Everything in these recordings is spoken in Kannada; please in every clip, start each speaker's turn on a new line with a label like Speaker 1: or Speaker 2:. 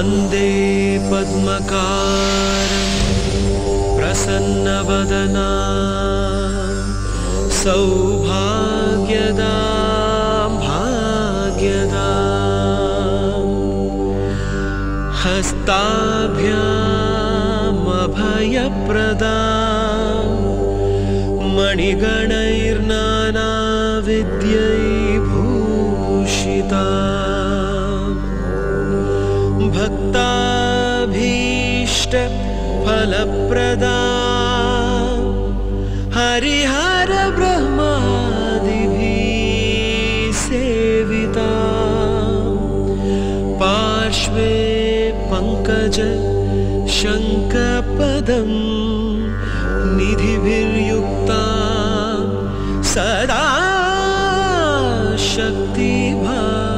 Speaker 1: वन्दे पद्मकारं प्रसन्नवदना सौभाग्यदा भाग्यदा हस्ताभ्यामभयप्रदा मणिगणैर्नानाविद्यैभूषिता भक्ताभीष्टफलप्रदा हरिहरब्रह्मादिभिः सेविता पार्श्वे पङ्कज शङ्खपदं निधिभिर्युक्ता सदा शक्तिभा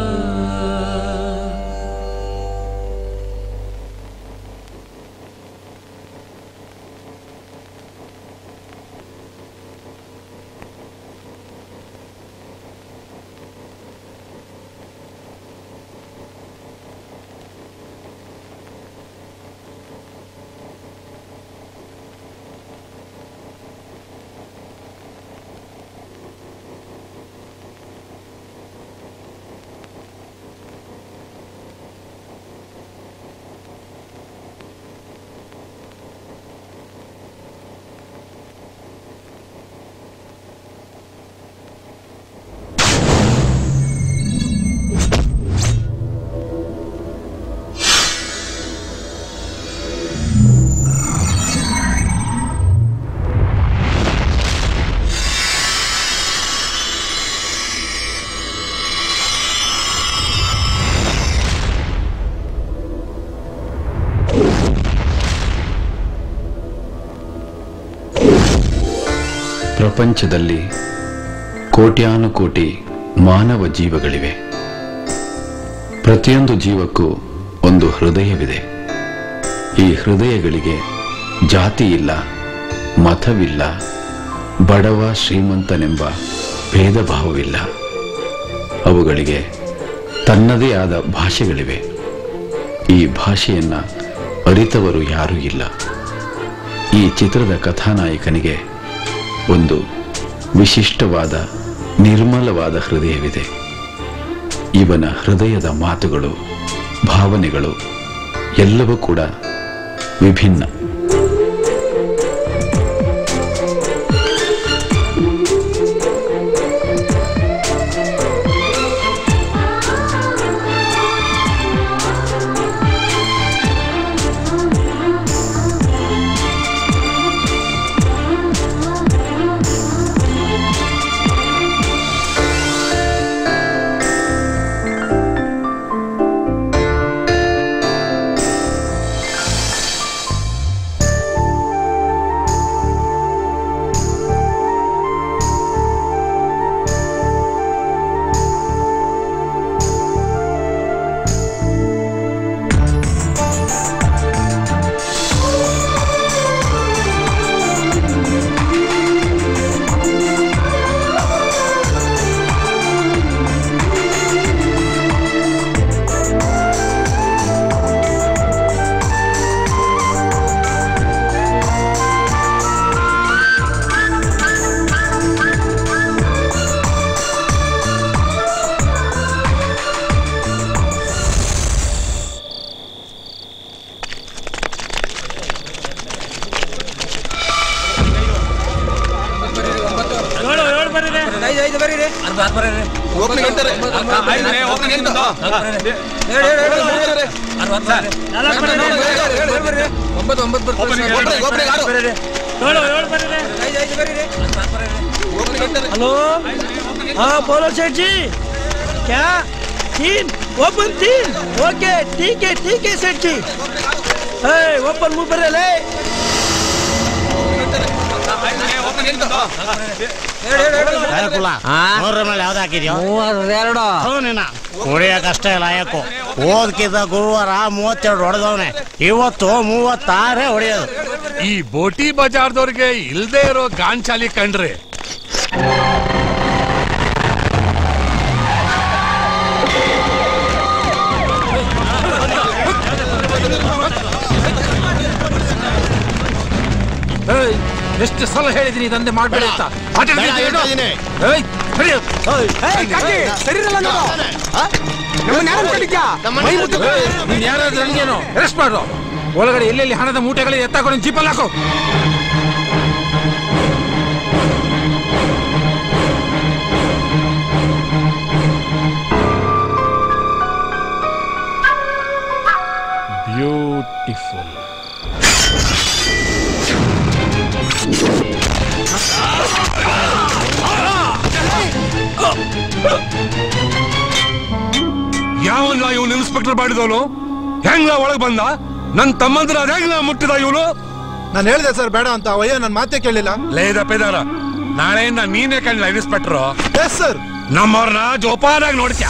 Speaker 2: ಪ್ರಪಂಚದಲ್ಲಿ ಕೋಟ್ಯಾನುಕೋಟಿ ಮಾನವ ಜೀವಗಳಿವೆ ಪ್ರತಿಯೊಂದು ಜೀವಕ್ಕೂ ಒಂದು ಹೃದಯವಿದೆ ಈ ಹೃದಯಗಳಿಗೆ ಜಾತಿ ಇಲ್ಲ ಮತವಿಲ್ಲ ಬಡವ ಶ್ರೀಮಂತನೆಂಬ ಭೇದ ಭಾವವಿಲ್ಲ ಅವುಗಳಿಗೆ ತನ್ನದೇ ಆದ ಭಾಷೆಗಳಿವೆ ಈ ಭಾಷೆಯನ್ನ ಅರಿತವರು ಯಾರೂ ಇಲ್ಲ ಈ ಚಿತ್ರದ ಕಥಾನಾಯಕನಿಗೆ ಒಂದು ವಿಶಿಷ್ಟವಾದ ನಿರ್ಮಲವಾದ ಹೃದಯವಿದೆ ಇವನ ಹೃದಯದ ಮಾತುಗಳು ಭಾವನೆಗಳು ಎಲ್ಲವೂ ಕೂಡ ವಿಭಿನ್ನ
Speaker 3: हेलो हाँ बोलो सेठ जी क्या तीन ओपन तीन ओके ठीक है ठीक है सेठ जी है ओपन मुंह पर ले
Speaker 4: ಮೂರರ ಮೇಲೆ ಯಾವ್ದು ಹಾಕಿದ್ಯೋ
Speaker 3: ಮೂವತ್ತೆರಡು
Speaker 4: ಹೌದು ನಿನ್ನ ಕುಡಿಯಕ್ಕಷ್ಟೇ ಲಾಯಕು ಓದ್ಕಿದ್ದ ಗುರುವಾರ ಮೂವತ್ತೆರಡು ಹೊಡೆದವನೆ ಇವತ್ತು ಮೂವತ್ತಾರೇ ಹೊಡೆಯೋದು
Speaker 5: ಈ ಬೋಟಿ ಬಜಾರ್ದವ್ರಿಗೆ ಇಲ್ದೇ ಇರೋ ಗಾಂಚಾಲಿ ಕಂಡ್ರೆ
Speaker 6: ಏಯ್, ಎಷ್ಟು ಸಲ ಹೇಳಿದೀನಿ ದಂಧೆ ಮಾಡ್ಬೇಡ ಅಂತ ಮಾತಾಡ್ತಾ
Speaker 4: ಬೇಡ,
Speaker 6: ಇದ್ದೀಯ
Speaker 4: ಹೇಳ್ತಾ
Speaker 6: ಏನು?
Speaker 4: ಇದೀನಿ.
Speaker 6: ಏಯ್, ನಡಿ. ಏಯ್, ನೀನ್ ಯಾರಾದ್ರೂ ನನಗೇನು ಅರೆಸ್ಟ್ ಮಾಡು ಒಳಗಡೆ ಎಲ್ಲೆಲ್ಲಿ ಹಣದ ಮೂಟೆಗಳು ಎತ್ತಾಕೊಂಡು ಜೀಪಲ್ಲಿ ಹಾಕು ಬ್ಯೂಟಿಫುಲ್
Speaker 5: ಯಾವಲ್ಲ ಇವನು ಇನ್ಸ್ಪೆಕ್ಟರ್ ಮಾಡಿದವನು ಹೆಂಗ ಒಳಗ್ ಬಂದ ನನ್ ತಮ್ಮಂದ್ರ ಹೆಂಗ ಮುಟ್ಟಿದ ಇವನು
Speaker 7: ನಾನು ಹೇಳಿದೆ ಸರ್ ಬೇಡ ಅಂತ ಅವಯ್ಯ ನನ್ನ ಮಾತೇ ಕೇಳಿಲ್ಲ
Speaker 5: ಲೇದ ಪೇದಾರ ನಾಳೆಯಿಂದ ನೀನೇ ಕಣ್ಣ ಇನ್ಸ್ಪೆಕ್ಟರ್
Speaker 7: ಎಸ್ ಸರ್
Speaker 5: ನಮ್ಮವ್ರನ್ನ ಜೋಪಾನಾಗಿ ನೋಡ್ತ್ಯಾ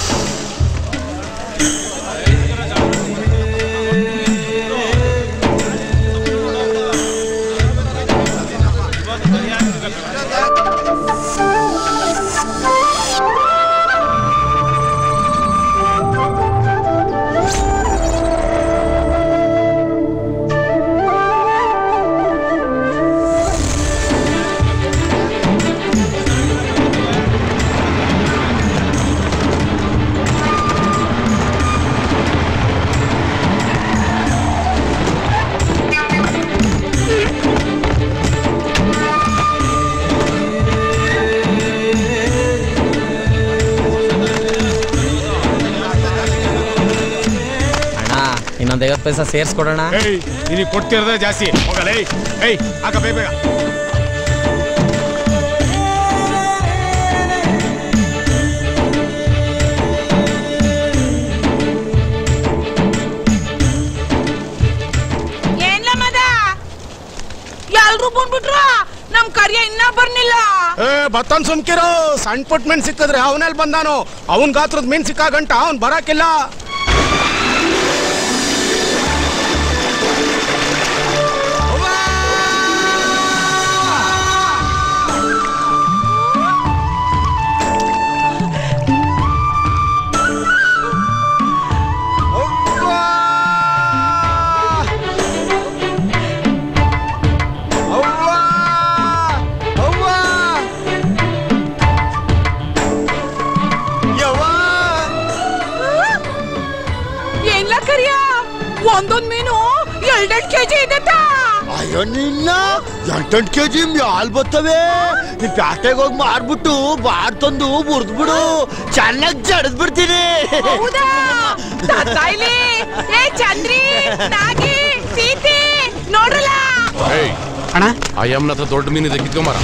Speaker 8: ಅಣ್ಣ ಇನ್ನೊಂದು ಐವತ್ತು ಪೈಸಾ ಸೇರಿಸ್ಕೊಡೋಣ
Speaker 9: ಏಯ್ ನಿನಗೆ ಕೊಡ್ತಿರೋದೇ ಜಾಸ್ತಿ ಹೋಗಲ್ಲ ಏಯ್ ಏಯ್ ಹಾಕ ಬೇಗ ಬೇಗ
Speaker 10: ಏನ್ಲ ಮದ ಎಲ್ರು ಬಂದ್ಬಿಟ್ರ ನಮ್ ಕಾರ್ಯ ಇನ್ನ ಬರ್ನಿಲ್ಲ
Speaker 4: ಏ ಬತ್ತನ್ ಸುಮ್ಕಿರೋ ಸಣ್ಣ ಪುಟ್ ಮೀನ್ ಸಿಕ್ಕಿದ್ರೆ ಅವನಲ್ಲಿ ಬಂದಾನು ಅವನ್ ಗಾತ್ರದ ಮೀನ್ ಸಿಕ್ಕ ಗಂಟ ಅವನ್ ಬರಾಕಿಲ್ಲ
Speaker 10: ಏನ್ಲ ಕರಿಯ ಒಂದೊಂದ್ ಮೀನು ಎರಡೆರಡು ಕೆಜಿ ಇದೆ
Speaker 11: ಅಯ್ಯೋ ನಿನ್ನ ಎಂಟೆಂಟು ಕೆ ಜಿ ಹಾಲ್ ಬರ್ತವೆ ನೀನ್ ಪ್ಯಾಟೆಗೆ ಹೋಗಿ ಮಾರ್ಬಿಟ್ಟು ಬಾರ್ ತಂದು ಮುರಿದ್ಬಿಡು ಚೆನ್ನಾಗಿ ಜಡದ್ ಬಿಡ್ತೀನಿ
Speaker 10: ಹೌದಾ ತಾತ ಇಲ್ಲಿ ಏ ಚಂದ್ರಿ ನಾಗಿ ಸೀತಿ ನೋಡ್ರಲ್ಲ
Speaker 9: ಅಣ್ಣ
Speaker 5: ಆ ಯಮ್ನ ಹತ್ರ ದೊಡ್ಡ ಮೀನಿದೆ ಕಿತ್ಕೊಂಬಾರ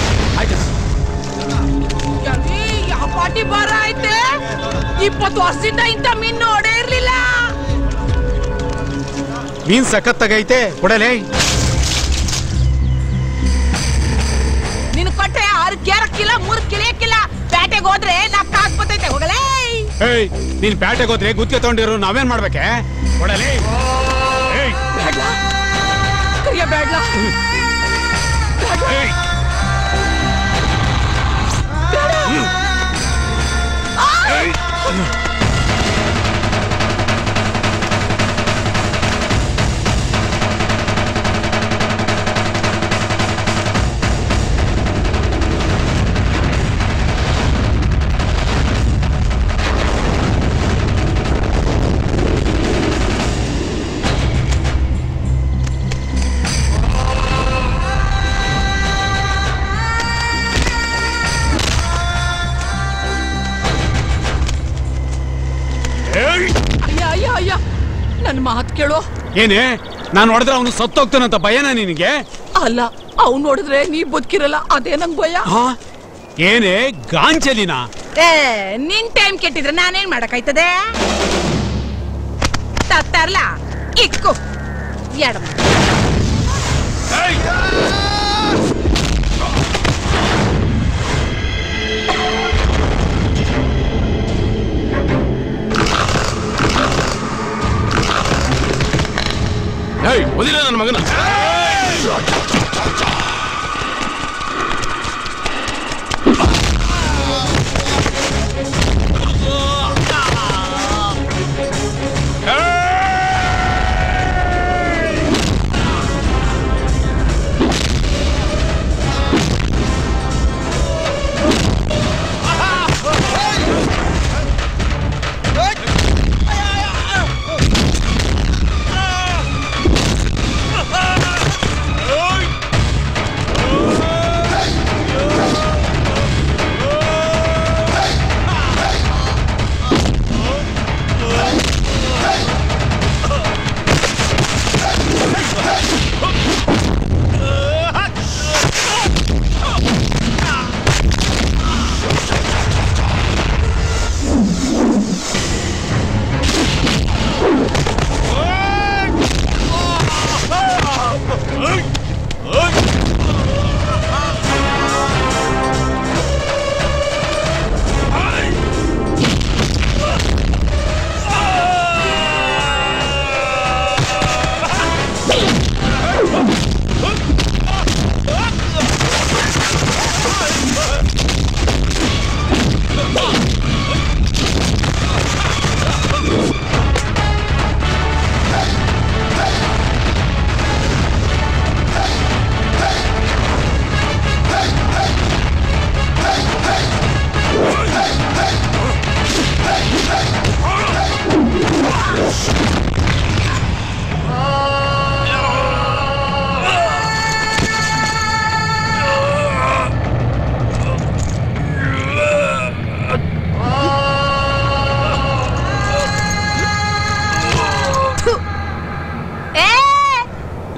Speaker 10: ಎಲ್ಲಿ ಯಾವ ಪಾಟಿ ಬಾರ ಐತೆ ಇಪ್ಪತ್ತು ವರ್ಷದಿಂದ ಇಂಥ ಮೀನ್ ನೋಡೇ ಇರ್ಲಿಲ್ಲ
Speaker 9: ಮೀನ್ ಸಖತ್ತಾಗೈತೆ ಕೊಡಲೇ
Speaker 10: ನಿನ್ ಕೊಟ್ರೆ ಆರು ಕೇರಕ್ಕಿಲ್ಲ ಮೂರು ಕಿಲಿಯಕ್ಕಿಲ್ಲ ಪ್ಯಾಟೆಗೆ ಹೋದ್ರೆ ನಾಲ್ಕು ಹಾಕ್ಬತ್ತೈತೆ ಹೋಗಲೇ
Speaker 9: ಏಯ್ ನೀನ್ ಪ್ಯಾಟೆಗೆ ಹೋದ್ರೆ ಗುತ್ತಿಗೆ ತಗೊಂಡಿರೋ ನಾವೇನ್ ಮಾಡ್ಬೇಕೆ ಕೊಡಲೇ ಏಯ್
Speaker 10: ಬೇಡ್ಲ ಕರಿಯ ಬೇಡ್ಲ
Speaker 9: ಏಯ್
Speaker 10: ಅಯ್ಯ ಅಯ್ಯ ಅಯ್ಯ ನನ್ ಮಾತ್ ಕೇಳೋ
Speaker 9: ಏನೇ ನಾನು ಹೊಡೆದ್ರೆ ಅವನು ಸತ್ತೋಗ್ತಾನಂತ ಭಯನಾ ನಿನಗೆ
Speaker 10: ಅಲ್ಲ ಅವ್ನ್ ನೋಡಿದ್ರೆ ನೀ ಬದುಕಿರಲ್ಲ ಅದೇ ನಂಗ್ ಭಯ
Speaker 9: ಹಾ ಏನೇ ಗಾಂಚಲಿನ
Speaker 10: ಏ ನಿನ್ ಟೈಮ್ ಕೆಟ್ಟಿದ್ರೆ ನಾನೇನ್ ಮಾಡಕ್ಕಾಯ್ತದೆ ತತ್ತಾರ್ಲ ಇಕ್ಕು ಎಡ
Speaker 5: ಏಯ್ ಒದಿಲ್ಲ ನನ್ನ ಮಗನ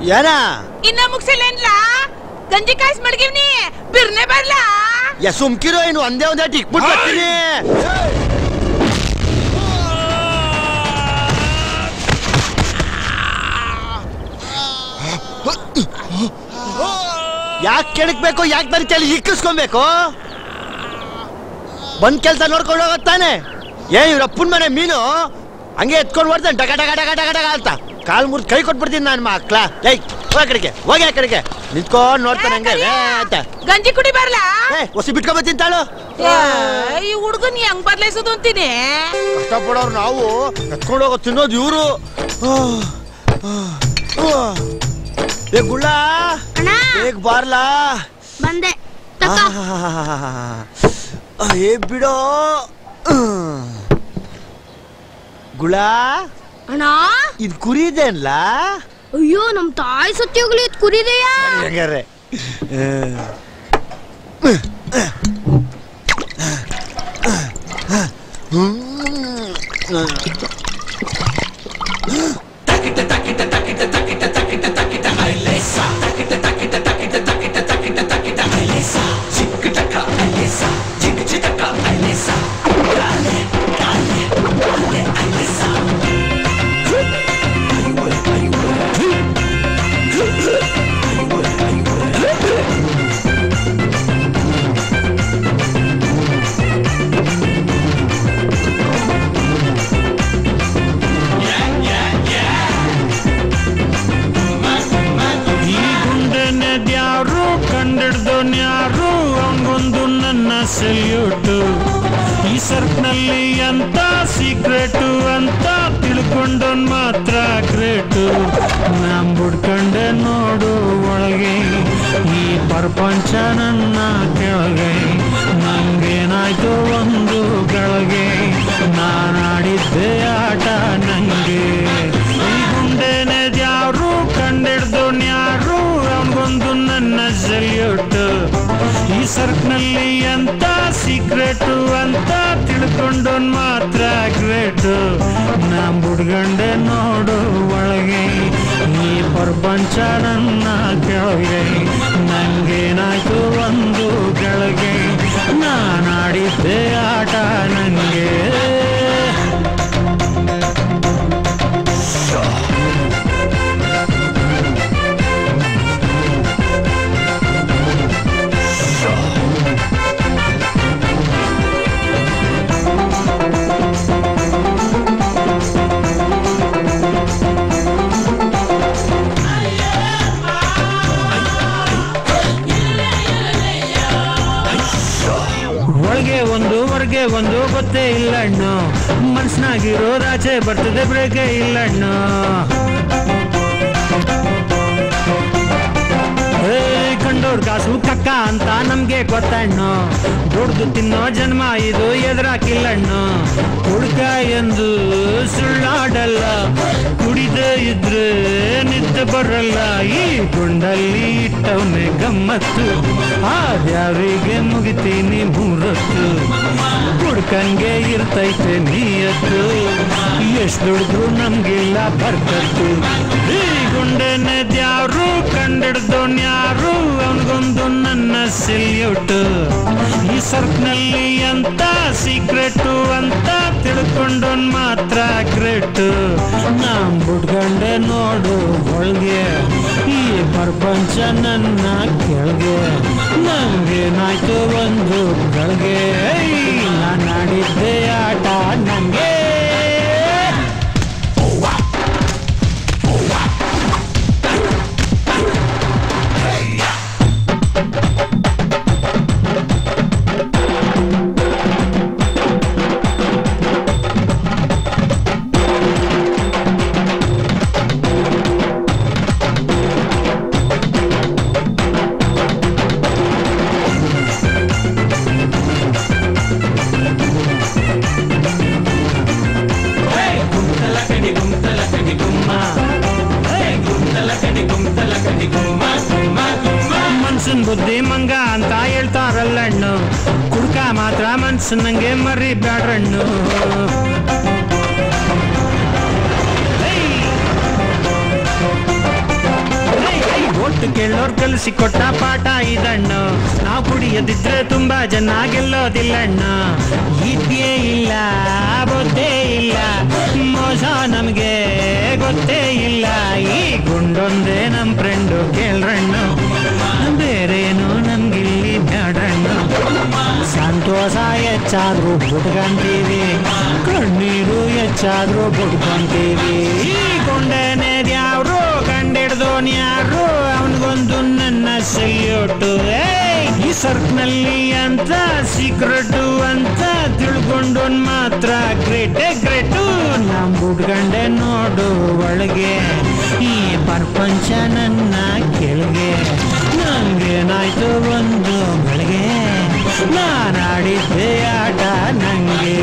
Speaker 11: ಏನ
Speaker 10: ಇನ್ನ ಮುಗ್ಸಿಲ್ಲೇನ್ಲ ಗಂಜಿ ಕಾಯ್ಸ್ ಮಡ್ಗಿವ್ನಿ ಬಿರ್ನೆ ಬರ್ಲಾ
Speaker 11: ಯಾ ಸುಮ್ಕಿರೋ ಏನು ಒಂದೇ ಒಂದೇ ಇಕ್ಬಿಟ್ಟು ಬರ್ತೀನಿ ಯಾಕೆ ಕೆಣಕ್ಬೇಕು ಯಾಕೆ ಬರೀ ಚಳಿ ಇಕ್ಕಿಸ್ಕೊಬೇಕು ಬಂದ್ ಕೆಲ್ಸ ನೋಡ್ಕೊಂಡು ಹೋಗತ್ತಾನೆ ಏ ಇವ್ರ ಅಪ್ಪನ ಮನೆ ಮೀನು ಹಂಗೆ ಎತ್ಕೊಂಡು ಬರ್ತಾನೆ ಡಗ ಡಗ ಡಗ ಡಗ ಡಗ ಅಂತ ಕಾಲ್ ಮುರ್ದು ಕೈ ಕೊಟ್ಬಿಡ್ತೀನಿ ನಾನು ಮಕ್ಳ ಏಯ್ ಹೋಗ ಕಡೆಗೆ ಹೋಗಿ ಆ ಕಡೆಗೆ ನಿಂತ್ಕೊಂಡು ನೋಡ್ತಾನೆ ಹಂಗೆ ಏ ಅಂತ
Speaker 10: ಗಂಜಿ ಕುಡಿ ಬರ್ಲಾ
Speaker 11: ಏ ಹೊಸಿ ಬಿಟ್ಕೊಬತ್ತೀನಿ ತಾಳು
Speaker 10: ಏ, ಈ ಹುಡ್ಗನ್ ಹೆಂಗ್ ಬದ್ಲಾಯ್ಸೋದು ಅಂತೀನಿ
Speaker 11: ಕಷ್ಟಪಡೋರು ನಾವು ಎತ್ಕೊಂಡು ಹೋಗೋ ತಿನ್ನೋದು ಇವರು ಏ ಗುಳ್ಳ ಬೇಗ ಬಾರ್ಲಾ
Speaker 12: ಬಂದೆ
Speaker 11: ಆ, ಏ ಬಿಡೋ ಗುಳ
Speaker 12: ಅಣ್ಣ
Speaker 11: ಇದು ಕುರಿದೇನ್ಲ
Speaker 12: ಅಯ್ಯೋ ನಮ್ ತಾಯಿ ಸತ್ಯ ಹೋಗ್ಲಿ ಇದ್ ಕುರಿದೆಯಾ
Speaker 11: ಹೆಂಗಾರೆ
Speaker 13: ಈ ಗುಂಡನೆದ್ಯಾರು ಕಂಡಿಡ್ದೋನ್ಯಾರು ಅವನಿಗೊಂದು ನನ್ನ ಸೆಲ್ಯೂಟು ಈ ಸರ್ಕ್ನಲ್ಲಿ ಅಂತ ಸೀಕ್ರೆಟು ಅಂತ ತಿಳ್ಕೊಂಡೋನ್ ಮಾತ್ರ ಗ್ರೇಟು ನಾನ್ ಬಿಡ್ಕಂಡೆ ನೋಡು ಒಳಗೆ ಈ ಪ್ರಪಂಚ ನನ್ನ ಕೆಳಗೆ ನಂಗೇನಾಯ್ತು ಒಂದು ಗಳಿಗೆ ನಾನಾಡಿದ್ದೆ ಆಟ ನಂಗೆ ಈ ಗುಂಡೆನೆದ್ಯಾರು ಕಂಡಿಡ್ದೋನ್ಯಾರು ಅವನಿಗೊಂದು ನನ್ನ ಸೆಲ್ಯೂಟ್ ಈ ಸರ್ಕ್ನಲ್ಲಿ ಅಂತ ಸೀಕ್ರೆಟು ಅಂತ ತಿಳ್ಕೊಂಡೋನ್ ಮಾತ್ರ ಗ್ರೇಟ್ ನಾ ಬುಡ್ಗಂಡೆ ನೋಡು ಒಳಗೆ ಈ ಪ್ರಪಂಚ ನನ್ನ ಕೆಳಗೆ ನಂಗೇನಾಯ್ತು ಒಂದು ಕೆಳಗೆ ನಾನಾಡಿದ್ದೆ ಆಟ ನಂಗೆ ಒಳಗೆ ಒಂದು ಹೊರಗೆ ಒಂದು ಗೊತ್ತೇ ಇಲ್ಲ ಅಣ್ಣು ಮನ್ಸ್ನಾಗಿರೋದಾಚೆ ಬರ್ತದೆ ಬ್ರೇಕೆ ಇಲ್ಲ ಅಣ್ಣು ಏ, ಕಂಡೋರ್ ಕಾಸು ಕಕ್ಕ ಅಂತ ನಮ್ಗೆ ಗೊತ್ತಣ್ಣು ದುಡ್ದು ತಿನ್ನೋ ಜನ್ಮ ಇದು ಎದುರಾಕಿಲ್ಲಣ್ಣು ಹುಡುಕ ಎಂದು ಸುಳ್ಳಾಡಲ್ಲ ಕುಡಿದೇ ಇದ್ರೆ ನಿದ್ದೆ ಬರಲ್ಲ ಈ ಗುಂಡಲ್ಲಿ ಇಟ್ಟವನೆ ಗಮ್ಮತ್ತು ಆದ್ಯಾರಿಗೆ ಮುಗಿತೀನಿ ಮೂರತ್ತು ಹುಡ್ಕಂಗೆ ಇರ್ತೈತೆ ನೀಯತ್ತು ಎಷ್ಟು ದುಡಿದ್ರು ನಮ್ಗಿಲ್ಲ ಬರ್ಕತ್ತು ಈ ಗುಂಡೆನೆ ದ್ಯಾರು ಕಂಡಿಡ್ದೋನ್ಯಾರು ಅವನಿಗೊಂದು ನನ್ನ ಸೆಲ್ಯೂಟ್ ಈ ಸರ್ಕ್ನಲ್ಲಿ ಅಂತ ಸೀಕ್ರೆಟು ಅಂತ ತಿಳ್ಕೊಂಡೋನ್ ಮಾತ್ರ ಗ್ರೇಟ್ ನಾನ್ ಬಿಡ್ಕಂಡೆ ನೋಡು ಒಳಗೆ ಈ ಪ್ರಪಂಚ ನನ್ನ ಕೆಳಗೆ ನಂಗೇನಾಯ್ತು ಒಂದು ಗಳಿಗೆ ನಾನು ಆಡಿದ್ದೆ ಆಟ ನಂಗೆ ಮನ್ಸನ್ ಬುದ್ಧಿ ಮಂಗ ಅಂತ ಹೇಳ್ತಾರಲ್ಲಣ್ಣು ಕುಡ್ಕ ಮಾತ್ರ ಮನ್ಸು ನಂಗೆ ಮರಿ ಬ್ಯಾಡ್ರಣ್ಣು ಮಾತು ಕೇಳೋರ್ ಕಲಿಸಿ ಕೊಟ್ಟ ಪಾಠ ಇದಣ್ಣು ನಾವು ಕುಡಿಯದಿದ್ರೆ ತುಂಬಾ ಜನ ಗೆಲ್ಲೋದಿಲ್ಲಣ್ಣ ಇದ್ಯೇ ಇಲ್ಲ ಬೊದ್ದೇ ಇಲ್ಲ ಮೋಸ ನಮ್ಗೆ ಗೊತ್ತೇ ಇಲ್ಲ ಈ ಗುಂಡೊಂದೇ ನಮ್ ಫ್ರೆಂಡು ಕೇಳ್ರಣ್ಣು ಬೇರೇನು ನಮ್ಗಿಲ್ಲಿ ಬ್ಯಾಡಣ್ಣ ಸಂತೋಷ ಹೆಚ್ಚಾದ್ರೂ ಬಿಟ್ಕೊಂತೀವಿ ಕಣ್ಣೀರು ಹೆಚ್ಚಾದ್ರೂ ಬಿಟ್ಕೊಂತೀವಿ ಈ ಗೊಂಡನೆ ಯಾರು ಕಂಡಿಡ್ದೋನ್ ಯಾರು ಅವನಿಗೊಂದು ನನ್ನ ಸಲ್ಯೂಟು ಈ ಸರ್ಕ್ನಲ್ಲಿ ಅಂತ ಸೀಕ್ರೆಟ್ ಅಂತ ತಿಳ್ಕೊಂಡೋನ್ ಮಾತ್ರ ಗ್ರೇಟೇ ಗ್ರೇಟು ನಮ್ ಬಿಟ್ಕೊಂಡೆ ನೋಡು ಒಳಗೆ ಈ ಪ್ರಪಂಚ ನನ್ನ ಕೆಳಗೆ ನಂಗೇನಾಯ್ತು ಒಂದು ಬೆಳಗ್ಗೆ ನಾನಾಡಿದ್ದೆ ಆಟ ನಂಗೆ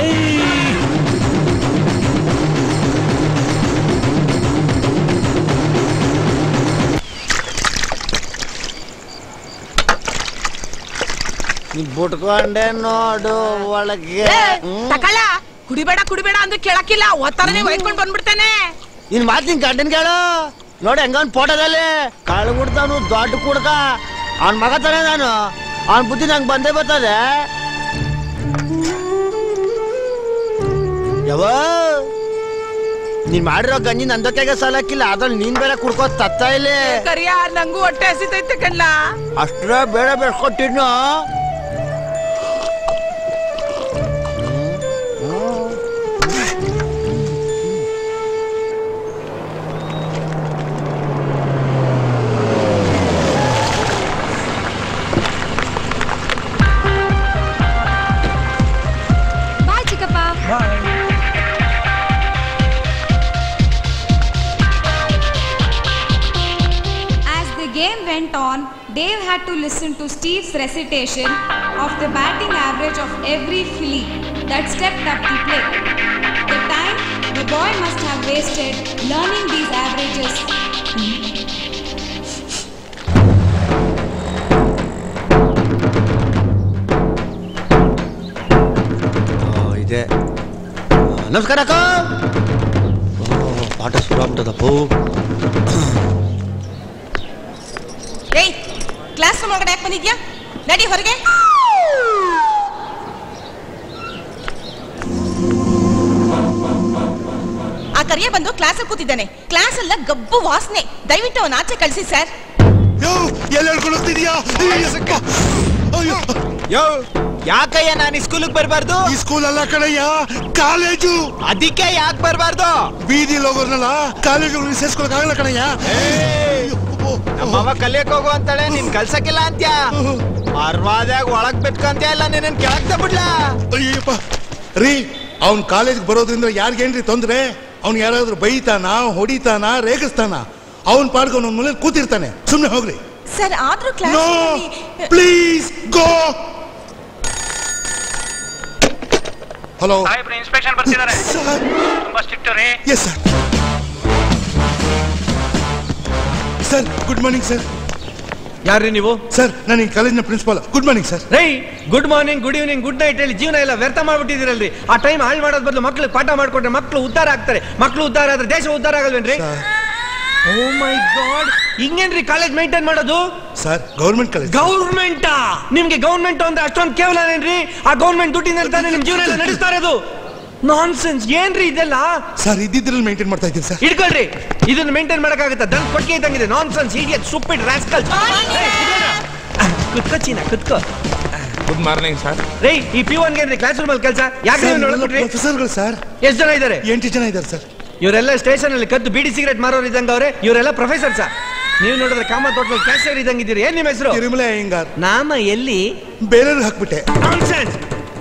Speaker 11: ನೀ ಬಿಟ್ಕೊಂಡೆ ನೋಡು ಒಳಗೆ
Speaker 10: ತಕಳ ಕುಡಿಬೇಡ ಕುಡಿಬೇಡ ಅಂದ್ರೆ ಕೇಳಕ್ಕಿಲ್ಲ ಒತ್ತರನೇ ಒಯ್ಕೊಂಡ್ ಬಂದ್ಬಿಡ್ತಾನೆ
Speaker 11: ನಿನ್ ಮಾತಿನ ಗಂಡನ್ ಕೇಳು ನೋಡಿ ಹೆಂಗನ್ ಫೋಟೋದಲ್ಲಿ ಕಾಳು ಕುಡ್ತಾನು ದೊಡ್ಡ ಕುಡ್ಕ ಅವನ್ ಮಗ ತಾನೆ ನಾನು ಅವನ್ ಬುದ್ಧಿ ನಂಗೆ ಬಂದೇ ಬರ್ತದೆ ಯಾವ ನೀನ್ ಮಾಡಿರೋ ಗಂಜಿ ನಂದಕ್ಕಾಗ ಸಾಲಕ್ಕಿಲ್ಲ ಅದ್ರಲ್ಲಿ ನೀನ್ ಬೇರೆ ಕುಡ್ಕೋ ತತ್ತ ಇಲ್ಲಿ
Speaker 10: ಕರಿಯ ನಂಗೂ ಹೊಟ್ಟೆ ಹಸಿತೈತೆ ಕಣ್ಣ
Speaker 11: ಅಷ್ಟ್ರ ಬೇಡ ಬೆಳ್ಕೊಟ್ಟಿದ್ನು
Speaker 14: ಬಾಯ್ ಚಿಕ್ಕಪ್ಪ As the game went on, Dave had to listen to Steve's recitation of the batting average of every filly that stepped up to play. The time the boy must have wasted learning these averages.
Speaker 11: ಇದೆ ನಮಸ್ಕಾರ ಅಕ್ಕ ಓ, ಪಾಠ ಶುರು ಆಗ್ಬಿಟ್ಟದಪ್ಪು
Speaker 10: ಏಯ್ ಕ್ಲಾಸ್ ರೂಮ್ ಒಳಗಡೆ ಯಾಕೆ ಬಂದಿದ್ಯಾ ನಡಿ ಹೊರಗೆ ಆ ಕರಿಯ ಬಂದು ಕ್ಲಾಸಲ್ಲಿ ಕೂತಿದ್ದಾನೆ ಕ್ಲಾಸ್ ಎಲ್ಲ ಗಬ್ಬು ವಾಸನೆ ದಯವಿಟ್ಟು ಅವನ ಆಚೆ ಕಳಿಸಿ ಸರ್
Speaker 15: ಎಲ್ಲಿ ಹೇಳ್ಕೊಂಡು ಹೋಗ್ತಿದ್ಯಾ ಅಯ್ಯೋ
Speaker 16: ಯೋ ಯಾಕಯ್ಯ ನಾನು ಸ್ಕೂಲಿಗೆ ಬರಬಾರ್ದು
Speaker 15: ಈ ಸ್ಕೂಲ್ ಅಲ್ಲ ಕಣಯ್ಯ ಕಾಲೇಜು
Speaker 16: ಅದಕ್ಕೆ ಯಾಕೆ ಬರಬಾರ್ದು
Speaker 15: ಬೀದಿಲಿ ಹೋಗೋರ್ನಲ್ಲ ಕಾಲೇಜು ಸೇರ್ಸ್ಕೊಳಕ್ ಆಗಲ್ಲ ಕಣಯ್ಯ
Speaker 16: ನಮ್ಮವ್ವ ಕಲಿಯಕ್ ಹೋಗು ಅಂತಾಳೆ ನೀನ್ ಕಲ್ಸಕ್ಕಿಲ್ಲ ಅಂತ್ಯ ಮರ್ವಾದ್ಯಾಗ ಒಳಗ್ ಬಿಟ್ಕಂತ್ಯ ಇಲ್ಲ ನಿನ್ನ ಕೆಳಗ್ತ ಬಿಡ್ಲಾ
Speaker 15: ಅಯ್ಯಪ್ಪ ರೀ ಅವ್ನ್ ಕಾಲೇಜ್ಗೆ ಬರೋದ್ರಿಂದ ಯಾರಿಗೇನ್ರಿ ತೊಂದ್ರೆ ಅವ್ನ್ ಯಾರಾದ್ರೂ ಬೈತಾನ ಹೊಡಿತಾನ ರೇಗಿಸ್ತಾನ ಅವನ್ ಪಾಡ್ಕೊಂಡು ಅವ್ನ ಮನೇಲಿ ಕೂತಿರ್ತಾನೆ ಸುಮ್ನೆ ಹೋಗ್ರಿ
Speaker 10: ಸರ್ ಆದ್ರೂ
Speaker 15: no
Speaker 10: class
Speaker 15: please go hello
Speaker 17: inspection ಬರ್ತಿದ್ದಾರೆ ತುಂಬಾ ಸ್ಟ್ರಿಕ್ಟ್ ರೀ
Speaker 15: yes sir sir good morning sir
Speaker 3: ಯಾರ್ರಿ ನೀವು
Speaker 15: ಸರ್ ನಾನು ಈ ಕಾಲೇಜಿನ ಪ್ರಿನ್ಸಿಪಾಲ್ ಗುಡ್ ಮಾರ್ನಿಂಗ್ ಸರ್
Speaker 3: ರೈ good morning good evening good night ಹೇಳಿ ಜೀವನ ಎಲ್ಲ ವ್ಯರ್ಥ ಮಾಡ್ಬಿಟ್ಟಿದ್ದೀರಲ್ರಿ ಆ ಟೈಮ್ ಹಾಳು ಮಾಡೋದ್ ಬದಲು ಮಕ್ಳು ಪಾಠ ಮಾಡ್ಕೊಟ್ರೆ ಮಕ್ಳು ಉದ್ಧಾರ ಆಗ್ತಾರೆ ಮಕ್ಳು ಉದ್ಧಾರ ಆದ್ರೆ ದೇಶ ಉದ್ಧಾರ ಆಗಲ್ವೇನ್ರಿ ಓ ಮೈ ಗಾಡ್ ಹಿಂಗೇನ್ರಿ ಕಾಲೇಜ್ ಮೇಂಟೈನ್ ಮಾಡೋದು
Speaker 15: ಸರ್ ಗೌರ್ಮೆಂಟ್ ಕಾಲೇಜ್
Speaker 3: ಗೌರ್ಮೆಂಟ್ ನಿಮ್ಗೆ ಗೌರ್ಮೆಂಟ್ ಅಂದ್ರೆ ಅಷ್ಟೊಂದು ಕೇವಲ ಏನ್ರಿ ಆ ಗೌರ್ಮೆಂಟ್ ದುಡ್ಡಿನ ತಾನೇ ನಿಮ್ ಜೀವನ ಎಲ್ಲ ನಡೆಸ್ತಾ ಇರೋದು ನಾನ್ಸೆನ್ಸ್ ಏನ್ರಿ ಇದೆಲ್ಲ
Speaker 15: ಸರ್ ಇದ್ದಿದ್ರಲ್ಲಿ ಮೇಂಟೈನ್ ಮಾಡ್ತಾ ಇದ್ದೀನಿ ಸರ್
Speaker 3: ಇಟ್ಕೊಳ್ರಿ ಇದನ್ನ ಮೇಂಟೈನ್ ಮಾಡಕ್ಕಾಗತ್ತಾ ದನ್ ಕೊಟ್ಟಿಗೆ ಇದ್ದಂಗಿದೆ ನಾನ್ಸೆನ್ಸ್ ಹೀಗೆ ಸೂಪಿಡ್ ರಾಸ್ಕಲ್ ಕುತ್ಕೋ ಚೀನಾ ಕುತ್ಕೋ
Speaker 6: ಗುಡ್ ಮಾರ್ನಿಂಗ್ ಸರ್
Speaker 3: ರೇ ಈ ಪಿ ಒನ್ ಏನ್ರಿ ಕ್ಲಾಸ್ ರೂಮ್ ಅಲ್ಲಿ ಕೆಲಸ ಯಾಕೆ ನೀವು ನೋಡ್ಬಿಟ್ರಿ
Speaker 15: ಪ್ರೊಫೆಸರ್ಗಳು ಸರ್
Speaker 3: ಎಷ್ಟು ಜನ ಇದ್ದಾರೆ
Speaker 15: ಎಂಟು ಜನ ಇದ್ದಾರೆ ಸರ್
Speaker 3: ಇವರೆಲ್ಲ ಸ್ಟೇಷನ್ ಅಲ್ಲಿ ಕದ್ದು ಬೀಡಿ ಸಿಗರೇಟ್ ಮಾರೋರು ಇದ್ದಂಗ ಅವ್ರೆ ಇವರೆಲ್ಲ ಪ್ರೊಫೆಸರ್ ಸರ್ ನೀವು ನೋಡಿದ್ರೆ ಕಾಮ ತೋಟಲ್ ಕ್ಯಾಶಿಯರ್ ಇದ್ದಂಗಿದ್ದೀರಿ ಏನ್ ನಿಮ್ಮ ಹೆಸರು
Speaker 15: ತಿರುಮಲ ಅಯ್ಯಂಗಾರ್
Speaker 3: ನಾಮ ಎಲ್ಲಿ
Speaker 15: ಬೇರೆಯವ್ರಿಗೆ ಹಾಕ್ಬಿಟ್ಟೆ
Speaker 3: ನಾನ್ಸೆನ್ಸ್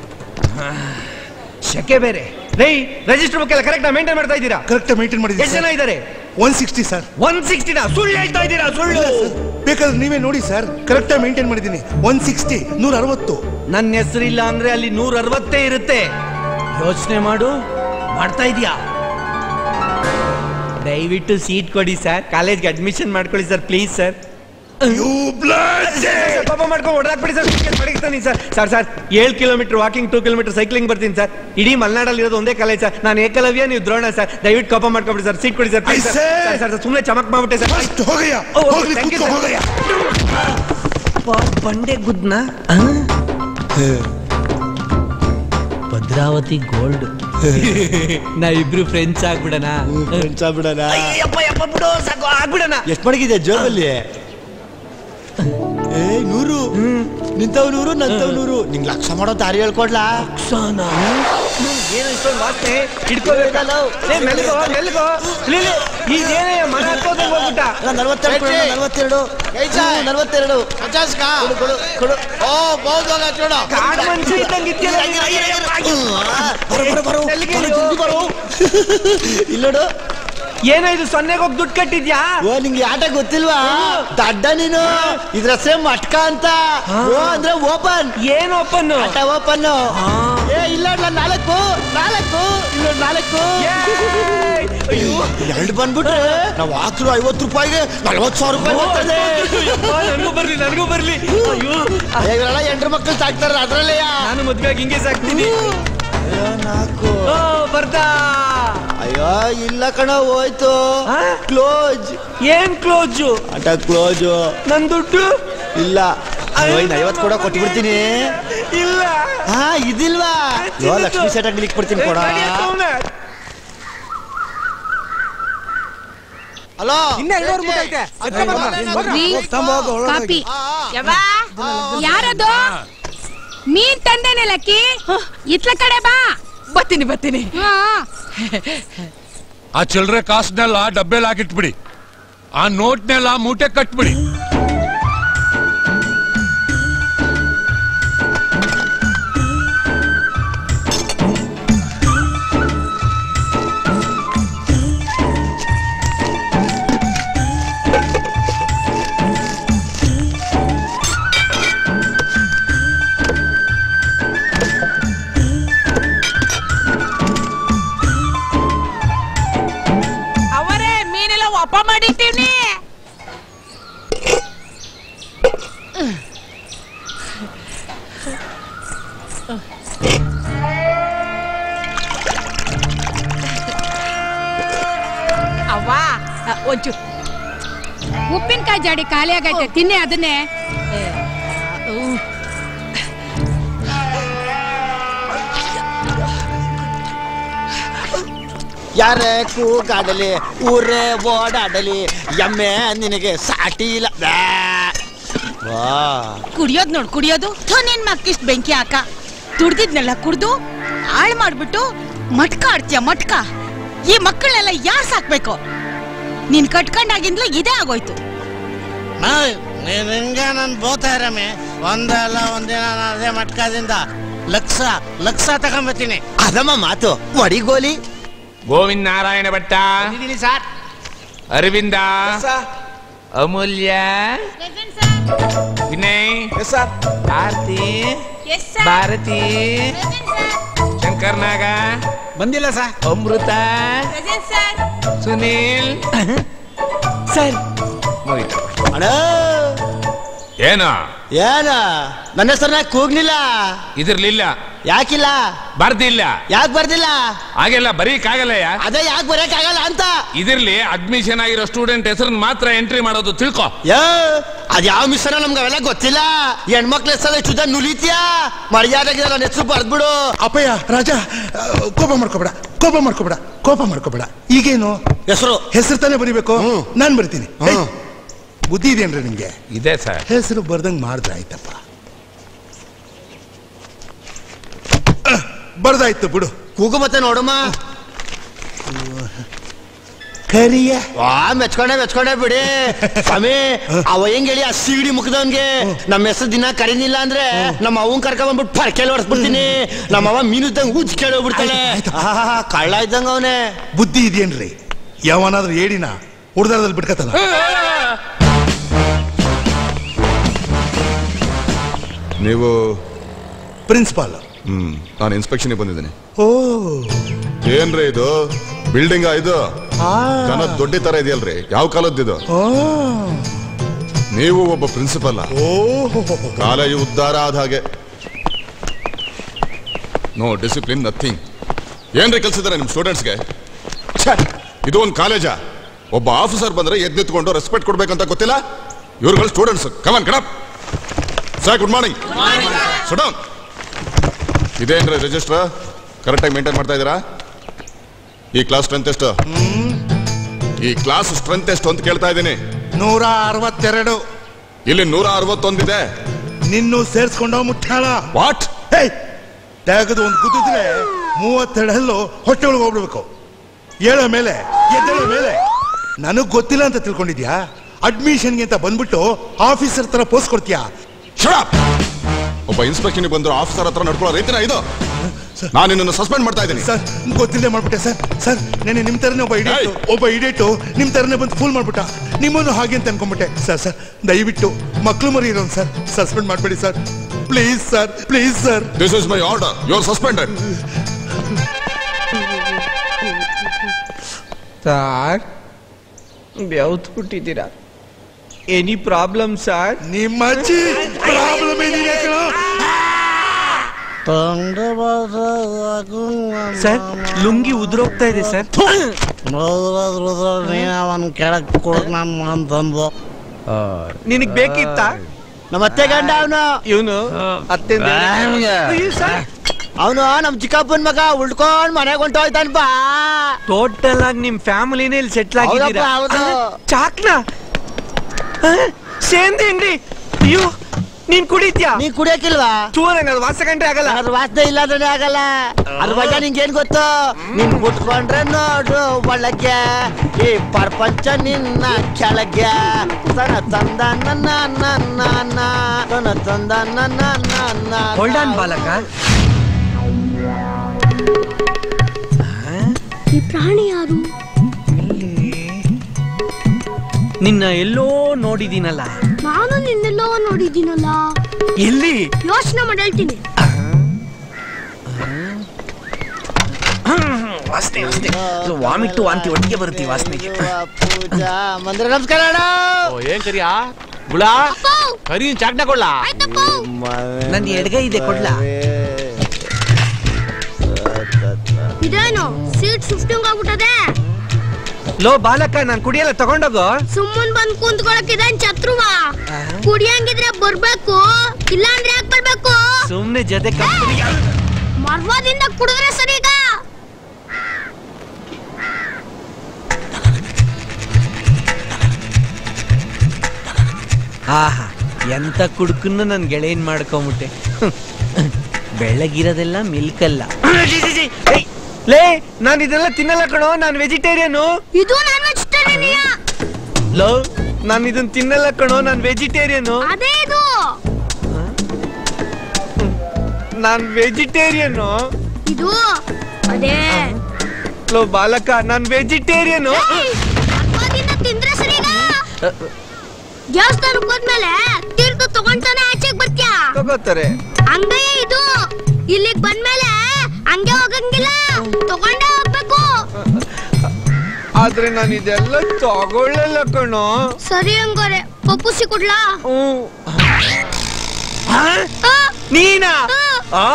Speaker 3: ಶಕೆ ಬೇರೆ ರೇ ರಿಜಿಸ್ಟರ್ ಬುಕ್ ಎಲ್ಲ ಕರೆಕ್ಟ್ ಮೇಂಟೈನ್ ಮಾಡ್ತಾ ಇದ್ದೀರಾ
Speaker 15: ಕರೆಕ್ಟ್ ಮೇಂಟೈನ್ ಮಾಡಿದ್ದೀನಿ
Speaker 3: ಎಷ್ಟು ಜನ ಇದ್ದಾರೆ
Speaker 15: ಒನ್ ಸಿಕ್ಸ್ಟಿ ಸರ್
Speaker 3: ಒನ್ ಸಿಕ್ಸ್ಟಿನ ಸುಳ್ಳು ಹೇಳ್ತಾ ಇದ್ದೀರಾ ಸುಳ್ಳು
Speaker 15: ಬೇಕಾದ್ರೆ ನೀವೇ ನೋಡಿ ಸರ್ ಕರೆಕ್ಟ್ ಮೇಂಟೈನ್ ಮಾಡಿದ್ದೀನಿ ಒನ್ ಸಿಕ್ಸ್ಟಿ ನೂರ ಅರವತ್ತು
Speaker 3: ನನ್ನ ಹೆಸರಿಲ್ಲ ಅಂದ್ರೆ ಅಲ್ಲಿ ನೂರ ಅರವತ್ತೇ ಇರುತ್ತೆ ಯೋಚನೆ ಮಾಡು ಮಾಡ್ತಾ ಇದೀಯಾ ದಯವಿಟ್ಟು ಸೀಟ್ ಕೊಡಿ ಸರ್ ಕಾಲೇಜ್ಗೆ ಅಡ್ಮಿಷನ್ ಮಾಡ್ಕೊಳ್ಳಿ ಸರ್ ಪ್ಲೀಸ್ ಸರ್
Speaker 18: ಪಾಪ ಮಾಡ್ಕೊಂಡು ಹೊಡೆದಾಕ್ಬಿಡಿ ಸರ್ ಪಡಗಿಸ್ತಾನೆ ಸರ್ ಸರ್ ಸರ್ ಏಳು kilometre walking two kilometre cycling ಬರ್ತೀನಿ ಸರ್ ಇಡೀ ಮಲೆನಾಡಲ್ಲಿ ಇರೋದು ಒಂದೇ ಕಾಲೇಜ್ ಸರ್ ನಾನು ಏಕಲವ್ಯ ನೀವು ದ್ರೋಣ ಸರ್ ದಯವಿಟ್ಟು ಕೋಪ ಮಾಡ್ಕೊಬಿಡಿ ಸರ್ ಸೀಟ್ ಕೊಡಿ sir please sir sir sir ಸುಮ್ಮನೆ ಚಮಕ್ ಮಾಡ್ಬಿಟ್ಟೆ ಸರ್
Speaker 15: ಹೋಗಯ್ಯ
Speaker 18: ಓ, ಓ,
Speaker 15: ಹೋಗ್ಲಿ,
Speaker 18: thank you,
Speaker 15: ಕೂತ್ಕೋ,
Speaker 18: sir.
Speaker 15: ಹೋಗಯ್ಯ.
Speaker 18: ಅಪ್ಪ, ಬಂಡೆ ಗುದ್ನ
Speaker 3: ಭದ್ರಾವತಿ ಗೋಲ್ಡ್ ನಾ ಇಬ್ರು ಫ್ರೆಂಡ್ಸ್ ಆಗ್ಬಿಡಣ
Speaker 11: ಫ್ರೆಂಡ್ಸ್ ಆಗ್ಬಿಡಣ
Speaker 18: ಅಯ್ಯಪ್ಪ ಯಪ್ಪ ಬಿಡು ಸಾಕು ಆಗ್ಬಿಡಣ
Speaker 11: ಎಷ್ಟು ಮಡಗಿದೆ ಜೋಬಲ್ಲಿ ಏ ನೂರು ನಿಂತವ್ ನೂರು ನಂತವ್ ನೂರು ನಿಂಗ್ ಲಕ್ಷ ಮಾಡೋ ದಾರಿ ಹೇಳ್ಕೊಡ್ಲಾ
Speaker 18: ಏನು ಇಷ್ಟೊಂದು ವಾಸನೆ ಹಿಡ್ಕೋಬೇಕಲ್ಲ ಏ ಮೆಲ್ಗೋ ಮೆಲ್ಗೋ ಲೇ, ಲೇ, ಈಗ ಏನೇ ಮನ ಹತ್ತೋದಂಗ್ ಹೋಗ್ಬಿಟ್ಟ
Speaker 11: ನಲ್ವತ್ತೆರಡು ಕೊಡು, ನಲ್ವತ್ತೆರಡು ಹ್ಮ್, ನಲ್ವತ್ತೆರಡು ಕೊಡು, ಕೊಡು, ಕೊಡು. ಓ ಬಹುದು ಹೋಗ ಚೂಡು
Speaker 18: ಕಾಡ್ ಮನುಷ್ಯ ಇದ್ದಂಗೆ ಇದ್ಯಲ್ಲ ನೀನು.
Speaker 11: ಬರೋ, ಬರೋ, ಬರೋ.
Speaker 18: ಎಲ್ಲಿಗೆ
Speaker 11: ಬರೋ,
Speaker 18: ಇದು?
Speaker 11: ಜಲ್ದಿ ಬರೋ. ಇಲ್ಲೋಡು
Speaker 18: ಏನೋ ಇದು ಸೊನ್ನೆಗೆ ಹೋಗಿ ದುಡ್ಡು ಕಟ್ಟಿದ್ಯಾ
Speaker 11: ಓ ನಿಂಗೆ ಆಟ ಗೊತ್ತಿಲ್ವಾ ದಡ್ಡ ನೀನು ಇದ್ರ ಹೆಸರೇ ಮಟ್ಕ ಅಂತ ಓ ಅಂದ್ರೆ ಓಪನ್
Speaker 18: ಏನು ಓಪನ್
Speaker 11: ಆಟ ಓಪನ್ ಏ ಇಲ್ಲ ನೋಡ್ಲ, ನಾಲ್ಕು ನಾಲ್ಕು ಇಲ್ಲ ನಾಲ್ಕು ಎರಡು ಬಂದ್ಬಿಟ್ರೆ ನಾವು ಹಾಕಿರೋ ಐವತ್ತು ರೂಪಾಯಿಗೆ ನಲ್ವತ್ತು ಸಾವಿರ ರೂಪಾಯಿ ಬರ್ತದೆ
Speaker 18: ನನಗೂ ಬರ್ಲಿ ನನಗೂ ಬರ್ಲಿ ಅಯ್ಯೋ
Speaker 11: ಇವರೆಲ್ಲ ಎಂಟ್ರು ಮಕ್ಕಳು ಸಾಕ್ತಾರ ಅದ್ರಲ್ಲೇ
Speaker 18: ನಾನು ಮದ್ವೆ ಆಗಿ ಹಿಂಗೆ ಸಾಕ್ತೀನಿ
Speaker 11: ನಾಲ್ಕು
Speaker 18: ಓ ಬರ್ತಾ
Speaker 11: ಅಯ್ಯೋ ಇಲ್ಲ ಕಣ ಹೋಯ್ತು ಕ್ಲೋಸ್
Speaker 18: ಏನ್ ಕ್ಲೋಜು
Speaker 11: ಆಟ ಕ್ಲೋಸ್
Speaker 18: ನನ್ ದುಡ್ಡು
Speaker 11: ಇಲ್ಲ ಐವತ್ತು ಐವತ್ತು ಕೂಡ ಕೊಟ್ಬಿಡ್ತೀನಿ
Speaker 18: ಇಲ್ಲ
Speaker 11: ಹಾ ಇದಿಲ್ವಾ ಯೋ ಲಕ್ಷ್ಮೀ ಸೆಟ್ ಅಂಗಡಿಗೆ ಕೊಡ್ತೀನಿ ಕೊಡ ಹಲೋ
Speaker 12: ಕಾಪಿ ಯಾರದು ಮೀನ್ ತಂದೇನೆ ಲಕ್ಕಿ ಇತ್ಲ ಕಡೆ ಬಾ
Speaker 10: ಬರ್ತೀನಿ ಬರ್ತೀನಿ
Speaker 5: ಆ ಚಿಲ್ಲರೆ ಕಾಸನ್ನೆಲ್ಲ ಡಬ್ಬೆಲ್ ಹಾಕಿಟ್ಬಿಡಿ ಆ ನೋಟ್ನೆಲ್ಲ ಮೂಟೆ ಕಟ್ಬಿಡಿ
Speaker 10: ಅವರೇ ಮೀನೆಲ್ಲ ಒಪ್ಪ ಮಾಡಿಟ್ಟಿವ್ನಿ ಅವ್ವ ಒಂಚೂರು
Speaker 12: ಉಪ್ಪಿನಕಾಯಿ ಜಾಡಿ ಖಾಲಿ ಆಗೈತೆ ತಿನ್ನಿ ಅದನ್ನೇ
Speaker 11: ಯಾರೇ ಕೂಗಾಡಲಿ ಊರೇ ಓಡಾಡಲಿ ಎಮ್ಮೆ ನಿನಗೆ ಸಾಟಿ ಇಲ್ಲ ಬ್ಯಾ. ವಾ
Speaker 10: ಕುಡಿಯೋದ್ ನೋಡ್ ಕುಡಿಯೋದು ಥು ನಿನ್ ಮಕ್ಕಿಷ್ಟ್ ಬೆಂಕಿ ಹಾಕ ದುಡ್ದಿದ್ನೆಲ್ಲ ಕುಡ್ದು ಹಾಳ್ ಮಾಡ್ಬಿಟ್ಟು ಮಟ್ಕ ಆಡ್ತೀಯ ಮಟ್ಕ ಈ ಮಕ್ಕಳನ್ನೆಲ್ಲ ಯಾರ್ ಸಾಕ್ಬೇಕು ನೀನ್ ಕಟ್ಕೊಂಡಾಗಿಂದ್ಲೂ ಇದೇ ಆಗೋಯ್ತು
Speaker 4: ನೀನ್ ಹಿಂಗೆ ನನ್ ಬೋತ ರಮೆ ಒಂದಲ್ಲ ಒಂದಿನ ನಾನು ಅದೇ ಮಟ್ಕದಿಂದ ಲಕ್ಷ ಲಕ್ಷ ತಗೊಂಬತ್ತೀನಿ
Speaker 11: ಅದಮ್ಮ ಮಾತು ಒಡಿಗೋಲಿ
Speaker 6: ಗೋವಿಂದ ನಾರಾಯಣ ಭಟ್ಟ
Speaker 4: ಸರ್
Speaker 6: ಅರವಿಂದ ಅಮೂಲ್ಯ ವಿನಯ್ ಆರ್ತಿ ಭಾರತಿ ಶಂಕರ್ ನಾಗ
Speaker 9: ಬಂದಿಲ್ಲ ಸರ್
Speaker 6: ಅಮೃತ ಸುನೀಲ್
Speaker 18: ಸರ್
Speaker 6: ಮುಗಿತು
Speaker 11: ಅಣ್ಣ
Speaker 5: ಏನ
Speaker 11: ಏನ ನನ್ನ ಹೆಸರನ್ನ ಕೂಗ್ಲಿಲ್ಲ
Speaker 5: ಇದಿರ್ಲಿಲ್ಲ
Speaker 11: ಯಾಕಿಲ್ಲ
Speaker 5: ಬರ್ದಿಲ್ಲ
Speaker 11: ಯಾಕೆ ಬರ್ದಿಲ್ಲ
Speaker 5: ಹಾಗೆಲ್ಲ ಬರೀಕಾಗಲ್ಲಯ್ಯ
Speaker 11: ಅದೇ ಯಾಕೆ ಬರಕ್ಕಾಗಲ್ಲ ಅಂತ
Speaker 5: ಇದಿರ್ಲಿ ಅಡ್ಮಿಷನ್ ಆಗಿರೋ ಸ್ಟೂಡೆಂಟ್ ಹೆಸರನ್ನ ಮಾತ್ರ ಎಂಟ್ರಿ ಮಾಡೋದು ತಿಳ್ಕೊ
Speaker 11: ಯೋ ಅದ್ ಯಾವ ಮಿಸ್ಸನ ನಮ್ಗೆ ಅವೆಲ್ಲ ಗೊತ್ತಿಲ್ಲ ಹೆಣ್ಮಕ್ಳ ಹೆಸರು ಶುದ್ಧ ನುಲಿತ್ಯಾ ಮರ್ಯಾದೆಗೆ ನನ್ನ ಹೆಸರು ಬರ್ದ್ಬಿಡು
Speaker 15: ಅಪ್ಪಯ್ಯ ರಾಜ ಆ, ಕೋಪ ಮಾಡ್ಕೋಬೇಡ ಕೋಪ ಮಾಡ್ಕೋಬೇಡ ಕೋಪ ಮಾಡ್ಕೋಬೇಡ ಈಗೇನು
Speaker 11: ಹೆಸರು
Speaker 15: ಹೆಸರು ತಾನೇ ಬರಿಬೇಕು ನಾನ್ ಬರ್ತೀನಿ ಏಯ್, ಬುದ್ಧಿ ಇದೆಯೇನ್ರಿ ನಿಮ್ಗೆ
Speaker 5: ಇದೆ ಸರ್
Speaker 15: ಹೆಸರು ಬರ್ದಂಗ್ ಮಾಡಿದ್ರೆ ಆಯ್ತಪ್ಪ ಅಹ್, ಬರ್ದಾಯ್ತು ಬಿಡು
Speaker 11: ಕೂಗು ಮತ್ತೆ ನೋಡಮ್ಮ
Speaker 15: ಕರಿಯ
Speaker 11: ವಾ ಮೆಚ್ಕೊಂಡೆ ಮೆಚ್ಕೊಂಡೆ ಬಿಡಿ ಸ್ವಾಮಿ ಅವ ಹೆಂಗ್ ಹೇಳಿ ಆ ಸಿಗಡಿ ಮುಖದವನ್ಗೆ ನಮ್ಮ ಹೆಸರು ದಿನ ಕರೀನಿಲ್ಲ ಅಂದ್ರೆ ನಮ್ಮ ಅವನ್ ಕರ್ಕ ಬಂದ್ಬಿಟ್ಟು ಪರ್ಕೆಲ್ ಹೊಡ್ಸ್ಬಿಡ್ತೀನಿ ನಮ್ಮ ಅವ ಮೀನು ಇದ್ದಂಗ ಉಜ್ಜಿ ಕೇಳೋಗ್ಬಿಡ್ತಾನೆ ಆಹಾ, ಕಳ್ಳ ಇದ್ದಂಗ ಅವನೇ
Speaker 15: ಬುದ್ಧಿ ಇದೆಯೇನ್ರಿ ಯಾವನಾದ್ರೂ ಏಡಿನ ಹುಡ್ದಾರದಲ್ಲಿ ಬಿಟ್ಕತಲ್ಲ
Speaker 19: ನೀವು
Speaker 15: ಪ್ರಿನ್ಸಿಪಾಲ್
Speaker 19: ಹ್ಮ್ ನಾನು ಇನ್ಸ್ಪೆಕ್ಷನ್ಗೆ ಬಂದಿದ್ದೀನಿ
Speaker 15: ಓ
Speaker 19: ಏನ್ರಿ ಇದು ಬಿಲ್ಡಿಂಗ್ ಇದು
Speaker 15: ಆ.
Speaker 19: ಜನ ದೊಡ್ಡ ತರ ಇದೆಯಲ್ರಿ ಯಾವ ಕಾಲದ್ದು ಇದು
Speaker 15: ಓ
Speaker 19: ನೀವು ಒಬ್ಬ ಪ್ರಿನ್ಸಿಪಲ್ ಕಾಲೇಜು ಉದ್ಧಾರ ಆದ ಹಾಗೆ ನೋ ಡಿಸಿಪ್ಲಿನ್ ನಥಿಂಗ್ ಏನ್ರಿ ಕಲ್ಸಿದಾರೆ ನಿಮ್ ಸ್ಟೂಡೆಂಟ್ಸ್ಗೆ ಇದು ಒಂದು ಕಾಲೇಜಾ ಒಬ್ಬ ಆಫೀಸರ್ ಬಂದ್ರೆ ಎದ್ದು ನಿಂತ್ಕೊಂಡು ರೆಸ್ಪೆಕ್ಟ್ ಕೊಡ್ಬೇಕಂತ ಗೊತ್ತಿಲ್ಲ ಇವ್ರುಗಳು ಸ್ಟೂಡೆಂಟ್ಸ್ ಕಮನ್ ಕಡಪ್ sir good morning sit down register ಕರೆಕ್ಟಾಗಿ ಮೇಂಟೈನ್ ಮಾಡ್ತಾ ಇದ್ದೀರಾ ಈ ಕ್ಲಾಸ್ ಸ್ಟ್ರೆಂತ್ ಎಷ್ಟು ಈ ಕ್ಲಾಸ್ ಸ್ಟ್ರೆಂತ್ ಎಷ್ಟು ಅಂತ ಕೇಳ್ತಾ ಇದ್ದೀನಿ
Speaker 15: ನೂರ ಅರವತ್ತೆರಡು
Speaker 19: ಇಲ್ಲಿ ನೂರ ಅರವತ್ತೊಂದಿದೆ
Speaker 15: ನಿನ್ನೂ ಸೇರ್ಸ್ಕೊಂಡ ಮುಟ್ಟಾಳ
Speaker 19: ವಾಟ್
Speaker 15: ಹೇ ತೆಗೆದು ಒಂದು ಕುದಿದ್ರೆ ಮೂವತ್ತೆರಡು ಹಲ್ಲು ಹೊಟ್ಟೆ ಒಳಗೆ ಹೋಗ್ಬಿಡ್ಬೇಕು ಏಳೋ ಮೇಲೆ ಎದ್ದೇಳೋ ಮೇಲೆ ನನಗ್ ಗೊತ್ತಿಲ್ಲ ಅಂತ ತಿಳ್ಕೊಂಡಿದ್ಯಾ ಅಡ್ಮಿಷನ್ಗೆ ಅಂತ ಬಂದ್ಬಿಟ್ಟು ಆಫೀಸರ್ ತರ ಪೋಸ್ಟ್ ಕೊಡ್ತೀಯಾ
Speaker 19: ಒಬ್ಬ ಇನ್ಸ್ಪೆಕ್ಷನ್ ಬಂದ್ರು ಆಫೀಸರ್ ಹತ್ರ ನಡ್ಕೊಳ್ಳೋ ರೀತಿನ ಇದು ನಾನು ನಿನ್ನನ್ನು ಸಸ್ಪೆಂಡ್ ಮಾಡ್ತಾ ಇದ್ದೀನಿ
Speaker 15: ಸರ್ ಗೊತ್ತಿಲ್ಲದೆ ಮಾಡ್ಬಿಟ್ಟೆ ಸರ್ ಸರ್ ನೆನೆ ನಿಮ್ ತರನೇ ಒಬ್ಬ ಇಡೇಟು ಒಬ್ಬ ಇಡೇಟು ನಿಮ್ ತರನೇ ಬಂದು ಫೂಲ್ ಮಾಡ್ಬಿಟ್ಟ ನಿಮ್ಮನ್ನು ಹಾಗೆ ಅಂತ ಅನ್ಕೊಂಡ್ಬಿಟ್ಟೆ ಸರ್ ಸರ್ ದಯವಿಟ್ಟು ಮಕ್ಳು ಮರಿ ಇರೋನ್ ಸರ್ ಸಸ್ಪೆಂಡ್ ಮಾಡ್ಬೇಡಿ sir please sir please sir
Speaker 19: this is my order you are suspended
Speaker 18: sir ಬೆವ್ತ್ ಬಿಟ್ಟಿದ್ದೀರಾ ಎನಿ ಪ್ರಾಬ್ಲಮ್ ಸರ್
Speaker 15: ನಿಮ್ಮ ಅಜ್ಜಿ ಪ್ರಾಬ್ಲಮ್ ಏನಿದೆ
Speaker 18: ಸರ್ ಲುಂಗಿ ಉದುರೋಗ್ತಾ ಇದೆ ಸರ್
Speaker 4: ಅವನ್ ಕೆಳಗ್ ಕೊಡಕ್ ನಮ್ಮ ಅಂತಂದು
Speaker 18: ನಿನಗ್ ಬೇಕಿತ್ತ
Speaker 11: ನಮ್ಮ ಅತ್ತೆ ಗಂಡ ಅವನು
Speaker 18: ಇವನು ಅತ್ತೆ
Speaker 11: ಅವನು ನಮ್ ಚಿಕ್ಕಪ್ಪನ ಮಗ ಉಳ್ಕೊಂಡ್ ಮನೆಗೆ ಹೊಂಟೋಯ್ತಾನ ಬಾ
Speaker 18: ಟೋಟಲ್ ಆಗಿ ನಿಮ್ ಫ್ಯಾಮಿಲಿನೇ ಇಲ್ಲಿ ಸೆಟ್ಲ್ ಆಗಿದ್ದೀರಾ
Speaker 11: ಹೌದಪ್ಪ, ಹೌದು.
Speaker 18: ಚಾಕ್ನ ಸೇಂದೇನ್ರಿ ಅಯ್ಯೋ ನೀನ್ ಕುಡಿತ್ಯಾ
Speaker 11: ನೀ ಕುಡಿಯಕ್ಕಿಲ್ವಾ
Speaker 18: ಚೂರ ವಾಸ ಗಂಟೆ ಆಗಲ್ಲ
Speaker 11: ಅದ್ರ ವಾಸನೆ ಇಲ್ಲ ಅಂದ್ರೆ ಆಗಲ್ಲ ಅದ್ರ ಬಗ್ಗೆ ನಿಂಗೇನ್ ಗೊತ್ತು ನಿನ್ ಬಿಟ್ಕೊಂಡ್ರೆ ನೋಡು ಒಳಗೆ ಈ ಪ್ರಪಂಚ ನಿನ್ನ ಕೆಳಗೆ ತನ ತಂದ ನನ್ನ ನನ್ನ ತನ ತಂದ ನನ್ನ ನನ್ನ
Speaker 18: ಹೊಲ್ಡಾನ್ ಬಾಲಕ
Speaker 12: ಈ ಪ್ರಾಣಿ ಯಾರು
Speaker 18: ನಿನ್ನ ಎಲ್ಲೋ ನೋಡಿದೀನಲ್ಲ
Speaker 12: ನಾನು ನಿನ್ನೆಲ್ಲೋ ನೋಡಿದ್ದೀನಲ್ಲ
Speaker 18: ಎಲ್ಲಿ
Speaker 12: ಯೋಚನೆ ಮಾಡಿ ಹೇಳ್ತೀನಿ
Speaker 18: ವಾಸನೆ ವಾಸನೆ ವಾಮಿಟ್ಟು ವಾಂತಿ ಒಟ್ಟಿಗೆ ಬರುತ್ತೆ ಈ ವಾಸನೆಗೆ
Speaker 11: ಪೂಜಾ ಮಂದಿರ ನಮಸ್ಕಾರ ಅಣ್ಣ.
Speaker 6: ಏನ್ ಕರಿಯಾ ಗುಳಾ ಕರಿ ಚಾಕ್ನ ಕೊಡ್ಲಾ
Speaker 18: ನನ್ ಎಡಗೈ ಇದೆ ಕೊಡ್ಲಾ
Speaker 12: ಇದೇನು ಸೀಟ್ ಶಿಫ್ಟಿಂಗ್ ಆಗ್ಬಿಟ್ಟದೆ
Speaker 18: ಲೋ ಬಾಲಕ ನಾನ್ ಕುಡಿಯಲ್ಲ ತಗೊಂಡೋಗೋ
Speaker 12: ಸುಮ್ಮನ್ ಬಂದ್ ಕುಂತ್ಕೊಳಕ್ ಇದೇನ್ ಛತ್ರುವ ಕುಡಿಯಂಗಿದ್ರೆ ಬರ್ಬೇಕು ಇಲ್ಲ ಅಂದ್ರೆ ಯಾಕೆ ಬರ್ಬೇಕು
Speaker 18: ಸುಮ್ನೆ ಜೊತೆ ಕಂಪನಿ
Speaker 12: ಮರ್ವಾದಿಂದ ಕುಡಿದ್ರೆ ಸರಿ ಈಗ
Speaker 18: ಆಹಾ ಎಂತ ಕುಡ್ಕನ್ನು ನನ್ ಗೆಳೆಯನ್ ಮಾಡ್ಕೊಂಬಿಟ್ಟೆ ಬೆಳಗಿರೋದೆಲ್ಲ ಮಿಲ್ಕ್ ಅಲ್ಲ ಲೇ ನಾನು ಇದೆಲ್ಲ ತಿನ್ನಲ್ಲ ಕಣೋ ನಾನು ವೆಜಿಟೇರಿಯನು
Speaker 12: ಇದು ನಾನ್ ವೆಜಿಟೇರಿಯನ್
Speaker 18: ಲೋ ನಾನು ಇದನ್ನ ತಿನ್ನಲ್ಲ ಕಣೋ ನಾನು ವೆಜಿಟೇರಿಯನು
Speaker 12: ಅದೇ ಇದು
Speaker 18: ನಾನ್ ವೆಜಿಟೇರಿಯನು
Speaker 12: ಇದು ಅದೇ
Speaker 18: ಲೋ ಬಾಲಕ ನಾನ್ ವೆಜಿಟೇರಿಯನು
Speaker 12: ಮರ್ವಾದಿಂದ ತಿಂದ್ರೆ ಸರಿ ಈಗ ದೇವಸ್ಥಾನಕ್ಕೆ ಹೋದ್ಮೇಲೆ ತೀರ್ಥ ತಗೊಂತಾನೆ ಆಚೆಗೆ ಬರ್ತ್ಯಾ
Speaker 18: ತಗೋತಾರೆ
Speaker 12: ಹಂಗೇ ಇದು ಇಲ್ಲಿಗ್ ಬಂದ್ಮೇಲೆ ಹಂಗೆ ಹೋಗಂಗಿಲ್ಲ ತಗೊಂಡೇ ಹೋಗ್ಬೇಕು
Speaker 18: ಆದ್ರೆ ನಾನು ಇದೆಲ್ಲ ತಗೊಳ್ಳಲ್ಲ ಕಣೋ
Speaker 12: ಸರಿ ಹಂಗಾರೆ ಪಪ್ಪುಸಿ ಕೊಡ್ಲಾ
Speaker 18: ನೀನಾ ಆ,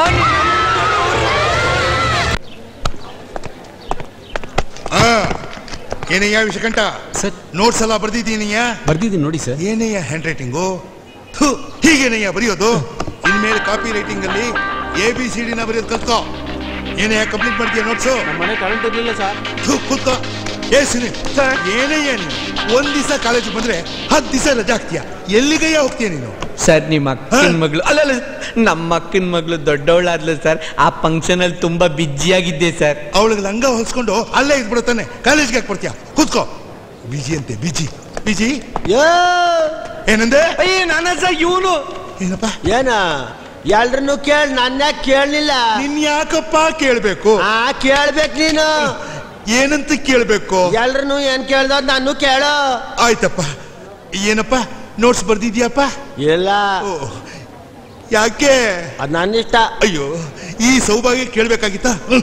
Speaker 15: ಆ, ಏನಯ್ಯ ವಿಷಕಂಠ ನೋಟ್ಸ್ ಎಲ್ಲ ಬರ್ದಿದ್ದೀನಯ್ಯ
Speaker 9: ಬರ್ದಿದ್ದೀನಿ ನೋಡಿ ಸರ್
Speaker 15: ಏನಯ್ಯ ಹ್ಯಾಂಡ್ ರೈಟಿಂಗು ಹೀಗೇನಯ್ಯ ಬರೆಯೋದು ಇನ್ಮೇಲೆ ಕಾಪಿ ರೈಟಿಂಗ್ ಅಲ್ಲಿ ಎ ಬಿ ಸಿ ಡಿನ ಬರೆಯೋದು ಕಲ್ತ್ಕೋ ಏನಯ್ಯ ಕಂಪ್ಲೀಟ್ ಮಾಡ್ತೀಯ ನೋಟ್ಸು
Speaker 6: ಮನೆ ಕರೆಂಟ್ ಇರ್ಲಿಲ್ಲ ಸರ್
Speaker 15: ಕೂತ್ಕೋ ಏ ಸುನಿ ಏನಯ್ಯ ನೀನು ಒಂದ್ ದಿವಸ ಕಾಲೇಜ್ ಬಂದ್ರೆ ಹತ್ತು ದಿವಸ ರಜಾ ಹಾಕ್ತೀಯ ಎಲ್ಲಿಗಯ್ಯ ಹೋಗ್ತೀಯ ನೀನು
Speaker 18: ಸರ್ ನಿಮ್ಮ ಅಕ್ಕನ ಮಗಳು ಅಲ್ಲ ಅಲ್ಲ ನಮ್ಮ ಅಕ್ಕನ ಮಗಳು ದೊಡ್ಡವಳಾದ್ಲು ಸರ್ ಆ ಫಂಕ್ಷನ್ ಅಲ್ಲಿ ತುಂಬಾ ಬಿಜಿಯಾಗಿದ್ದೆ ಸರ್
Speaker 15: ಅವಳಿಗೆ ಲಂಗ ಹೊಲ್ಸ್ಕೊಂಡು ಅಲ್ಲೇ ಇದ್ಬಿಡುತ್ತಾನೆ ಕಾಲೇಜ್ಗೆ ಯಾಕೆ ಬರ್ತೀಯ ಕೂತ್ಕೋ ಬಿಜಿ ಅಂತೆ ಬಿಜಿ ಬಿಜಿ ಏನಂದೆ
Speaker 18: ಅಯ್ಯ ನಾನ ಸರ್ ಇವನು
Speaker 15: ಏನಪ್ಪ
Speaker 11: ಏನ ಎಲ್ರನ್ನು ಕೇಳ್ ನನ್ನ ಯಾಕೆ ಕೇಳಲಿಲ್ಲ
Speaker 15: ನಿನ್ ಯಾಕಪ್ಪ ಕೇಳ್ಬೇಕು
Speaker 11: ಆ ಕೇಳ್ಬೇಕು ನೀನು
Speaker 15: ಏನಂತ ಕೇಳ್ಬೇಕು
Speaker 11: ಎಲ್ರನ್ನು ಏನ್ ಕೇಳ್ದ ನಾನು ಕೇಳು
Speaker 15: ಆಯ್ತಪ್ಪ ಏನಪ್ಪ ನೋಟ್ಸ್ ಬರ್ದಿದ್ಯಪ್ಪ
Speaker 11: ಇಲ್ಲ
Speaker 15: ಯಾಕೆ
Speaker 11: ಅದ್ ನನ್ನ ಇಷ್ಟ
Speaker 15: ಅಯ್ಯೋ ಈ ಸೌಭಾಗ್ಯ ಕೇಳ್ಬೇಕಾಗಿತ್ತಾ ಹ್ಮ್.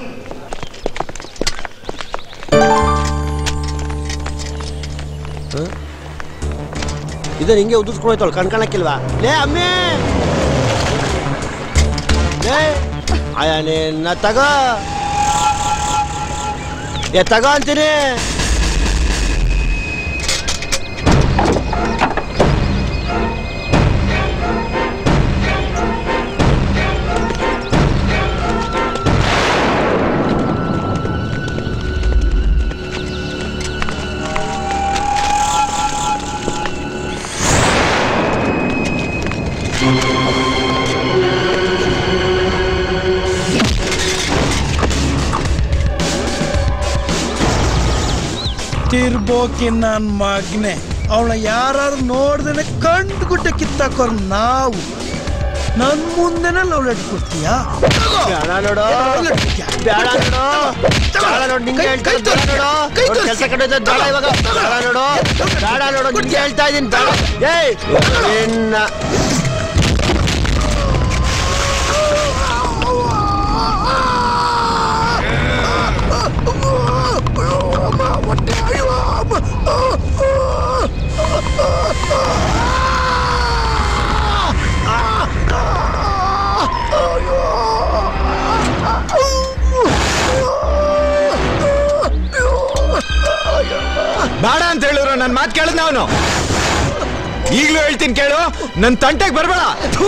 Speaker 11: ಇದು ಹಿಂಗೆ ಉದುರ್ಸ್ಕೊಂಡು ಹೋಯ್ತವಳು ಕಣ್ ಕಾಣಕ್ಕಿಲ್ವಾ ಲೇ ಅಮ್ಮೆ ಲೇ ಆಯ ನಿನ್ನ ತಗೋ ಏ ತಗೋ ಅಂತೀನಿ
Speaker 3: ತಿರ್ಬೋಕಿ ನನ್ ಮಗ್ನೆ ಅವಳ ಯಾರು ನೋಡ್ದೇನೆ ಕಂಡು ಗುಡ್ಡ ಕಿತ್ತಾಕೋರ್ ನಾವು ನನ್ ಮುಂದೆನೆ ಲವ್ ಲೆಟ್ ಕೊಡ್ತೀಯಾ
Speaker 11: ಬೇಡ ನೋಡು ಬೇಡ ನೋಡು ಬೇಡ ನೋಡು ನಿಂಗೆ ಹೇಳ್ತಾ ಇದ್ದೀನಿ ಬೇಡ ನೋಡು ಕೆಲಸ ಕಡೆ ಬೇಡ ಇವಾಗ ಬೇಡ ನೋಡು ಬೇಡ ನೋಡು ನಿಂಗೆ ಹೇಳ್ತಾ ಇದ್ದೀನಿ ಬೇಡ ಏಯ್ ನಿನ್ನ
Speaker 16: ಬೇಡ ಅಂತ ಹೇಳಿದ್ರು ನನ್ನ ಮಾತು ಕೇಳಿದ್ನ ಅವನು ಈಗಲೂ ಹೇಳ್ತೀನಿ ಕೇಳು ನನ್ನ ತಂಟೆಗೆ ಬರಬೇಡ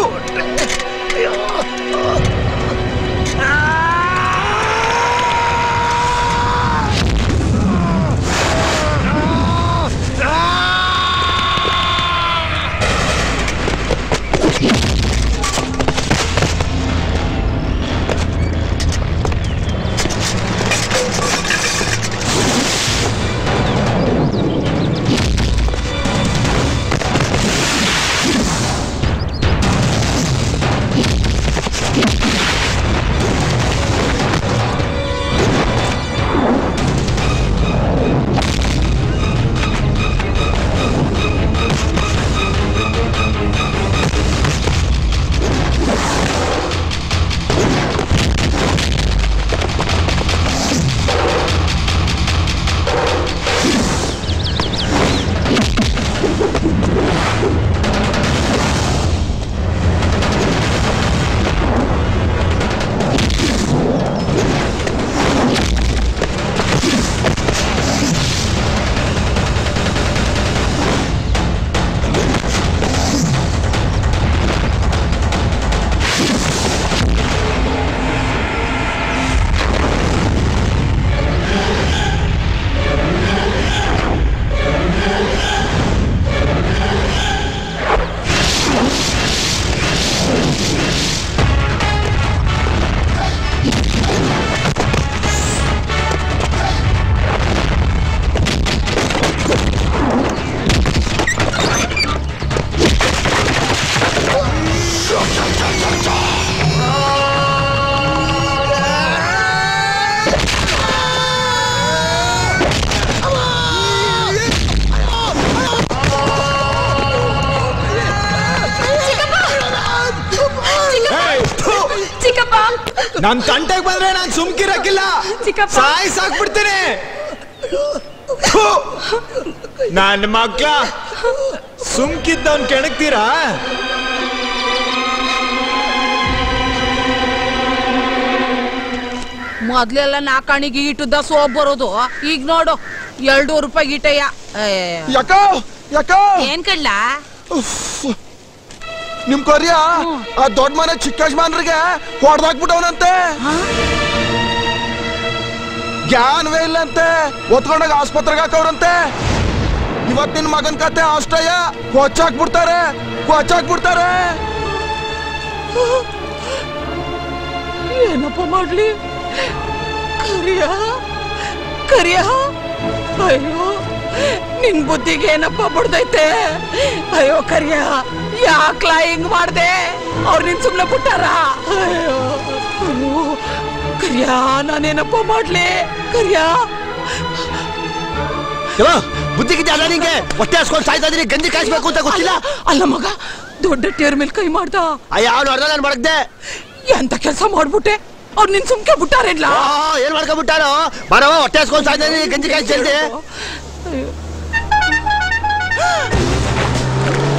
Speaker 14: ಚಿಕ್ಕಪ್ಪ
Speaker 16: ನನ್ ತಂಟೆಗೆ ಬಂದ್ರೆ ನಾನು ಸುಮ್ಕಿರಕ್ಕಿಲ್ಲ
Speaker 14: ಚಿಕ್ಕಪ್ಪ.
Speaker 16: ಸಾಯ್ ಸಾಕ್ಬಿಡ್ತೀನಿ ಥು! ನನ್ನ ಮಕ್ಳ ಸುಮ್ಕಿದ್ದವನ್ ಕೆಣಕ್ತೀರಾ
Speaker 20: ಮೊದ್ಲೆಲ್ಲ ನಾಲ್ಕಾಣಿಗೆ ಈಟದ ಸೋಪ್ ಬರೋದು ಈಗ ನೋಡು ಎರಡೂರು ರೂಪಾಯಿ ಗೀಟಯ್ಯ
Speaker 21: ಯಾಕೋ ಯಾಕೋ
Speaker 20: ಏನ್ ಕಡ್ಲ
Speaker 21: ನಿಮ್ ಕೊರಿಯ ಆ ದೊಡ್ಡ ಮನೆ ಚಿಕ್ಕ ಯಜಮಾನ್ರಿಗೆ ಹೊಡೆದಾಕ್ಬಿಟ್ಟವನಂತೆ ಜ್ಞಾನವೇ ಇಲ್ಲಂತೆ ಒತ್ಕೊಂಡಾಗ ಆಸ್ಪತ್ರೆಗೆ ಹಾಕವ್ರಂತೆ ಇವತ್ ನಿನ್ ಮಗನ್ ಕತೆ ಅಷ್ಟಯ್ಯ ಕೊಚ್ಚಾಕ್ಬಿಡ್ತಾರೆ ಕೊಚ್ಚಾಕ್ಬಿಡ್ತಾರೆ
Speaker 20: ಏನಪ್ಪ ಮಾಡ್ಲಿ ಕರಿಯ ಕರಿಯ ಅಯ್ಯೋ ನಿನ್ ಬುದ್ಧಿಗೆ ಏನಪ್ಪ ಬಡ್ದೈತೆ ಅಯ್ಯೋ ಕರಿಯ ಯಾಕ್ಲಾ ಹಿಂಗ್ ಮಾಡ್ದೆ ಅವ್ರು ನಿನ್ ಸುಮ್ನೆ ಬಿಟ್ಟಾರ ಅಯ್ಯೋ ಅಯ್ಯೋ, ಕರಿಯ ನಾನೇನಪ್ಪ ಮಾಡ್ಲಿ ಕರಿಯ
Speaker 11: ಯವ್ವ, ಬುದ್ಧಿ ಗಿದ್ದೆ ಅಲ್ಲ ನಿಂಗೆ ಹೊಟ್ಟೆ ಹಸ್ಕೊಂಡು ಸಾಯ್ತಾ ಇದೀನಿ ಗಂಜಿ ಕಾಯಿಸ್ಬೇಕು ಅಂತ ಗೊತ್ತಿಲ್ಲ
Speaker 20: ಅಲ್ಲ ಮಗ ದೊಡ್ಡ ಟೇರ್ ಮೇಲೆ ಕೈ ಮಾಡ್ದ
Speaker 11: ಅಯ್ಯ ಅವ್ನು ಅರ್ಧ ನಾನು ಮಾಡಕ್ದೆ
Speaker 20: ಎಂತ ಕೆಲಸ ಮಾಡ್ಬಿಟ್ಟೆ ಅವ್ರು ನಿನ್ ಸುಮ್ಕೆ ಬಿಟ್ಟಾರಿಲ್ಲ
Speaker 11: ಏನ್ ಮಾಡ್ಕೊಂಡ್ಬಿಟ್ಟಾರೋ ಬರವ ಹೊಟ್ಟೆ ಹಸ್ಕೊಂಡು ಸಾಯ್ತಾ ಇದೀನಿ ಗಂಜಿ ಕಾಯಿಸಿ ಜಲ್ದಿ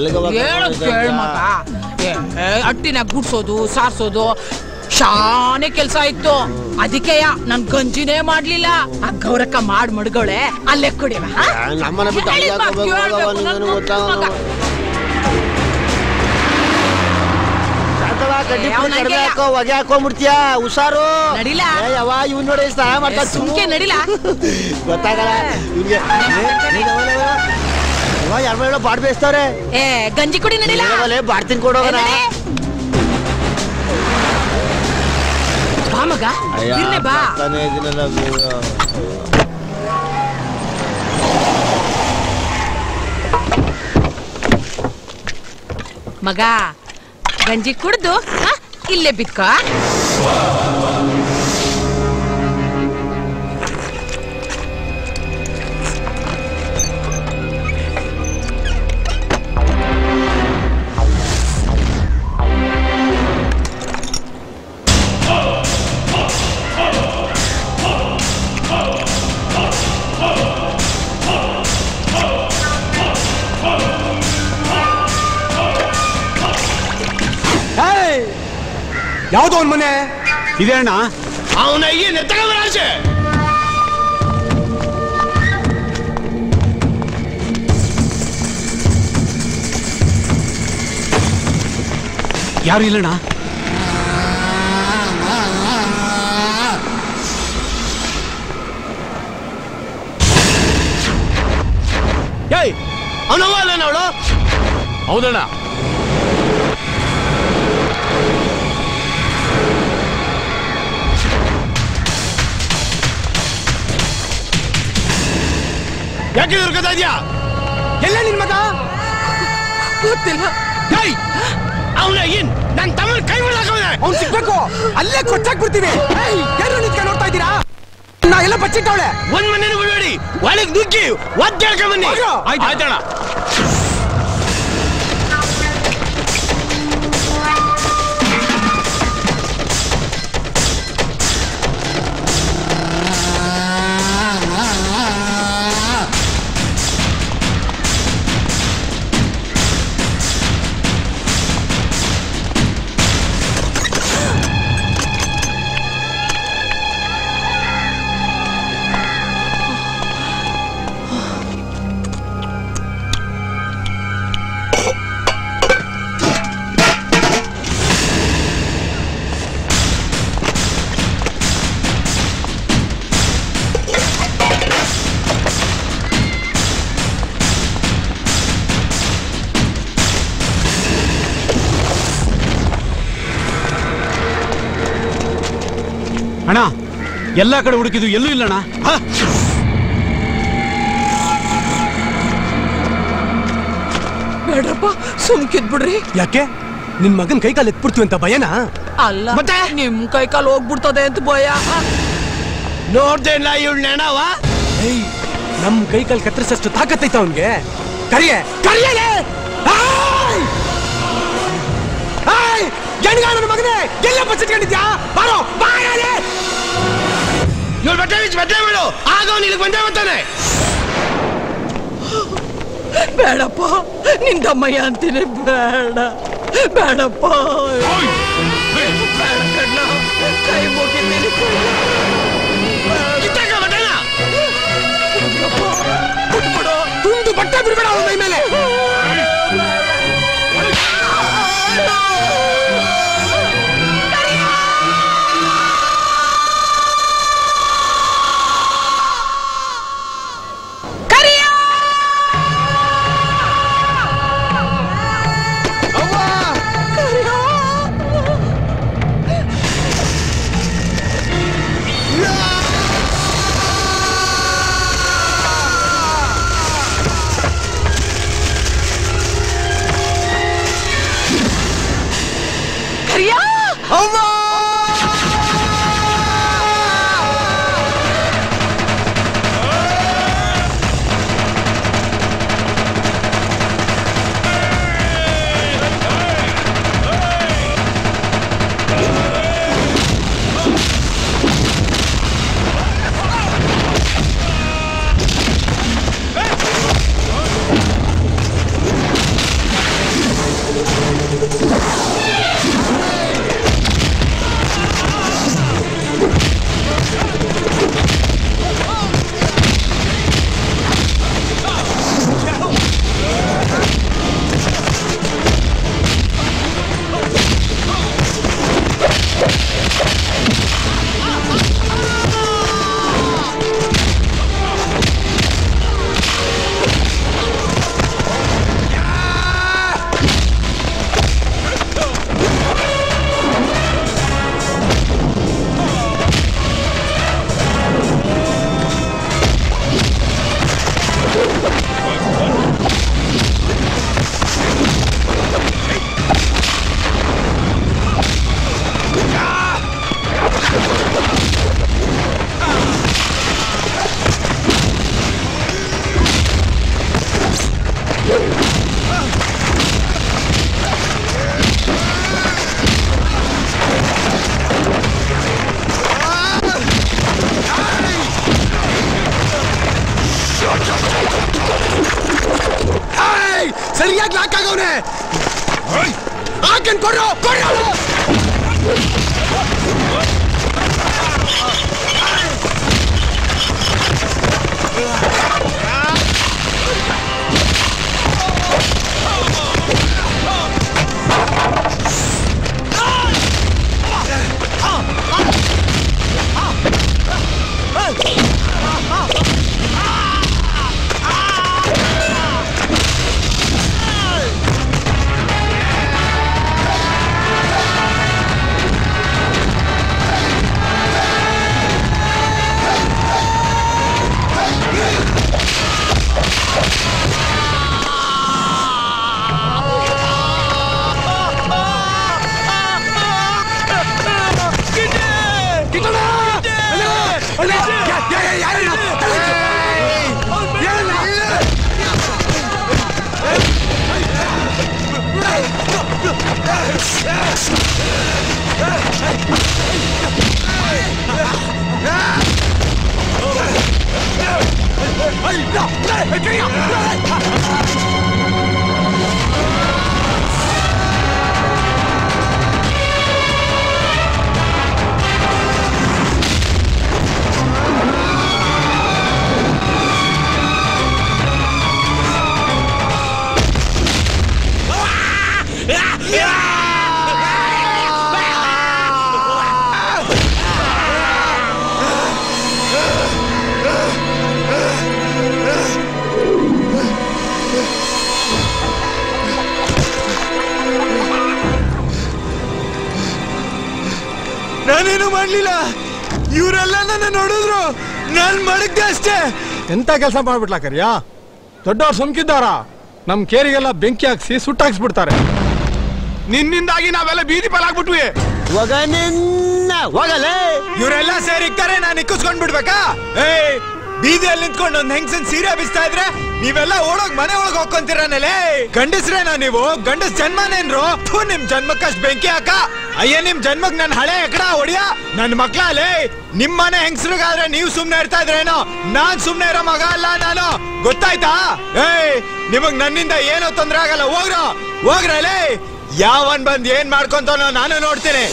Speaker 20: ಹೇಳೋದ್ ಕೇಳ್ ಮಗ ಏ, ಏ, ಅಟ್ಟಿನಾಗ ಗುಡ್ಸೋದು ಸಾರ್ಸೋದು ಶಾನೆ ಕೆಲ್ಸ ಇತ್ತು ಅದಕ್ಕೆಯ ನನ್ ಗಂಜಿನೇ ಮಾಡ್ಲಿಲ್ಲ ಆ ಗೌರಕ್ಕ ಮಾಡ್ ಮಡ್ಗಳೆ ಅಲ್ಲೇ ಕುಡಿವ
Speaker 11: ನಮ್ಮನ್ನ ಬಿಟ್ಟು ಅಲ್ಲಿ ಯಾಕೆ ಹೋಗ್ಬೇಕು ಹೋಗವ್ವ, ನಿಂಗೇನು ಗೊತ್ತಾಗಲ್ಲ. ಶಾಂತವ್ವ, ಕಡ್ಡಿ
Speaker 20: ಏ,
Speaker 11: ಪುಡಿ
Speaker 20: ಅವ್ನ್
Speaker 11: ಕಡಿಮೆ
Speaker 20: ಹಂಗೆಯ.
Speaker 11: ಹಾಕೋ ಹೊಗೆ ಹಾಕೊಂಡ್ಬಿಡ್ತೀಯ ಹುಷಾರು
Speaker 20: ನಡಿಲ
Speaker 11: ಏ, ಯವ್ವ ಇವ್ನ್ ನೋಡಿ ಸ್ನಾನ ಮಾಡ್ತಾ
Speaker 20: ಏ, ಸುಮ್ಕೆ ನಡಿಲ
Speaker 11: ಗೊತ್ತಾಗಲ್ಲ ಇವ್ನಿಗೆ ಯಾರ ಮೇಲೆ ಬಾಡ್ ಬೇಯಿಸ್ತವ್ರೆ
Speaker 20: ಏ ಗಂಜಿ ಕುಡಿ ನಡಿಲ
Speaker 11: ಬಾಡ್ ತಿನ್ಕೊಡೋಗಣ
Speaker 20: ಬಾ ಮಗ ಬಿರ್ನೆ ಬಾ
Speaker 11: ತಾನೇ ಇದನ್ನೆಲ್ಲ
Speaker 20: ಮಗ ಗಂಜಿ ಕುಡ್ದು ಆ, ಇಲ್ಲೇ ಬಿತ್ಕೋ
Speaker 9: ಯಾವ್ದೋ ಒಂದ್ ಮನೆ ಇದೆ ಅಣ್ಣ
Speaker 1: ಅವನ ಏನು ತಗೊಂಡ್ರಾಜೆ
Speaker 9: ಯಾರು ಇಲ್ಲಣ್ಣ
Speaker 1: ಏಯ್ ಅವನವ ಅಲ್ಲ ಅವಳು
Speaker 9: ಹೌದಣ್ಣ
Speaker 1: ಯಾಕೆ ದುರ್ಗತಾ ಇದೆಯಾ
Speaker 9: ಎಲ್ಲ ನಿನ್ ಮಗ
Speaker 20: ಗೊತ್ತಿಲ್ಲ
Speaker 1: ಏಯ್ ಅವನ ಏನ್ ನನ್ ತಮ್ಮನ ಕೈ ಮಾಡಾಕವನ
Speaker 9: ಅವ್ನ್ ಸಿಗ್ಬೇಕು ಅಲ್ಲೇ ಕೊಚ್ಚಾಕ್ ಬಿಡ್ತೀವಿ ಯಾರು ನಿಂತ್ಕೊಂಡು ನೋಡ್ತಾ ಇದ್ದೀರಾ ನಾ ಎಲ್ಲ ಬಚ್ಚಿಟ್ಟವಳೆ
Speaker 1: ಒಂದ್ ಮನೇನು ಬಿಡಬೇಡಿ ಒಳಗ್ ನುಗ್ಗಿ ಒದ್ದ ಹೇಳ್ಕೊಂಬನ್ನಿ ಆಯ್ತಣ್ಣ
Speaker 9: ಅಣ್ಣ ಎಲ್ಲಾ ಕಡೆ ಹುಡುಕಿದ್ದು ಎಲ್ಲೂ ಇಲ್ಲಣ್ಣ
Speaker 20: ಬೇಡ್ರಪ್ಪ ಸುಮ್ಕಿದ್ ಬಿಡ್ರಿ
Speaker 9: ಯಾಕೆ ನಿನ್ ಮಗನ್ ಕೈ ಕಾಲು ಎತ್ಬಿಡ್ತೀವಿ ಅಂತ ಭಯನಾ
Speaker 20: ಅಲ್ಲ ಮತ್ತೆ ನಿಮ್ ಕೈ ಕಾಲು ಹೋಗ್ಬಿಡ್ತದೆ ಅಂತ ಭಯ
Speaker 1: ನೋಡ್ದೆ ಇಲ್ಲ ಇವಳು ನೆಣವ
Speaker 9: ಏಯ್ ನಮ್ ಕೈ ಕಾಲು ಕತ್ತರಿಸಷ್ಟು ತಾಕತ್ತೈತ ಅವನ್ಗೆ ಕರಿಯೆ ಕರಿಯಲೆ ನನ್ನ ಮಗನೇ ಎಲ್ಲ ಬಚ್ಚಿಟ್ಕೊಂಡಿದ್ಯಾ ಬಾರೋ ಬಾಯಲೆ
Speaker 1: ಇವಳು ಬಟ್ಟೆ ಬಿಚ್ಚಿ ಬಟ್ಟೆ ಮಾಡು ಆಗ ಅವನು ಇಲ್ಲಿಗೆ ಬಂದೇ ಬರ್ತಾನೆ
Speaker 20: ಬೇಡಪ್ಪ ನಿಂದಮ್ಮಯ್ಯ ಅಂತೀನಿ ಬೇಡ ಬೇಡಪ್ಪ ಬೇಡ ಕಣ್ಣ ಕೈ ಮುಗಿತೀನಿ
Speaker 1: ಕಿತ್ತಾಕ ಬಟ್ಟೆನ
Speaker 9: ತುಂಡು ಬಟ್ಟೆ ಬಿಡ್ಬೇಡ ಅವನ ಮೈ ಮೇಲೆ
Speaker 1: ಅವ್ವ
Speaker 21: ಸರಿಯಾಗಿ ಲಾಕ್ ಆಗವನೆ ಹಾಕನ್ ಕೊಡ್ರು ಕೊಡ್ರು
Speaker 16: ನಾನೇನು ಮಾಡ್ಲಿಲ್ಲ ಇವರೆಲ್ಲ ನನ್ನ ನೋಡಿದ್ರು ನಾನ್ ಮಡಗ್ದೆ ಅಷ್ಟೇ
Speaker 2: ಎಂತ ಕೆಲಸ ಮಾಡ್ಬಿಟ್ಲಾ ಕರಿಯಾ ದೊಡ್ಡವ್ರು ಸುಮ್ಕಿದ್ದಾರ ನಮ್ ಕೇರಿಗೆಲ್ಲ ಬೆಂಕಿ ಹಾಕ್ಸಿ ಸುಟ್ಟಾಕ್ಸ್ಬಿಡ್ತಾರೆ
Speaker 16: ನಿನ್ನಿಂದಾಗಿ ನಾವೆಲ್ಲ ಬೀದಿ ಪಾಲಾಗ್ಬಿಟ್ವಿ
Speaker 11: ಹೋಗ ನಿನ್ನ ಹೋಗಲೇ
Speaker 16: ಇವರೆಲ್ಲ ಸೇರಿ ಇಕ್ಕರೆ ನಾನು ಇಕ್ಕಿಸ್ಕೊಂಡ್ ಬಿಡ್ಬೇಕಾ ಏಯ್ ಬೀದಿಯಲ್ಲಿ ನಿಂತ್ಕೊಂಡು ಒಂದ್ ಹೆಂಗ್ಸನ್ ಸೀರೆ ಬಿಸ್ತಾ ಇದ್ರೆ ನೀವೆಲ್ಲ ಓಡೋಗ್ ಮನೆ ಒಳಗ್ ಹೋಗ್ಕೊಂತೀರನಲೇ ಗಂಡಸ್ರೇನಾ ನೀವು ಗಂಡಸ್ ಜನ್ಮನೇನ್ರು ಥು, ನಿಮ್ ಜನ್ಮಕ್ಕಷ್ಟ್ ಬೆಂಕಿ ಹಾಕ ಅಯ್ಯ ನಿಮ್ ಜನ್ಮಕ್ ನನ್ ಹಳೆ ಎಕಡ ಹೊಡಿಯ ನನ್ ಮಕ್ಳಲೇ ನಿಮ್ ಮನೆ ಹೆಂಗ್ಸ್ರಿಗಾದ್ರೆ ನೀವು ಸುಮ್ನೆ ಇರ್ತಾ ಇದ್ರೇನೋ ನಾನ್ ಸುಮ್ನೆ ಇರೋ ಮಗ ಅಲ್ಲ ನಾನು ಗೊತ್ತಾಯ್ತಾ ಏಯ್ ನಿಮಗ್ ನನ್ನಿಂದ ಏನೋ ತೊಂದ್ರೆ ಆಗಲ್ಲ ಹೋಗ್ರೋ ಹೋಗ್ರಲೇ ಯಾವನ್ ಬಂದ್ ಏನ್ ಮಾಡ್ಕೊಂತಾನೋ ನಾನು ನೋಡ್ತೀನಿ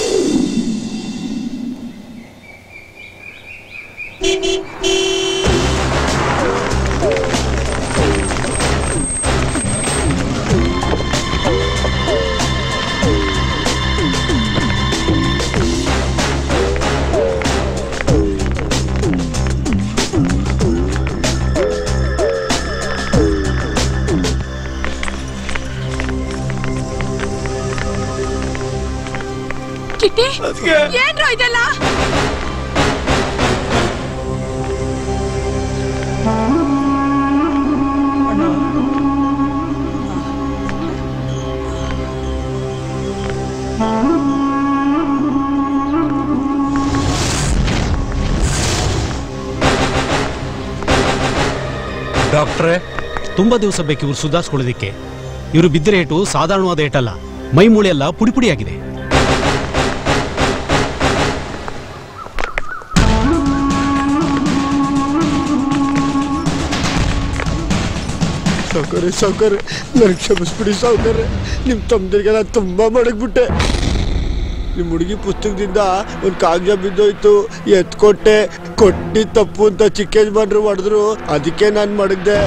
Speaker 20: ಚಿಟ್ಟಿ ಏನ್ರೋ ಇದೆಲ್ಲ
Speaker 9: ಡಾಕ್ಟ್ರೇ
Speaker 22: ತುಂಬಾ ದಿವಸ ಬೇಕು ಇವ್ರು ಸುಧಾರಿಸ್ಕೊಳ್ಳೋದಿಕ್ಕೆ ಇವರು ಬಿದ್ದಿರೋ ಏಟು ಸಾಧಾರಣವಾದ ಏಟಲ್ಲ ಮೈ ಮೂಳೆ ಎಲ್ಲ ಪುಡಿ ಪುಡಿಯಾಗಿದೆ
Speaker 21: ಸಾವುಕಾರೆ ಸಾವುಕಾರೆ ನನಗೆ ಕ್ಷಮಿಸ್ಬಿಡಿ ಸಾವುಕಾರೆ ನಿಮ್ಮ ತಮ್ಮದಿರಿಗೆ ನಾನು ತುಂಬಾ ಮಡಗ್ಬಿಟ್ಟೆ ನಿಮ್ಮ ಹುಡುಗಿ ಪುಸ್ತಕದಿಂದ ಒಂದು ಕಾಗದ ಬಿದ್ದೋಯ್ತು ಎತ್ಕೊಟ್ಟೆ ಕೊಟ್ಟಿ ತಪ್ಪು ಅಂತ ಚಿಕ್ಕ ಯಜಮಾನ್ರು ಮಾಡಿದ್ರು ಅದಕ್ಕೆ ನಾನು ಮಡಗ್ದೆ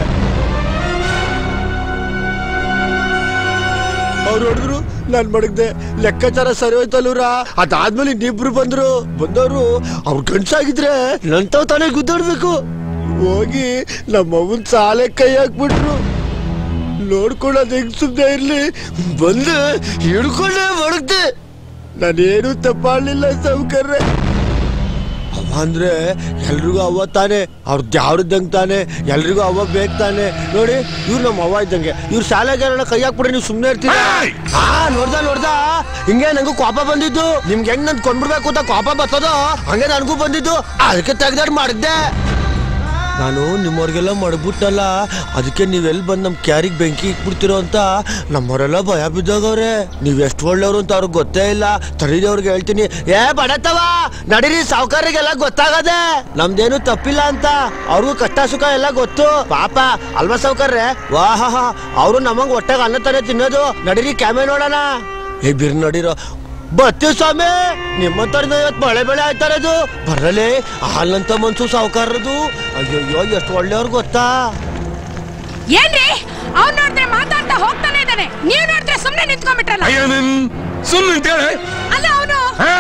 Speaker 21: ಅವ್ರು ಹೊಡೆದ್ರು ನಾನ್ ಮಡಗ್ದೆ ಲೆಕ್ಕಾಚಾರ ಸರಿ ಹೋಯ್ತಲ್ಲೂರ ಅದಾದ್ಮೇಲೆ ಇನ್ನಿಬ್ರು ಬಂದ್ರು ಬಂದವರು ಅವ್ರು ಗಂಡ್ಸಾಗಿದ್ರೆ ನಂತವ್ ತಾನೇ ಗುದ್ದಾಡ್ಬೇಕು ಹೋಗಿ ನಮ್ಮ ಅವನ್ ಸಾಲೆ ಕೈ ಹಾಕ್ಬಿಟ್ರು ನೋಡ್ಕೊಳ್ಳೋದು ಹೆಂಗ್ ಸುಮ್ನೆ ಇರ್ಲಿ ಬಂದು ಹಿಡ್ಕೊಂಡೆ ಮಡಗ್ದೆ ನಾನೇನು ತಪ್ಪಾಡ್ಲಿಲ್ಲ ಸೌಕರ್ಯ ಅವ ಅಂದ್ರೆ ಎಲ್ರಿಗೂ ಅವ್ವ ತಾನೆ ಅವ್ರ ದ್ಯಾವ್ರದ್ದಂಗ್ ತಾನೆ ಎಲ್ರಿಗೂ ಅವ್ವ ಬೇಕು ತಾನೆ ನೋಡಿ ಇವ್ರು ನಮ್ಮ ಅವ್ವ ಇದ್ದಂಗೆ ಇವ್ರು ಶಾಲೆಗೆ ಕೈ ಹಾಕ್ಬಿಡ್ರಿ ನೀವು ಸುಮ್ಮನೆ ಇರ್ತೀರ ಹಾ ನೋಡ್ದ ನೋಡ್ದ ಹಿಂಗೆ ನಂಗೂ ಕೋಪ ಬಂದಿದ್ದು ನಿಮ್ಗೆ ಹೆಂಗ್ ನನ್ ಕೊಂಡ್ಬಿಡ್ಬೇಕು ಅಂತ ಕೋಪ ಬರ್ತದೋ ಹಂಗೆ ನನಗೂ ಬಂದಿದ್ದು ಅದಕ್ಕೆ ತೆಗ್ದಾಡ್ ಮಾಡಿದ್ದೆ ನಾನು ನಿಮ್ಮವ್ರಿಗೆಲ್ಲ ಮಡಗ್ಬಿಟ್ಟಲ್ಲ ಅದಕ್ಕೆ ನೀವೆಲ್ಲಿ ಬಂದು ನಮ್ಮ ಕ್ಯಾರಿಗೆ ಬೆಂಕಿ ಇಟ್ಬಿಡ್ತಿರೋ ಅಂತ ನಮ್ಮವರೆಲ್ಲ ಭಯ ಬಿದ್ದೋಗವ್ರೆ ನೀವ್ ಎಷ್ಟು ಒಳ್ಳೆಯವರು ಅಂತ ಅವ್ರಿಗೆ ಗೊತ್ತೇ ಇಲ್ಲ ತಡೀದವ್ರಿಗೆ ಹೇಳ್ತೀನಿ ಏ ಬಡತವ ನಡೀರಿ ಸಾವುಕಾರಿಗೆಲ್ಲ ಗೊತ್ತಾಗದೆ ನಮ್ದೇನು ತಪ್ಪಿಲ್ಲ ಅಂತ ಅವ್ರಿಗೂ ಕಷ್ಟ ಸುಖ ಎಲ್ಲ ಗೊತ್ತು ಪಾಪ ಅಲ್ವಾ ಸಾವುಕಾರ್ರೆ ವಾಹ ಅವರು ನಮಗ್ ಹೊಟ್ಟೆಗೆ ಅನ್ನ ತಾನೇ ತಿನ್ನೋದು ನಡೀರಿ ಕ್ಯಾಮೆ ನೋಡೋಣ ಏ ಬಿರ್ ನಡೀರೋ ಬರ್ತೀವಿ ಸ್ವಾಮಿ ನಿಮ್ಮಂತವ್ರಿಂದ ಇವತ್ತು ಮಳೆ ಬೆಳೆ ಆಯ್ತಾರದು ಬರಲೇ ಹಾಲಂತ ಮನ್ಸು ಸಾವುಕಾರದು ಅಯ್ಯಯ್ಯೋ ಎಷ್ಟು ಒಳ್ಳೆಯವ್ರು ಗೊತ್ತಾ
Speaker 20: ಏನ್ರಿ ಅವ್ನ್ ನೋಡಿದ್ರೆ ಮಾತಾಡ್ತಾ ಹೋಗ್ತಾನೆ ಇದ್ದಾನೆ ನೀವ್ ನೋಡಿದ್ರೆ ಸುಮ್ನೆ ನಿಂತ್ಕೊಂಡ್ಬಿಟ್ರಲ್ಲ
Speaker 5: ಅಯ್ಯೋ ನಿನ್ ಸುಮ್ಮನೆ ಅಂತೇಳಿ
Speaker 20: ಅಲ್ಲ ಅವನು
Speaker 5: ಹಾ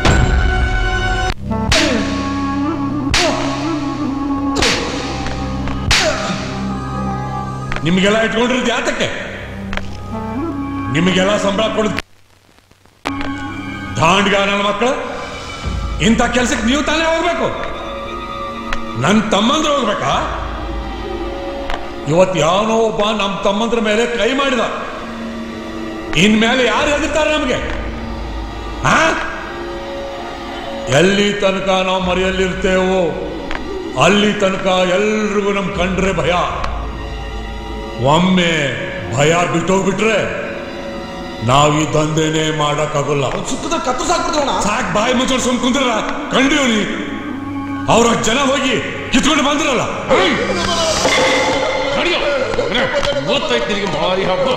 Speaker 5: ನಿಮಗೆಲ್ಲ ಇಟ್ಕೊಂಡಿರೋದು ಯಾತಕ್ಕೆ ನಿಮಗೆಲ್ಲ ಸಂಬಳ ಕೊಡುದು ದಾಂಡ್ಗ ನನ್ನ ಮಕ್ಕಳು ಇಂಥ ಕೆಲ್ಸಕ್ಕೆ ನೀವು ತಾನೇ ಹೋಗ್ಬೇಕು ನನ್ನ ತಮ್ಮಂದ್ರು ಹೋಗ್ಬೇಕಾ ಇವತ್ತು ಯಾವನೋ ಒಬ್ಬ ನಮ್ಮ ತಮ್ಮಂದ್ರ ಮೇಲೆ ಕೈ ಮಾಡಿದ ಇನ್ಮೇಲೆ ಯಾರು ಹೆದರ್ತಾರೆ ನಮಗೆ ಆ ಎಲ್ಲಿ ತನಕ ನಾವು ಮರೆಯಲ್ಲಿರ್ತೇವೋ ಅಲ್ಲಿ ತನಕ ಎಲ್ರಿಗೂ ನಮ್ ಕಂಡ್ರೆ ಭಯ ಒಮ್ಮೆ ಭಯ ಬಿಟ್ಟೋಗ್ಬಿಟ್ರೆ ನಾವ್ ಈ ದಂಧೆನೆ ಮಾಡಕ್ಕಾಗಲ್ಲ
Speaker 1: ಸುಕ್ಕದ ಕತ್ತು ಸಾಕ್ಬಿಡ್ತೋಣ
Speaker 5: ಸಾಕ್ ಬಾಯಿ ಮುಚ್ಚೋಡ್ ಸುಮ್ ಕುಂದ್ರಲ್ಲ ಕಂಡಿವ್ನಿ ಅವ್ರ ಜನ ಹೋಗಿ ಕಿತ್ಕೊಂಡು ಬಂದ್ರಲ್ಲ
Speaker 7: ಗೊತ್ತಾಯ್ತು ನಿನಗೆ ಭಾರಿ ಹಬ್ಬ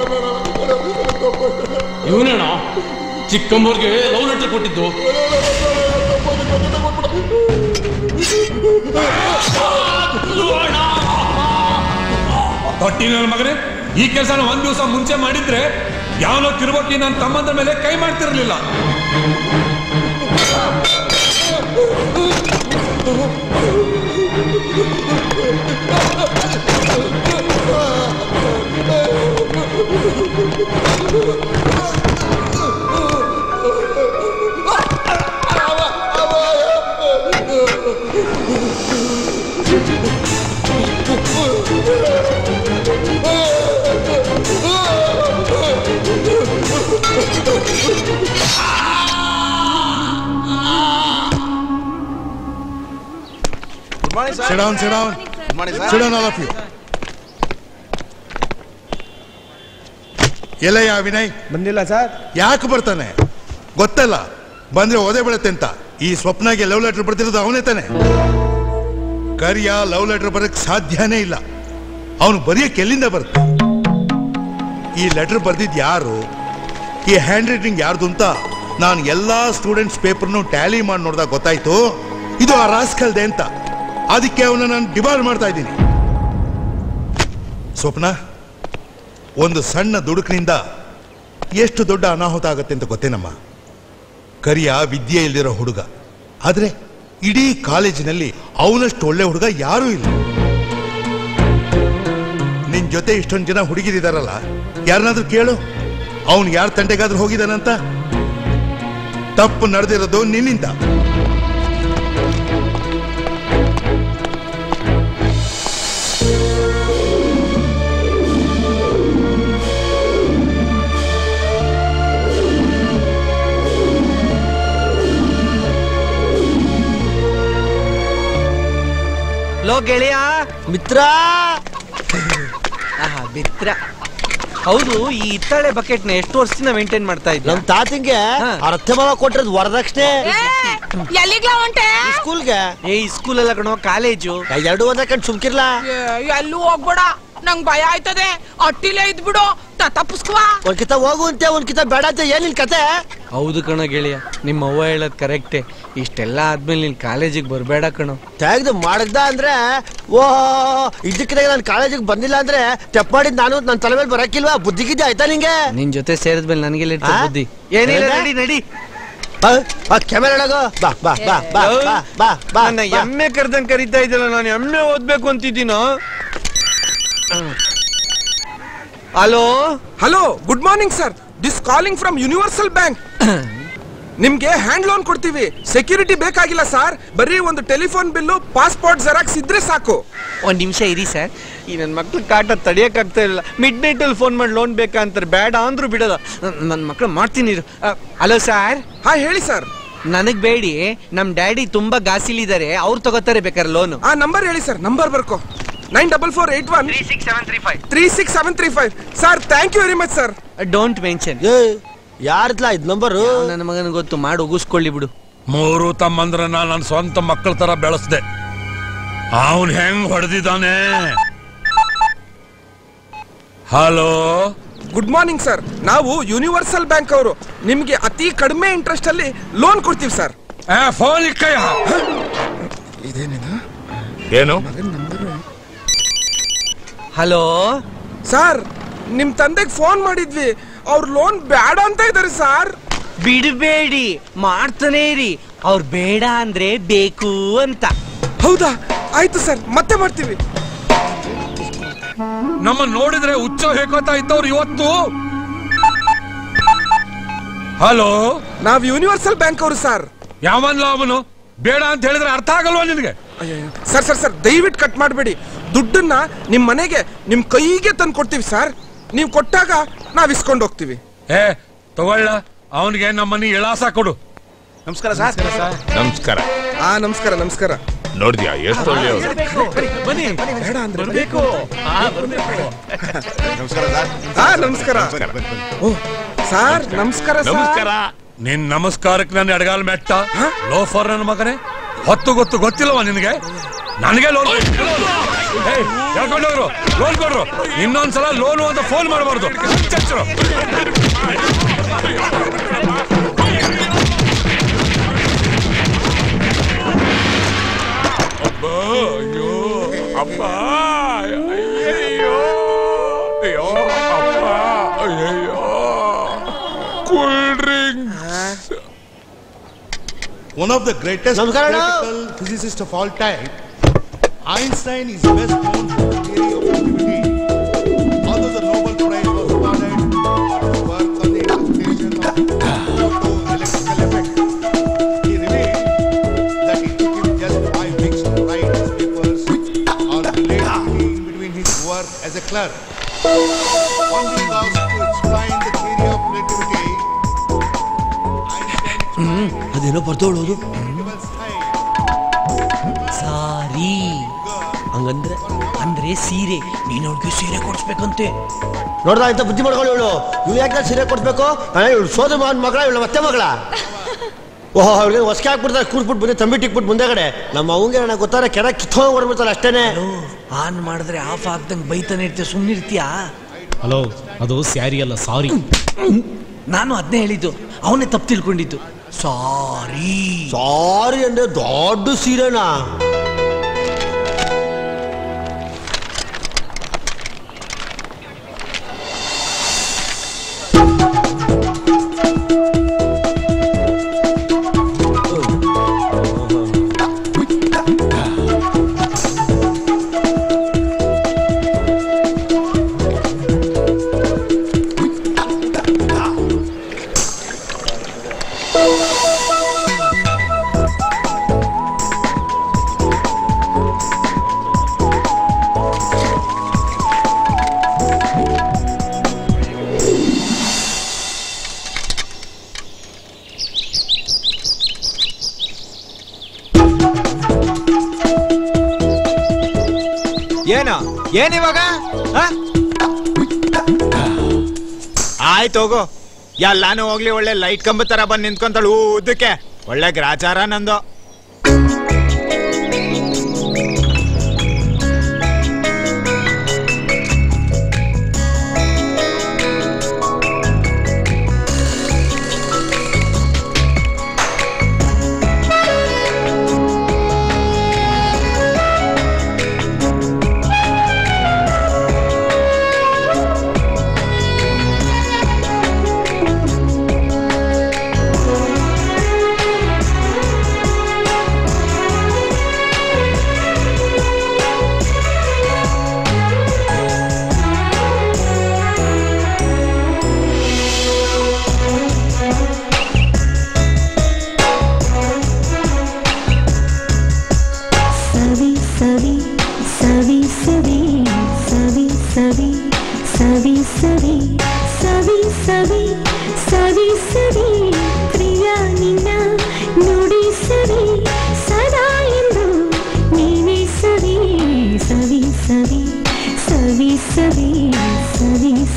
Speaker 7: ಇವನೇಣ ಚಿಕ್ಕಮ್ಮವ್ರಿಗೆ ಲವ್ ಲೆಟರ್ ಕೊಟ್ಟಿದ್ದು
Speaker 5: ತೊಟ್ಟಿ ನನ್ನ ಮಗನೇ ಈ ಕೆಲಸನ ಒಂದ್ ದಿವಸ ಮುಂಚೆ ಮಾಡಿದ್ರೆ ಯಾವನೋ ತಿರುವಕ್ಕಿ ನನ್ನ ತಮ್ಮಂದ ಮೇಲೆ ಕೈ ಮಾಡ್ತಿರ್ಲಿಲ್ಲ
Speaker 15: Sit down, sit down. Sit down, all of you. ಎಲ್ಲಯ್ಯ ವಿನಯ್
Speaker 18: ಬಂದಿಲ್ಲ ಸರ್
Speaker 15: ಯಾಕೆ ಬರ್ತಾನೆ ಗೊತ್ತಲ್ಲ ಬಂದ್ರೆ ಓದೇ ಬೀಳತ್ತೆ ಅಂತ ಈ ಸ್ವಪ್ನಾಗೆ ಲವ್ ಲೆಟರ್ ಬರ್ತಿರೋದು ಅವನೇ ತಾನೆ ಕರಿಯ ಲವ್ ಲೆಟರ್ ಬರಕ್ ಸಾಧ್ಯನೇ ಇಲ್ಲ ಅವನು ಬರೆಯಕ್ಕೆ ಎಲ್ಲಿಂದ ಬರುತ್ತೆ ಈ ಲೆಟರ್ ಬರ್ದಿದ್ ಯಾರು ಈ ಹ್ಯಾಂಡ್ ರೈಟಿಂಗ್ ಯಾರ್ದು ಅಂತ ನಾನು ಎಲ್ಲಾ ಸ್ಟೂಡೆಂಟ್ಸ್ ಪೇಪರ್ನು ಟ್ಯಾಲಿ ಮಾಡಿ ನೋಡಿದಾಗ ಗೊತ್ತಾಯ್ತು ಇದು ಆ ರಾಸ್ಕಲ್ದೆ ಅಂತ ಅದಕ್ಕೆ ಅವನ ನಾನು ಡಿಮಾಂಡ್ ಮಾಡ್ತಾ ಇದ್ದೀನಿ ಸ್ವಪ್ನ ಒಂದು ಸಣ್ಣ ದುಡುಕಿನಿಂದ ಎಷ್ಟು ದೊಡ್ಡ ಅನಾಹುತ ಆಗತ್ತೆ ಅಂತ ಗೊತ್ತೇನಮ್ಮ ಕರಿಯ ವಿದ್ಯೆ ಇಲ್ದಿರೋ ಹುಡುಗ ಆದ್ರೆ ಇಡೀ ಕಾಲೇಜಿನಲ್ಲಿ ಅವನಷ್ಟು ಒಳ್ಳೆ ಹುಡುಗ ಯಾರೂ ಇಲ್ಲ ನಿನ್ ಜೊತೆ ಇಷ್ಟೊಂದು ಜನ ಹುಡುಗಿರಿದಾರಲ್ಲ ಯಾರನ್ನಾದ್ರೂ ಕೇಳು ಅವನು ಯಾರ ತಂಟೆಗಾದ್ರೂ ಹೋಗಿದಾನಂತ ತಪ್ಪು ನಡೆದಿರೋದು ನಿನ್ನಿಂದ
Speaker 18: ಲೋ ಗೆಳೆಯ
Speaker 21: ಮಿತ್ರ
Speaker 18: ಆಹಾ ಮಿತ್ರ ಹೌದು ಈ ಇತ್ತಾಳೆ ಬಕೆಟ್ ನ ಎಷ್ಟು ವರ್ಷದಿಂದ ಮೇಂಟೈನ್ ಮಾಡ್ತಾ ಇದ್ದ
Speaker 21: ನಮ್ ತಾತಿಂಗೆ ಅವ್ರ ಅತ್ತೆ ಮಾವ ಕೊಟ್ಟಿರೋದು ವರದಕ್ಷಿಣೆ
Speaker 20: ಎಲ್ಲಿಗ್ಲ ಹೊಂಟೆ
Speaker 21: ಸ್ಕೂಲ್ಗೆ
Speaker 18: ಏ ಸ್ಕೂಲ್ ಅಲ್ಲ ಕಣೋ ಕಾಲೇಜು
Speaker 21: ಎರಡು ಒಂದ ಕಣ್ ಸುಮ್ಕಿರ್ಲಾ
Speaker 20: ಏ, ಎಲ್ಲೂ ಹೋಗ್ಬೇಡ ನಂಗ್ ಭಯ ಆಯ್ತದೆ ಅಟ್ಟಿಲೇ ಇದ್ಬಿಡು ತಪ್ಪಿಸ್ಕುವ
Speaker 21: ಒಂದ್ ಕಿತ ಹೋಗು ಅಂತೆ ಒಂದ್ ಕಿತ ಬೇಡ ಅಂತ ಏನ್ ನಿನ್ ಕತೆ
Speaker 18: ಹೌದು ಕಣೋ ಗೆಳೆಯ ನಿಮ್ಮ ಅವ್ವ ಹೇಳೋದ್ ಕರೆಕ್ಟೇ ಇಷ್ಟೆಲ್ಲ ಆದ್ಮೇಲೆ ನೀನ್ ಕಾಲೇಜಿಗೆ ಬರ್ಬೇಡ ಕಣೋ
Speaker 21: ತೆಗ್ದು ಮಾಡಗ್ದ ಅಂದ್ರೆ ಓ ಇದಕ್ಕಿದಾಗ ನಾನು ಕಾಲೇಜಿಗೆ ಬಂದಿಲ್ಲ ಅಂದ್ರೆ ತೆಪ್ ಮಾಡಿದ್ ನಾನು ನನ್ನ ತಲೆ ಮೇಲೆ ಬರಕ್ಕಿಲ್ವಾ ಬುದ್ಧಿಗಿದ್ದೆ ಆಯ್ತಾ ನಿಂಗೆ
Speaker 18: ನಿನ್ ಜೊತೆ ಸೇರಿದ್ಮೇಲೆ ನನಗೆಲ್ಲ ಇರ್ತದೆ
Speaker 21: ಆ?
Speaker 18: ಬುದ್ಧಿ ಏನಿಲ್ಲ
Speaker 21: ಏನಂದೆ?
Speaker 18: ನಡಿ ನಡಿ
Speaker 21: ಕ್ಯಾಮೆರಾ ಒಳಗೋ ಬಾ ಬಾ ಬಾ ಬಾ ಬಾ ಬಾ ಬಾ
Speaker 18: ನನ್ನ ಎಮ್ಮೆ ಕರ್ದಂಗ್ ಕರಿತಾ ಇದ್ದಲ್ಲ ನಾನು ಎಮ್ಮೆ ಓದ್ಬೇಕು ಅಂತಿದ್ದೀನೋ hello
Speaker 8: hello good morning sir this calling from universal bank ನಿಮ್ಗೆ ಹ್ಯಾಂಡ್ ಲೋನ್ ಕೊಡ್ತೀವಿ ಸೆಕ್ಯೂರಿಟಿ ಬೇಕಾಗಿಲ್ಲ ಸರ್ ಬರೀ ಒಂದು ಟೆಲಿಫೋನ್ ಬಿಲ್ಲು ಪಾಸ್ಪೋರ್ಟ್ ಜೆರಾಕ್ಸ್ ಇದ್ರೆ ಸಾಕು
Speaker 18: ಒಂದ್ ನಿಮಿಷ ಇರಿ ಸರ್ ಈ ನನ್ನ ಮಕ್ಳು ಕಾಟ ತಡಿಯಕ್ ಆಗ್ತಾ ಇಲ್ಲ ಮಿಡ್ ನೈಟ್ ಅಲ್ಲಿ ಫೋನ್ ಮಾಡಿ ಲೋನ್ ಬೇಕಂತಾರೆ ಬೇಡ ಅಂದ್ರು ಬಿಡೋದ ನನ್ನ ಮಕ್ಳು ಮಾಡ್ತೀನಿ ಹಲೋ ಸರ್
Speaker 8: ಹಾ ಹೇಳಿ ಸರ್
Speaker 18: ನನಗ್ ಬೇಡಿ ನಮ್ ಡ್ಯಾಡಿ ತುಂಬಾ ಗಾಸಿಲಿದ್ದಾರೆ ಅವ್ರು ತಗೋತಾರೆ ಬೇಕಾದ್ರೆ ಲೋನು
Speaker 8: ಆ ನಂಬರ್ ಹೇಳಿ ಸರ್ ನಂಬರ್ ಬರ್ಕೋ nine double four eight one three six seven three five three six seven three five sir thank you very much sir
Speaker 18: don't mention
Speaker 21: ಯಾರ್ದ್ಲಾ ಇದ್ ನಂಬರು
Speaker 18: ನನ್ನ ಮಗನ ಗೊತ್ತು ಮಾಡಿ ಉಗಿಸ್ಕೊಳ್ಳಿ ಬಿಡು
Speaker 5: ಮೂರು ತಮ್ಮಂದ್ರನ್ನ ನನ್ನ ಸ್ವಂತ ಮಕ್ಕಳ ತರ ಬೆಳೆಸ್ದೆ ಅವನ್ ಹೆಂಗ್ ಹೊಡೆದಿದ್ದಾನೆ ಹಲೋ
Speaker 8: ಗುಡ್ ಮಾರ್ನಿಂಗ್ ಸರ್ ನಾವು ಯೂನಿವರ್ಸಲ್ ಬ್ಯಾಂಕ್ ಅವರು ನಿಮ್ಗೆ ಅತಿ ಕಡಿಮೆ ಇಂಟ್ರೆಸ್ಟ್ ಅಲ್ಲಿ ಲೋನ್ ಕೊಡ್ತೀವಿ ಸರ್
Speaker 5: ಫೋನ್ ಇಕ್ಕಯ್ಯ
Speaker 8: ಇದೇನೇನು
Speaker 5: ಏನು
Speaker 18: ಹಲೋ
Speaker 8: ಸರ್ ನಿಮ್ ತಂದೆಗೆ ಫೋನ್ ಮಾಡಿದ್ವಿ ಅವ್ರ ಲೋನ್ ಬೇಡ ಅಂತ ಇದಾರೆ ಸರ್
Speaker 18: ಬಿಡಬೇಡಿ ಮಾಡ್ತಾನೆ ಇರಿ ಅವ್ರು ಬೇಡ ಅಂದ್ರೆ ಬೇಕು ಅಂತ
Speaker 8: ಹೌದಾ ಆಯ್ತು ಸರ್ ಮತ್ತೆ ಮಾಡ್ತೀವಿ
Speaker 5: ನಮ್ಮ ನೋಡಿದ್ರೆ ಹುಚ್ಚ ಹೇಕೋತಾ ಇದ್ದವ್ರು ಇವತ್ತು ಹಲೋ
Speaker 8: ನಾವ್ ಯೂನಿವರ್ಸಲ್ ಬ್ಯಾಂಕ್ ಅವರು ಸರ್
Speaker 5: ಯಾವನ್ಲ ಅವನು ಬೇಡ ಅಂತ ಹೇಳಿದ್ರೆ ಅರ್ಥ ಆಗಲ್ವಾ ನಿನಗೆ
Speaker 8: ಸರ್ ಸರ್ ಸರ್ ದಯವಿಟ್ಟು ಕಟ್ ಮಾಡಬೇಡಿ ದುಡ್ಡನ್ನ ನಿಮ್ ಮನೆಗೆ ನಿಮ್ ಕೈಗೆ ತಂದು ಕೊಡ್ತೀವಿ ಸರ್ ನೀವು ಕೊಟ್ಟಾಗ ನಾವ್ ಇಸ್ಕೊಂಡು ಹೋಗ್ತೀವಿ
Speaker 5: ಏ ತಗೊಳ್ಳ ಅವನಿಗೆ ನಮ್ಮನಿ ಇಳಾಸ ಕೊಡು
Speaker 16: ನಮಸ್ಕಾರ ಸರ್
Speaker 5: ನಮಸ್ಕಾರ
Speaker 8: ಆ ನಮಸ್ಕಾರ ನಮಸ್ಕಾರ
Speaker 5: ನೋಡಿದ್ಯಾ ಎಷ್ಟು ಒಳ್ಳೆಯವರು
Speaker 8: ಬನ್ನಿ ಬೇಡ ಅಂದ್ರೆ ಬೇಕು
Speaker 16: ನಮಸ್ಕಾರ ಸರ್
Speaker 8: ಹಾ ನಮಸ್ಕಾರ ಓ ಸರ್ ನಮಸ್ಕಾರ ಸರ್
Speaker 5: ನಮಸ್ಕಾರ ನಿನ್ ನಮಸ್ಕಾರಕ್ಕೆ ನನ್ನ ಎಡಗಾಲ್ ಮೆಟ್ಟ ಲೋಫರ್ ನನ್ನ ಮಗನೇ ಹೊತ್ತು ಗೊತ್ತು ಗೊತ್ತಿಲ್ಲವ ನಿನಗೆ ನನಗೆ ಲೋನ್ ಹೇಳ್ಕೊಂಡವ್ರು ಲೋನ್ ಕೊಡ್ರು ಇನ್ನೊಂದ್ಸಲ ಲೋನು ಅಂತ ಫೋನ್ ಮಾಡಬಾರ್ದು ಚಚ್ಚರು ಅಬ್ಬ ಅಯ್ಯೋ ಅಪ್ಪ ಅಯ್ಯಯ್ಯೋ ಅಯ್ಯೋ ಅಪ್ಪ ಅಯ್ಯಯ್ಯೋ cool drinks
Speaker 15: One of the greatest theoretical physicists of all time, Einstein is best known for the theory of relativity. Although the Nobel Prize was awarded for his work on the interpretation of photoelectrical effect, he revealed that it took him just five weeks to write his papers on relativity in between his work as a clerk. When he was to explain the theory of relativity,
Speaker 21: ಹ್ಮ್ ಅದೇನೋ ಬರ್ತೋಳೋದು
Speaker 18: ಸಾರಿ
Speaker 21: ಹಂಗಂದ್ರೆ
Speaker 18: ಅಂದ್ರೆ ಸೀರೆ ನೀನ್ ಅವ್ರಿಗೆ ಸೀರೆ ಕೊಡ್ಸ್ಬೇಕಂತೆ
Speaker 21: ನೋಡ್ದ ಇಂತ ಬುದ್ಧಿ ಮಾಡ್ಕೊಳ್ಳಿ ಇವಳು ಇವ್ ಯಾಕೆ ಸೀರೆ ಕೊಡ್ಬೇಕು ಇವಳು ಸೋದರ ಮಗನ ಮಗಳ ಇವಳು ಮತ್ತೆ ಮಗಳ ಓಹೋ ಅವ್ರಿಗೆ ಹೊಸಕೆ ಹಾಕ್ಬಿಡ್ತಾರೆ ಕೂರ್ಬಿಟ್ಟು ಬಂದು ತಂಬಿ ಟಿಕ್ಬಿಟ್ಟು ಮುಂದೆ ಕಡೆ ನಮ್ಮ ಅವಂಗೆ ನನಗೆ ಗೊತ್ತಾರೆ ಕೆರೆ ಕಿತ್ಕೊಂಡ್ ಹೊಡ್ಬಿಡ್ತಾರೆ ಅಷ್ಟೇನೆ
Speaker 18: ಆನ್ ಮಾಡಿದ್ರೆ ಆಫ್ ಆಗ್ದಂಗ್ ಬೈತಾನೆ ಇರ್ತೀಯ ಸುಮ್ಮನಿರ್ತೀಯಾ
Speaker 22: ಹಲೋ ಅದು ಸ್ಯಾರಿ ಅಲ್ಲ ಸಾರಿ
Speaker 18: ನಾನು ಅದನ್ನೇ ಹೇಳಿದ್ದು ಅವನೇ ತಪ್ಪು ತಿಳ್ಕೊಂಡಿದ್ದು ಸಾರಿ
Speaker 21: ಸಾರಿ ಅಂದ್ರೆ ದೊಡ್ಡ ಸೀರೆನಾ
Speaker 16: ಏನು ಏನ್ ಇವಾಗ ಆ? ಆಯ್ತು ಹೋಗು ಎಲ್ಲಾನು ಹೋಗ್ಲಿ ಒಳ್ಳೆ ಲೈಟ್ ಕಂಬ ತರ ಬಂದ್ ನಿಂತ್ಕೊಂತಾಳು ಉದ್ದಕ್ಕೆ ಒಳ್ಳೆ ಗ್ರಾಚಾರ ನಂದು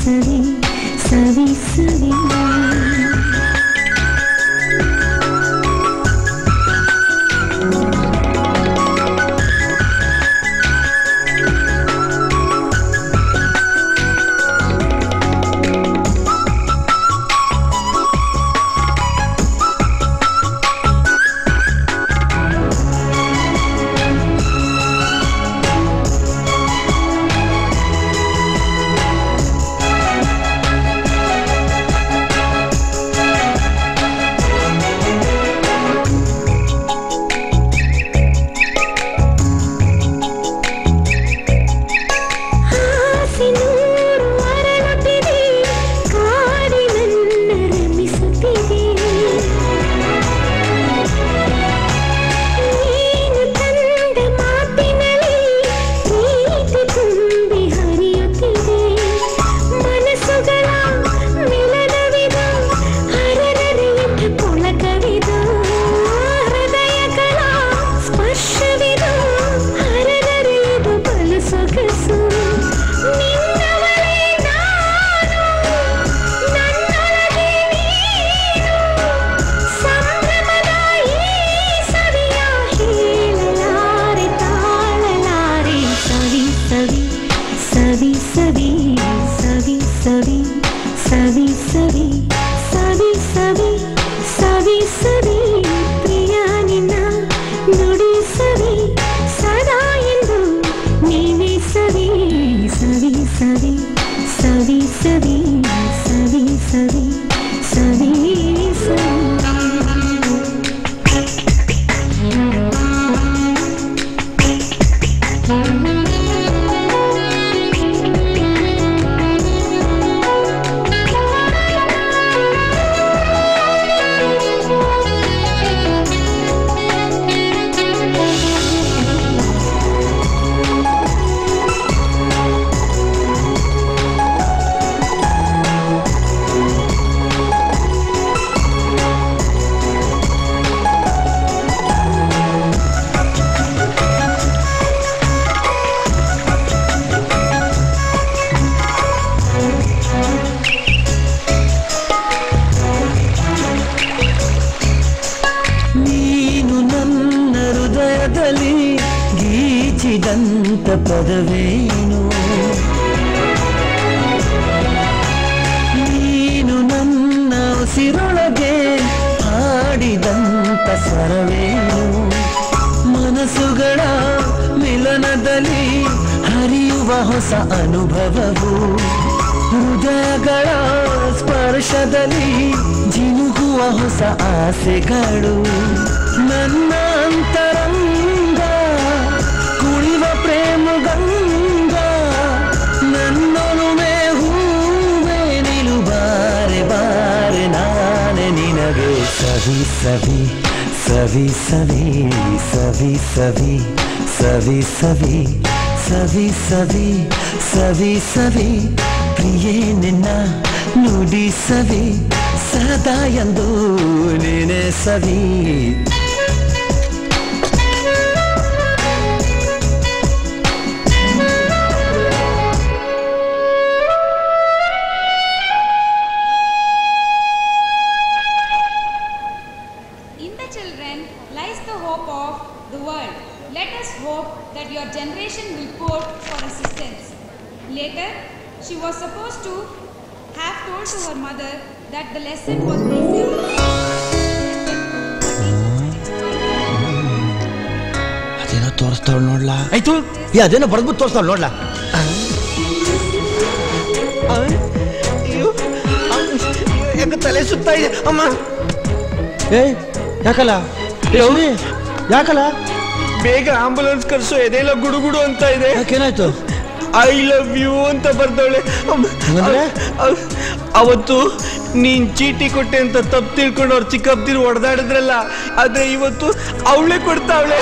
Speaker 13: ಸವಿ ಸವಿ ಸವಿ ಹಾಸಿನೂರು ಅರಳುತ್ತಿದೆ ಕಾಡಿನನ್ನ ರಮಿಸುತ್ತಿದೆ ನೀನು ತಂದ ಮಾತಿನಲ್ಲಿ ಪ್ರೀತಿ ತುಂಬಿ ಹರಿಯುತ್ತಿದೆ ಮನಸ್ಸುಗಳ ಮಿಲನವಿದು ಹರನರಿಯಿಂದ ಪುಳಕವಿದು ಹೃದಯಗಳ ಸ್ಪರ್ಶವಿದು ಹರನರಿದು ಬಲು ಸೊಗಸು ನಿನ್ನವಳೇ ನಾನು ನನ್ನೊಳಗೆ ನೀನು ಸಂಭ್ರಮದ ಈ ಸವಿಯ ಹೇಳಲಾರೆ ತಾಳಲಾರೆ ಸವಿ ಸವಿ ಸವಿ ಸವಿ ಸವಿ ಸವಿ ಸವಿ ಸವಿ ಸವಿ ಸವಿ ಸವಿ ಸವಿ ಪ್ರಿಯ ನಿನ್ನ ನುಡಿ ಸವಿ ಸದಾ ಎಂದು ನೀನೇ ಸವಿ ಸವಿ ಸವಿ ಸವಿ ಸವಿ ಸವಿ ಸವಿ ಸವಿ
Speaker 3: ನೀನು ನನ್ನ ಹೃದಯದಲ್ಲಿ ಗೀಚಿದಂತ ಪದವೇನು ನೀನು ನನ್ನ ಉಸಿರೊಳಗೆ ಹಾಡಿದಂತ ಸ್ವರವೇನು ಮನಸ್ಸುಗಳ ಮಿಲನದಲ್ಲಿ ಹರಿಯುವ ಹೊಸ ಅನುಭವವು ಹೃದಯಗಳ ಸ್ಪರ್ಶದಲ್ಲಿ ಜಿನುಗುವ ಹೊಸ ಆಸೆಗಳು ನನ್ನ ಅಂತರಂಗ ಕುಳಿವ ಪ್ರೇಮ ಗಂಗ ನನ್ನೊಲುಮೆ ಹೂವೆ ನಿಲು ಬಾರೆ ಬಾರೆ ನಾನೆ ನಿನಗೆ ಸವಿ ಸವಿ ಸವಿ ಸವಿ ಸವಿ ಸವಿ ಸವಿ ಸವಿ ಸವಿ ಸವಿ ಸವಿ ಸವಿ ಪ್ರಿಯೇ ನಿನ್ನ ನುಡಿ ಸವಿ ಸದಾ ಎಂದು ನೀನೆ ಸವಿ
Speaker 14: In the children lies the hope of the world. Let us hope that your generation will quote for assistance. Later, she was supposed to have told to her mother that the lesson was easy.
Speaker 11: ಅದೇನೋ ತೋರಿಸ್ತಾವ್ ನೋಡ್ಲಾ ಆಯ್ತು ಈ ಅದೇನೋ ಬರ್ದ್ಬಿಟ್ಟು ತೋರಿಸ್ತಾವ್ ನೋಡ್ಲಾ
Speaker 3: ಯಾಕೆ ತಲೆ ಸುತ್ತಾ ಇದೆ ಅಮ್ಮ
Speaker 11: ಏಯ್ ಯಾಕಲ್ಲ ಲಕ್ಷ್ಮಿ, ಯಾಕಲ್ಲ
Speaker 3: ಬೇಗ ಆಂಬುಲೆನ್ಸ್ ಕರ್ಸು ಎದೆಲ್ಲ ಗುಡುಗುಡು ಅಂತ ಇದೆ
Speaker 11: ಯಾಕೇನಾಯ್ತು
Speaker 3: ಐ ಲವ್ ಯು ಅಂತ ಬರ್ದವಳೆ
Speaker 11: ಹಂಗಂದ್ರೆ?
Speaker 3: ಅವತ್ತು ನೀನ್ ಚೀಟಿ ಕೊಟ್ಟೆ ಅಂತ ತಪ್ಪು ತಿಳ್ಕೊಂಡು ಅವ್ರು ಚಿಕ್ಕಪ್ಪದಿರು ಹೊಡೆದಾಡಿದ್ರಲ್ಲ ಆದ್ರೆ ಇವತ್ತು ಅವಳೇ ಕೊಡ್ತಾವಳೆ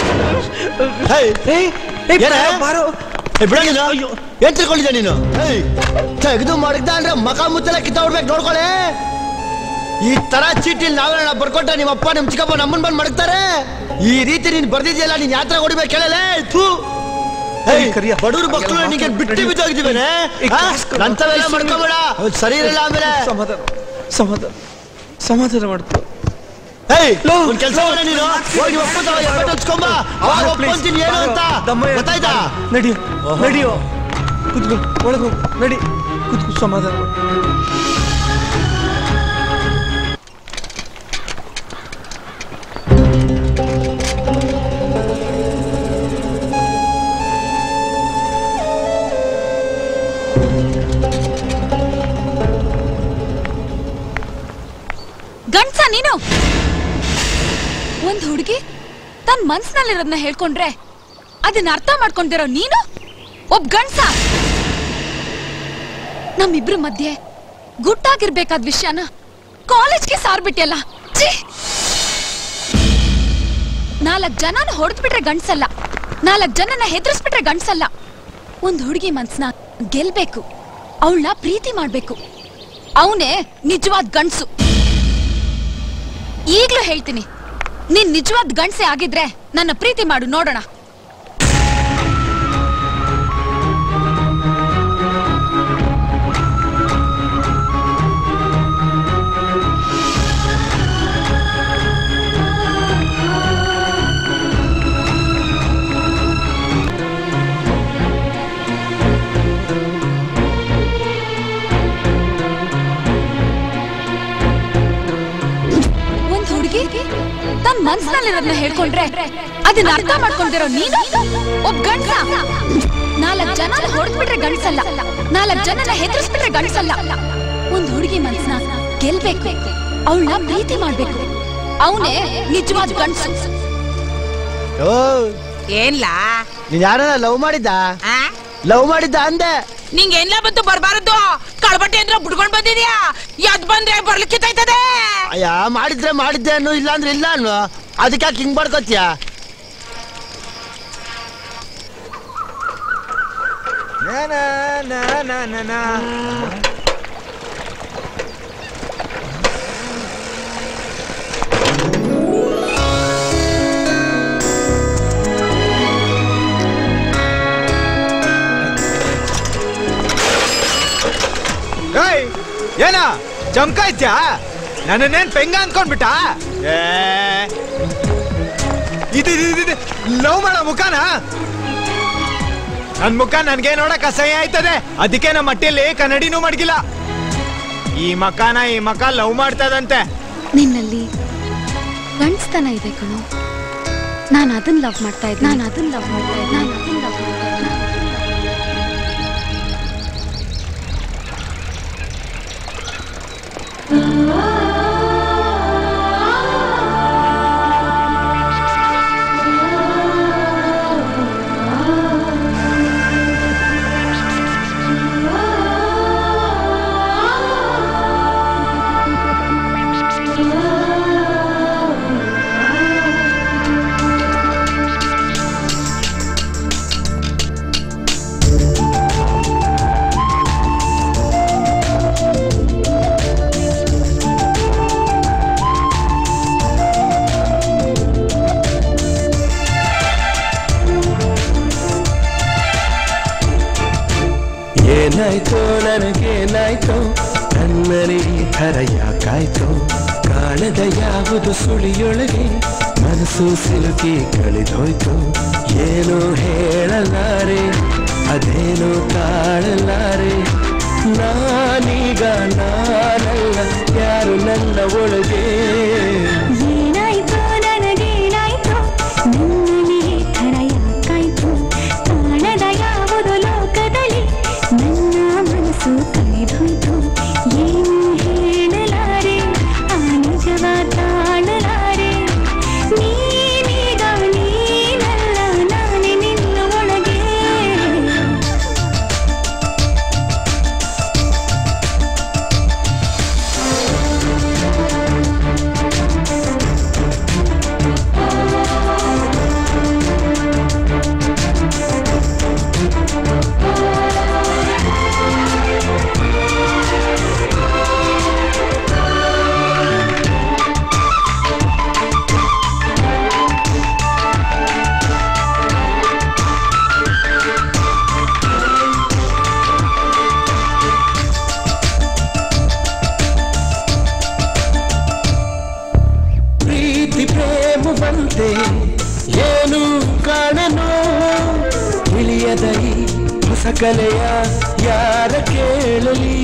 Speaker 3: ಬಾರೋ
Speaker 11: ಬಿಡಂಗಿಲ್ಲ ಏನ್ ತಿಳ್ಕೊಂಡಿದ್ದೆ ನೀನು ಏಯ್, ತೆಗೆದು ಮಡಗ್ದ ಅಂದ್ರೆ ಮಕ ಮುಚ್ಚಲ ಕಿತ್ತಾಡ್ಬೇಕು ನೋಡ್ಕೊಳೆ ಈ ತರ ಚೀಟಿಲ್ ನಾವೇನ ಬರ್ಕೊಟ್ಟ ನಿಮ್ಮ ಅಪ್ಪ ನಿಮ್ ಚಿಕ್ಕಪ್ಪ ನಮ್ಮನ್ ಬಂದ್ ಮಡಗ್ತಾರೆ ಈ ರೀತಿ ನೀನ್ ಬರ್ದಿದ್ಯಲ್ಲ ನೀನ್ ಯಾತ್ರ ಹೊಡಿಬೇಕು ಕೇಳಲೇ ಥೂ ಬಡವ್ರ ಮಕ್ಕಳು ನಿಂಗೆ ಬಿಟ್ಟು ಬಿದ್ದೋಗಿದ್ದೀವೇನೆ ನಂತವೆಲ್ಲ ಮಾಡ್ಕೋಬೇಡ ಅವ್ರು ಸರಿ ಇರಲ್ಲ ಆಮೇಲೆ
Speaker 18: ಸಮಾಧಾನ ಸಮಾಧಾನ ಸಮಾಧಾನ ಮಾಡ್ಕೊ
Speaker 11: ಏಯ್ ಒಂದ್ ಕೆಲಸ ಮಾಡ ನೀನು ಹೋಗಿ ಒಪ್ಪಂದವ ಎಪ್ಪತ್ತು ಹಚ್ಕೊಂಬ ಅವಾಗ ಒಪ್ಕೊಂತೀನಿ ಏನು ಅಂತ ಗೊತ್ತಾಯ್ತಾ
Speaker 18: ನಡಿಯೋ ನಡಿಯೋ ಕುತ್ಕೋ ಒಳಗೆ ಹೋಗು ನಡಿ ಕುತ್ಕೋ ಸಮಾಧಾನ ಮಾಡು.
Speaker 10: ಗಂಡ್ಸ ನೀನು ಒಂದ್ ಹುಡುಗಿ ತನ್ ಮನ್ಸ್ನಲ್ಲಿರೋದ್ನ ಹೇಳ್ಕೊಂಡ್ರೆ ಅದನ್ನ ಅರ್ಥ ಮಾಡ್ಕೊಂಡಿರೋ ನೀನು ಒಬ್ಬ ಗಂಡ್ಸ ನಮ್ಮಿಬ್ರ ಮಧ್ಯೆ ಗುಟ್ಟಾಗಿರ್ಬೇಕಾದ ವಿಷಯನ ಕಾಲೇಜ್ಗೆ ಸಾರ್ಬಿಟ್ಟಿಯಲ್ಲ ಛೀ! ನಾಲ್ಕ್ ಜನನ ಹೊಡೆದ್ಬಿಟ್ರೆ ಗಂಡ್ಸಲ್ಲ ನಾಲ್ಕ್ ಜನನ ಹೆದರ್ಸ್ಬಿಟ್ರೆ ಗಂಡ್ಸಲ್ಲ ಒಂದ್ ಹುಡುಗಿ ಮನ್ಸ್ನ ಗೆಲ್ಬೇಕು ಅವಳನ್ನ ಪ್ರೀತಿ ಮಾಡ್ಬೇಕು ಅವನೇ ನಿಜವಾದ ಗಂಡ್ಸು ಈಗ್ಲೂ ಹೇಳ್ತೀನಿ ನೀನ್ ನಿಜವಾದ ಗಂಡ್ಸೆ ಆಗಿದ್ರೆ ನನ್ನ ಪ್ರೀತಿ ಮಾಡು ನೋಡೋಣ ಒಂದ್ ಹುಡುಗಿ ತನ್ ಮನ್ಸ್ನಲ್ಲಿರೋದ್ನ ಹೇಳ್ಕೊಂಡ್ರೆ ಅದನ್ನ ಅರ್ಥ ಮಾಡ್ಕೊಂಡಿರೋ ನೀನು ಒಬ್ಬ ಗಂಡ್ಸ ನಾಲ್ಕ್ ಜನ ಹೊಡೆದ್ಬಿಟ್ರೆ ಗಂಡ್ಸಲ್ಲ ನಾಲ್ಕ್ ಜನನ ಹೆದರ್ಸ್ಬಿಟ್ರೆ ಗಂಡ್ಸಲ್ಲ ಒಂದ್ ಹುಡುಗಿ ಮನ್ಸ್ನ ಗೆಲ್ಬೇಕು ಅವಳನ್ನ ಪ್ರೀತಿ ಮಾಡ್ಬೇಕು ಅವನೇ ನಿಜವಾದ ಗಂಡ್ಸು
Speaker 11: ಓ
Speaker 20: ಏನ್ಲಾ
Speaker 11: ನೀನ್ ಯಾರನ್ನ ಲವ್ ಮಾಡಿದ್ದ ಲವ್ ಮಾಡಿದ್ದ ಅಂದೆ
Speaker 20: ನಿಂಗೆ ಏನ್ಲಾ ಬಂತು ಬರ್ಬಾರದು ಕಳ್ಬಟ್ಟೆ ಅಂದ್ರೆ ಬಿಡ್ಕೊಂಡ್ ಬಂದಿದ್ಯಾ ಯಾದ್ ಬಂದ್ರೆ ಬರ್ಲಿಕ್ಕಿತೈತದೆ
Speaker 11: ಅಯ್ಯ ಮಾಡಿದ್ರೆ ಮಾಡಿದ್ದೆ ಅನ್ನು ಇಲ್ಲ ಅಂದ್ರೆ ಇಲ್ಲ ಅನ್ನು ಅದಕ್ಕೆ ಯಾಕೆ ಹಿಂಗ್ ಮಾಡ್ಕೋತೀಯ
Speaker 16: ಏಯ್ ಏನ ಚಮಕಾಯ್ತ್ಯಾ ನನ್ನನ್ನೇನ್ ಪೆಂಗ ಅನ್ಕೊಂಡ್ಬಿಟ್ಟ ಇದು ಲವ್ ಮಾಡೋ ಮುಖನ ನನ್ ಮುಖ ನನ್ಗೆ ನೋಡಕ್ ಅಸಹ್ಯ ಆಯ್ತದೆ ಅದಕ್ಕೆ ನಮ್ಮ ಮಟ್ಟಿಯಲ್ಲಿ ಕನ್ನಡಿನೂ ಮಡಗಿಲ್ಲ ಈ ಮಕಾನ ಈ ಮಕ ಲವ್ ಮಾಡ್ತದಂತೆ
Speaker 10: ನಿನ್ನಲ್ಲಿ ಗಂಡ್ಸ್ತನ ಇದೆ ಕಣು ನಾನು ಅದನ್ನ ಲವ್ ಮಾಡ್ತಾ ಇದ್ದೆ ನಾನು ಅದನ್ನ ಲವ್ ಮಾಡ್ತಾ ಇದ್ದೆ ನಾನು ಅದನ್ನ ಲವ್ ಮಾಡ್ತಾ ಇದ್ದೆ
Speaker 17: ಏನಾಯ್ತೋ ನನಗೇನಾಯ್ತೋ ನನ್ನಲ್ಲಿ ಈ ಥರ ಯಾಕಾಯ್ತೋ ಕಾಣದ ಯಾವುದು ಸುಳಿಯೊಳಗೆ ಮನಸ್ಸು ಸಿಲುಕಿ ಕಳೆದೋಯ್ತು ಏನು ಹೇಳಲಾರೆ ಅದೇನು ತಾಳಲಾರೆ ನಾನೀಗ ನಾನಲ್ಲ ಯಾರು ನನ್ನ ಒಳಗೆ
Speaker 13: ಏನಾಯ್ತೋ ನನಗೇನಾಯ್ತೋ ನನ್ನಲ್ಲಿ ಈ ಥರ ಯಾಕಾಯ್ತು ಕಾಣದ ಯಾವುದು ಲೋಕದಲ್ಲಿ ನನ್ನ ಮನಸ್ಸು ಕಳೆದೋಯ್ತು ಏನು ಹೇಳಲಾರೆ ಆ ನಿಜವ ತಾಳಲಾರೆ ನೀನೀಗ ನೀನಲ್ಲ ನಾನೇ ನಿನ್ನ ಒಳಗೆ
Speaker 17: ಸಕಲೆಯ ಯಾರ ಕೇಳಲಿ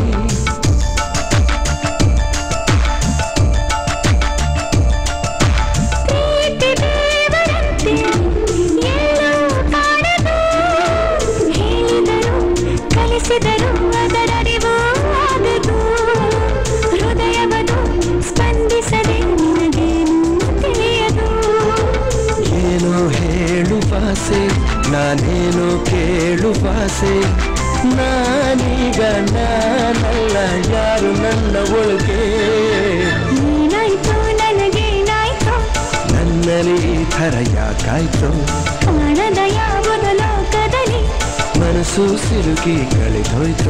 Speaker 13: ಪ್ರೀತಿ ದೇವರಂತೆ ಎಲ್ಲೂ ಕಾಣದು ಹೇಳಿದರು ಕಲಿಸಿದರು ಅದರರಿವು ಆಗದು ಹೃದಯವನ್ನು ಸ್ಪಂದಿಸದೆ ನಿನಗೇನು ತಿಳಿಯದು
Speaker 17: ಏನು ಹೇಳುವಾಸೆ ನಾನೇನು ಕೇಳುವಾಸೆ ನಾನೀಗ ನಾನಲ್ಲ ಯಾರು ನನ್ನ ಒಳಗೆ
Speaker 13: ಏನಾಯ್ತು ನನಗೇನಾಯ್ತು
Speaker 17: ನನ್ನಲ್ಲಿ ಈ ಥರ ಯಾಕಾಯ್ತು
Speaker 13: ಕಾಣದ ಯಾವುದು ಲೋಕದಲ್ಲಿ
Speaker 17: ಮನಸ್ಸು ಸಿಲುಕಿ ಕಳೆದೋಯ್ತು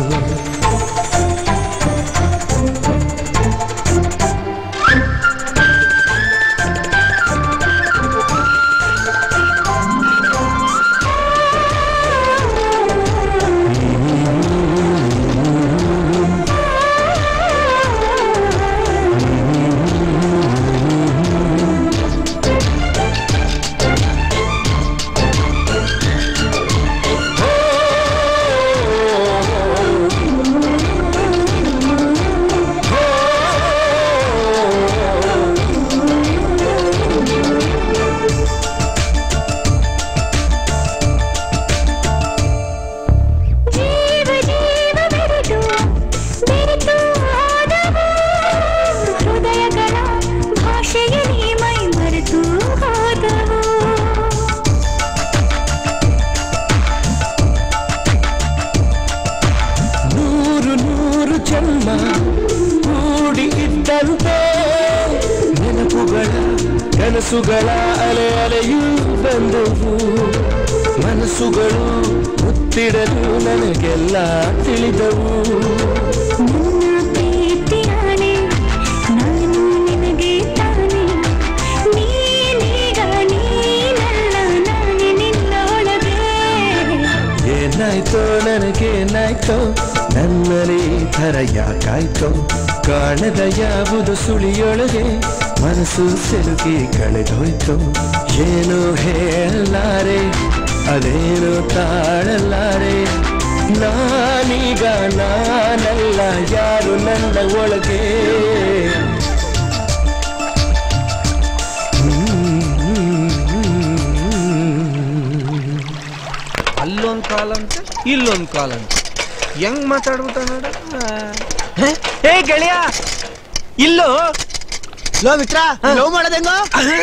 Speaker 13: ಜೀವ ಜೀವ ಬೆರೆತು ಬೆರೆತು ಹೋದವು ಹೃದಯಗಳ ಭಾಷೆಯಲ್ಲಿ ಮೈ ಮರೆತು ಹೋದವು
Speaker 17: ನೂರು ನೂರು ಜನ್ಮ ಕೂಡಿ ಇದ್ದಂತೆ ನೆನಪುಗಳ ಕನಸುಗಳ ಅಲೆ ಅಲೆಯೂ ಬಂದವು ಮನಸ್ಸುಗಳು ಮುತ್ತಿಡಲು ನನಗೆಲ್ಲ ತಿಳಿದವು
Speaker 13: ನನ್ನ ಪ್ರೀತಿಯಾಣೆ ನಾನು ನಿನಗೆ ತಾನೆ ನೀನೀಗ ನೀನಲ್ಲ ನಾನೇ ನಿನ್ನೊಳಗೆ
Speaker 17: ಏನಾಯ್ತೋ ನನಗೇನಾಯ್ತೋ ನನ್ನಲ್ಲಿ ಈ ಥರ ಯಾಕಾಯ್ತೋ ಕಾಣದ ಯಾವುದು ಸುಳಿಯೊಳಗೆ ಮನಸ್ಸು ಸಿಲುಕಿ ಕಳೆದೋಯ್ತು ಏನು ಹೇಳಲಾರೆ ಅದೇನು ತಾಳಲಾರೆ ನಾನೀಗ ನಾನಲ್ಲ ಯಾರು ನನ್ನ ಒಳಗೆ
Speaker 18: ಅಲ್ಲೊಂದ್ ಕಾಲ್ ಅಂತ ಇಲ್ಲೊಂದ್ ಕಾಲ್ ಅಂತ ಹೆಂಗ್ ಮಾತಾಡ್ಬಿಟ್ಟ ನೋಡ ಹೇ ಗೆಳೆಯ ಇಲ್ಲೋ
Speaker 11: ಲೋ ಮಿತ್ರ ಲವ್ ಮಾಡೋದ್ ಹೆಂಗೋ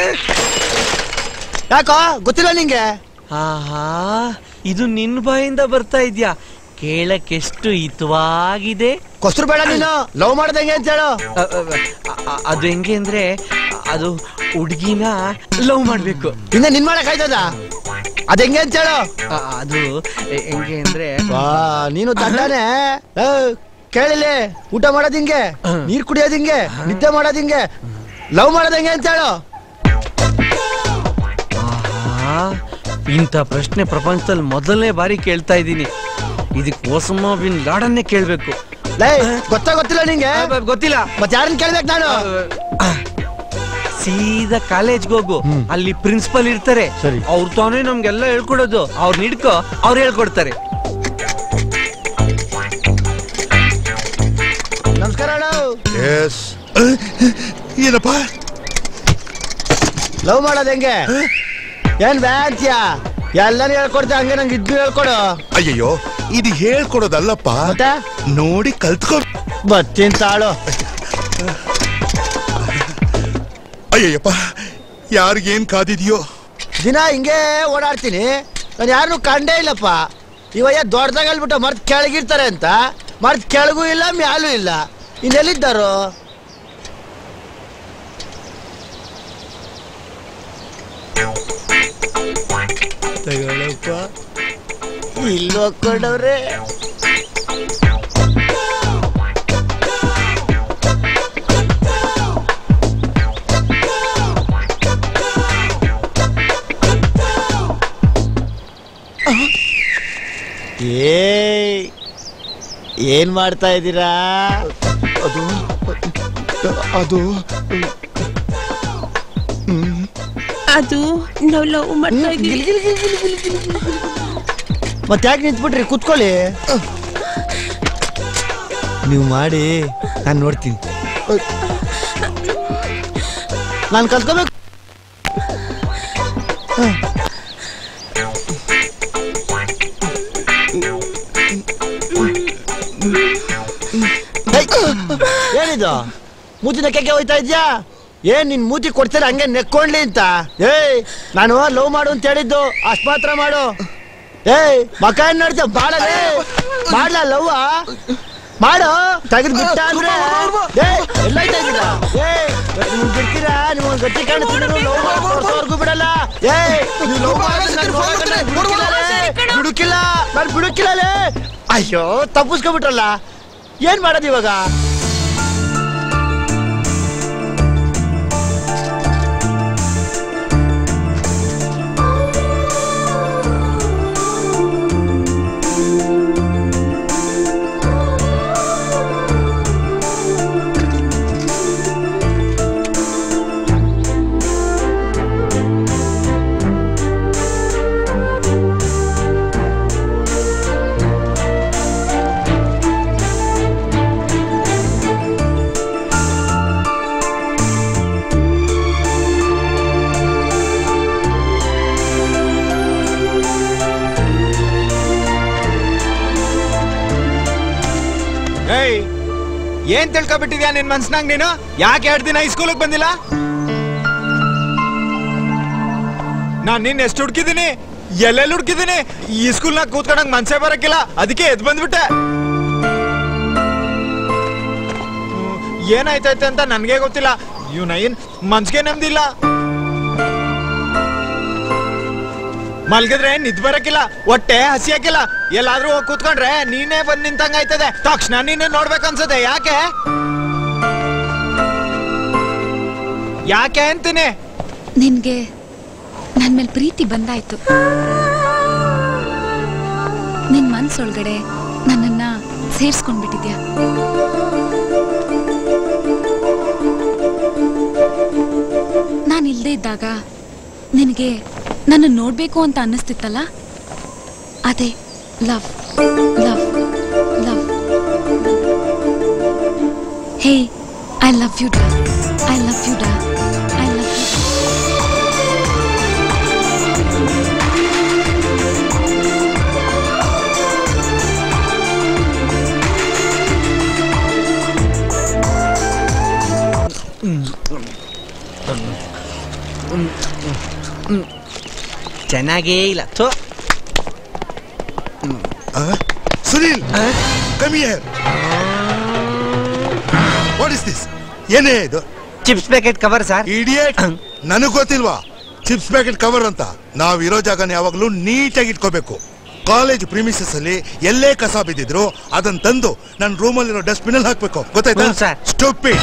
Speaker 11: ಯಾಕೋ ಗೊತ್ತಿಲ್ಲ ನಿಂಗೆ
Speaker 18: ಆಹಾ ಇದು ನಿನ್ ಬಾಯಿಂದ ಬರ್ತಾ ಇದ್ಯಾ ಕೇಳಕ್ಕೆಷ್ಟು ಹಿತವಾಗಿದೆ
Speaker 11: ಕೊಸ್ರು ಬೇಡ ನೀನು ಲವ್ ಮಾಡೋದ್ ಹೆಂಗೆ ಅಂತ ಹೇಳು
Speaker 18: ಅ- ಅ- ಅ- ಅದು ಹೆಂಗೆ ಅಂದ್ರೆ ಅದು ಹುಡ್ಗಿನ ಲವ್ ಮಾಡ್ಬೇಕು
Speaker 11: ಇನ್ನ ನಿನ್ ಮಾಡಕ್ ಆಯ್ತದ ಅದ್ ಹೆಂಗೆ ಅಂತ ಹೇಳು
Speaker 18: ಅ- ಅದು ಹೆಂಗೆ ಅಂದ್ರೆ
Speaker 11: ವಾ ನೀನು ದಡ್ಡನೆ ಏ, ಕೇಳಿಲಿ ಊಟ ಮಾಡೋದ್ ಹಿಂಗೆ ನೀರ್ ಕುಡಿಯೋದ್ ಹಿಂಗೆ ನಿದ್ದೆ ಮಾಡೋದ್ ಹಿಂಗೆ ಲವ್ ಮಾಡೋದ್ ಹೆಂಗೆ ಅಂತ ಹೇಳು
Speaker 18: ಆಹಾ, ಇಂಥ ಪ್ರಶ್ನೆ ಪ್ರಪಂಚದಲ್ಲಿ ಮೊದಲನೇ ಬಾರಿ ಕೇಳ್ತಾ ಇದ್ದೀನಿ ಇದಕ್ಕೆ ಓಸಮ್ಮ ಬಿನ್ ಲಾಡನ್ನೇ ಕೇಳ್ಬೇಕು
Speaker 11: ಲೇ ಗೊತ್ತಾ ಗೊತ್ತಿಲ್ಲ ನಿಂಗೆ
Speaker 18: ಗೊತ್ತಿಲ್ಲ
Speaker 11: ಮತ್ತೆ ಯಾರನ್ನ ಕೇಳ್ಬೇಕು ನಾನು
Speaker 18: ಸೀದಾ ಕಾಲೇಜ್ಗೆ ಹೋಗು ಅಲ್ಲಿ ಪ್ರಿನ್ಸಿಪಲ್ ಇರ್ತಾರೆ ಅವ್ರು ತಾನೇ ನಮ್ಗೆಲ್ಲ ಹೇಳ್ಕೊಡೋದು ಅವ್ರನ್ನ ಹಿಡ್ಕೊ ಅವ್ರು ಹೇಳ್ಕೊಡ್ತಾರೆ
Speaker 11: ನಮಸ್ಕಾರ ಅಣ್ಣ
Speaker 15: ಎಸ್ ಏನಪ್ಪ
Speaker 11: ಲವ್ ಮಾಡೋದ್ ಹೆಂಗೆ ಏನ್ ವ್ಯಾಂತ್ಯ ಎಲ್ಲಾನು ಹೇಳ್ಕೊಡ್ತೆ ಹಂಗೆ ನಂಗೆ ಇದ್ದು ಹೇಳ್ಕೊಡು
Speaker 15: ಅಯ್ಯಯ್ಯೋ ಇದು ಹೇಳ್ಕೊಡೋದಲ್ಲಪ್ಪ ನೋಡಿ ಕಲ್ತ್ಕೊ
Speaker 11: ಬರ್ತೀನಿ ತಾಳು
Speaker 15: ಅಯ್ಯಯ್ಯಪ್ಪ ಯಾರಿಗೇನ್ ಕಾದಿದ್ಯೋ
Speaker 11: ದಿನ ಹಿಂಗೆ ಓಡಾಡ್ತೀನಿ ನಾನು ಯಾರನ್ನು ಕಂಡೇ ಇಲ್ಲಪ್ಪ ಇವಯ್ಯ ದೊಡ್ಡದಾಗ ಹೇಳ್ಬಿಟ್ಟು ಮರ್ತ್ ಕೆಳಗಿರ್ತಾರೆ ಅಂತ ಮರ್ತ್ ಕೆಳಗೂ ಇಲ್ಲ ಮ್ಯಾಲೂ ಇಲ್ಲ ಇನ್ನೆಲ್ಲಿದ್ದಾರು ತಗೊಳಪ್ಪ ಇಲ್ಲಿ ಹೋಗ್ಕೊಂಡವ್ರೆ ಏ ಏನ್ ಮಾಡ್ತಾ ಇದ್ದೀರಾ
Speaker 15: ಅದು ಅದು
Speaker 4: ಅದು ನಾವು ಲವ್ ಮಾಡ್ತಾ ಇದ್ದೀವಿ
Speaker 11: ಮತ್ತೆ ಯಾಕೆ ನಿಂತ್ಬಿಟ್ರಿ ಕೂತ್ಕೊಳ್ಳಿ ನೀವು ಮಾಡಿ ನಾನು ನೋಡ್ತೀನಿ ನಾನು ಕಲ್ತ್ಕೋಬೇಕು ಏನಿದು ಮೂತಿ ನೆಕ್ಕಕ್ಕೆ ಹೋಯ್ತಾ ಇದ್ಯಾ ಏನ್ ನಿನ್ ಮೂತಿ ಕೊಡ್ತೀರ ಹಂಗೆ ನೆಕ್ಕೊಂಡ್ಲಿ ಅಂತ ಏಯ್ ನಾನು ಲವ್ ಮಾಡು ಅಂತ ಹೇಳಿದ್ದು ಅಷ್ಟ್ ಮಾತ್ರ ಮಾಡು ಏಯ್ ಮಕ ಏನ್ ನೋಡ್ತೀಯ ಬಾಳಲೇ ಮಾಡ್ಲಾ ಲವ್ ಮಾಡು ತೆಗೆದು ಬಿಟ್ಟ ಅಂದ್ರೆ ಏಯ್ ಎಲ್ಲೋಯ್ತಾ ಇದ್ದೀರಾ ಏಯ್ ನಿಮ್ಗೆ ಬಿಡ್ತೀರಾ ನಿಮ್ಗೆ ಗಟ್ಟಿ ಕಾಣಿಸ್ತೀನಿ ಲವ್ ತೋರ್ಸೋರ್ಗು ಬಿಡಲ್ಲ ಏಯ್ ನೀವು ಲವ್ ಬಿಡುಕಿಲ್ಲ ನಾನು ಬಿಡುಕಿಲ್ಲಲೇ ಅಯ್ಯೋ ತಪ್ಪಿಸ್ಕೊಬಿಟ್ರಲ್ಲ ಏನ್ ಮಾಡೋದು ಇವಾಗ
Speaker 16: ಏಯ್ ಏನ್ ತಿಳ್ಕೊಬಿಟ್ಟಿದ್ಯಾ ನಿನ್ ಮನ್ಸ್ನಾಗ ನೀನು ಯಾಕೆ ಎರಡು ದಿನ ಈ ಸ್ಕೂಲಿಗೆ ಬಂದಿಲ್ಲ ನಾನ್ ನಿನ್ ಎಷ್ಟು ಹುಡ್ಕಿದೀನಿ ಎಲ್ಲೆಲ್ಲಿ ಹುಡ್ಕಿದೀನಿ ಈ ಸ್ಕೂಲ್ನಾಗ ಕೂತ್ಕೊಂಡಂಗ್ ಮನ್ಸೇ ಬರಕ್ಕಿಲ್ಲ ಅದಕ್ಕೆ ಎದ್ ಬಂದ್ಬಿಟ್ಟೆ ಹ್ಮ್, ಏನಾಯ್ತೈತೆ ಅಂತ ನನ್ಗೆ ಗೊತ್ತಿಲ್ಲ ಇವ್ನೈನ್ ಮನ್ಸ್ಗೆ ನೆಮ್ದಿಲ್ಲ ಮಲ್ಗಿದ್ರೆ ನಿದ್ ಬರಕಿಲ್ಲ ಹೊಟ್ಟೆ ಹಸಿ ಹಾಕಿಲ್ಲ ಎಲ್ಲಾದ್ರೂ ಹೋಗಿ ಕೂತ್ಕೊಂಡ್ರೆ ನೀನೇ ಬಂದ್ ನಿಂತಂಗ ಆಯ್ತದೆ ತಕ್ಷಣ ನೀನೇ ನೋಡ್ಬೇಕನ್ಸದೆ ಯಾಕೆ ಯಾಕೆ ಅಂತೀನಿ
Speaker 10: ನಿನ್ಗೆ ನನ್ ಮೇಲೆ ಪ್ರೀತಿ ಬಂದಾಯ್ತು ನಿನ್ ಮನ್ಸೊಳಗಡೆ ನನ್ನನ್ನ ಸೇರ್ಸ್ಕೊಂಡ್ಬಿಟ್ಟಿದ್ಯಾ ನಾನು ಇಲ್ದೇ ಇದ್ದಾಗ ನಿನಗೆ ನನ್ನ ನೋಡ್ಬೇಕು ಅಂತ ಅನ್ನಿಸ್ತಿತ್ತಲ್ಲ ಅದೇ love love love hey I love you ಡಾ ಐ ಲವ್ ಯು ಡಾ ಐ ಲವ್ ಯು
Speaker 18: ಚೆನ್ನಾಗೇ ಇಲ್ಲ ಥೋ
Speaker 15: Sunil come here what is this ಏನೇ ಇದು
Speaker 18: chips packet cover sir
Speaker 15: idiot ನನಗ್ ಗೊತ್ತಿಲ್ವಾ ಚಿಪ್ಸ್ ಪ್ಯಾಕೆಟ್ ಕವರ್ ಅಂತ ನಾವ್ ಇರೋ ಜಾಗನ ಯಾವಾಗ್ಲೂ ನೀಟಾಗಿ ಇಟ್ಕೋಬೇಕು ಕಾಲೇಜ್ ಪ್ರಿಮಿಸಸ್ ಅಲ್ಲಿ ಎಲ್ಲೇ ಕಸ ಬಿದ್ದಿದ್ರು ಅದನ್ನ ತಂದು ನನ್ನ ರೂಮಲ್ಲಿರೋ ಡಸ್ಟ್ಬಿನ್ ಅಲ್ಲಿ ಹಾಕ್ಬೇಕು ಗೊತ್ತಾಯ್ತಾ
Speaker 18: ಹ್ಮ್, sir.
Speaker 15: Stupid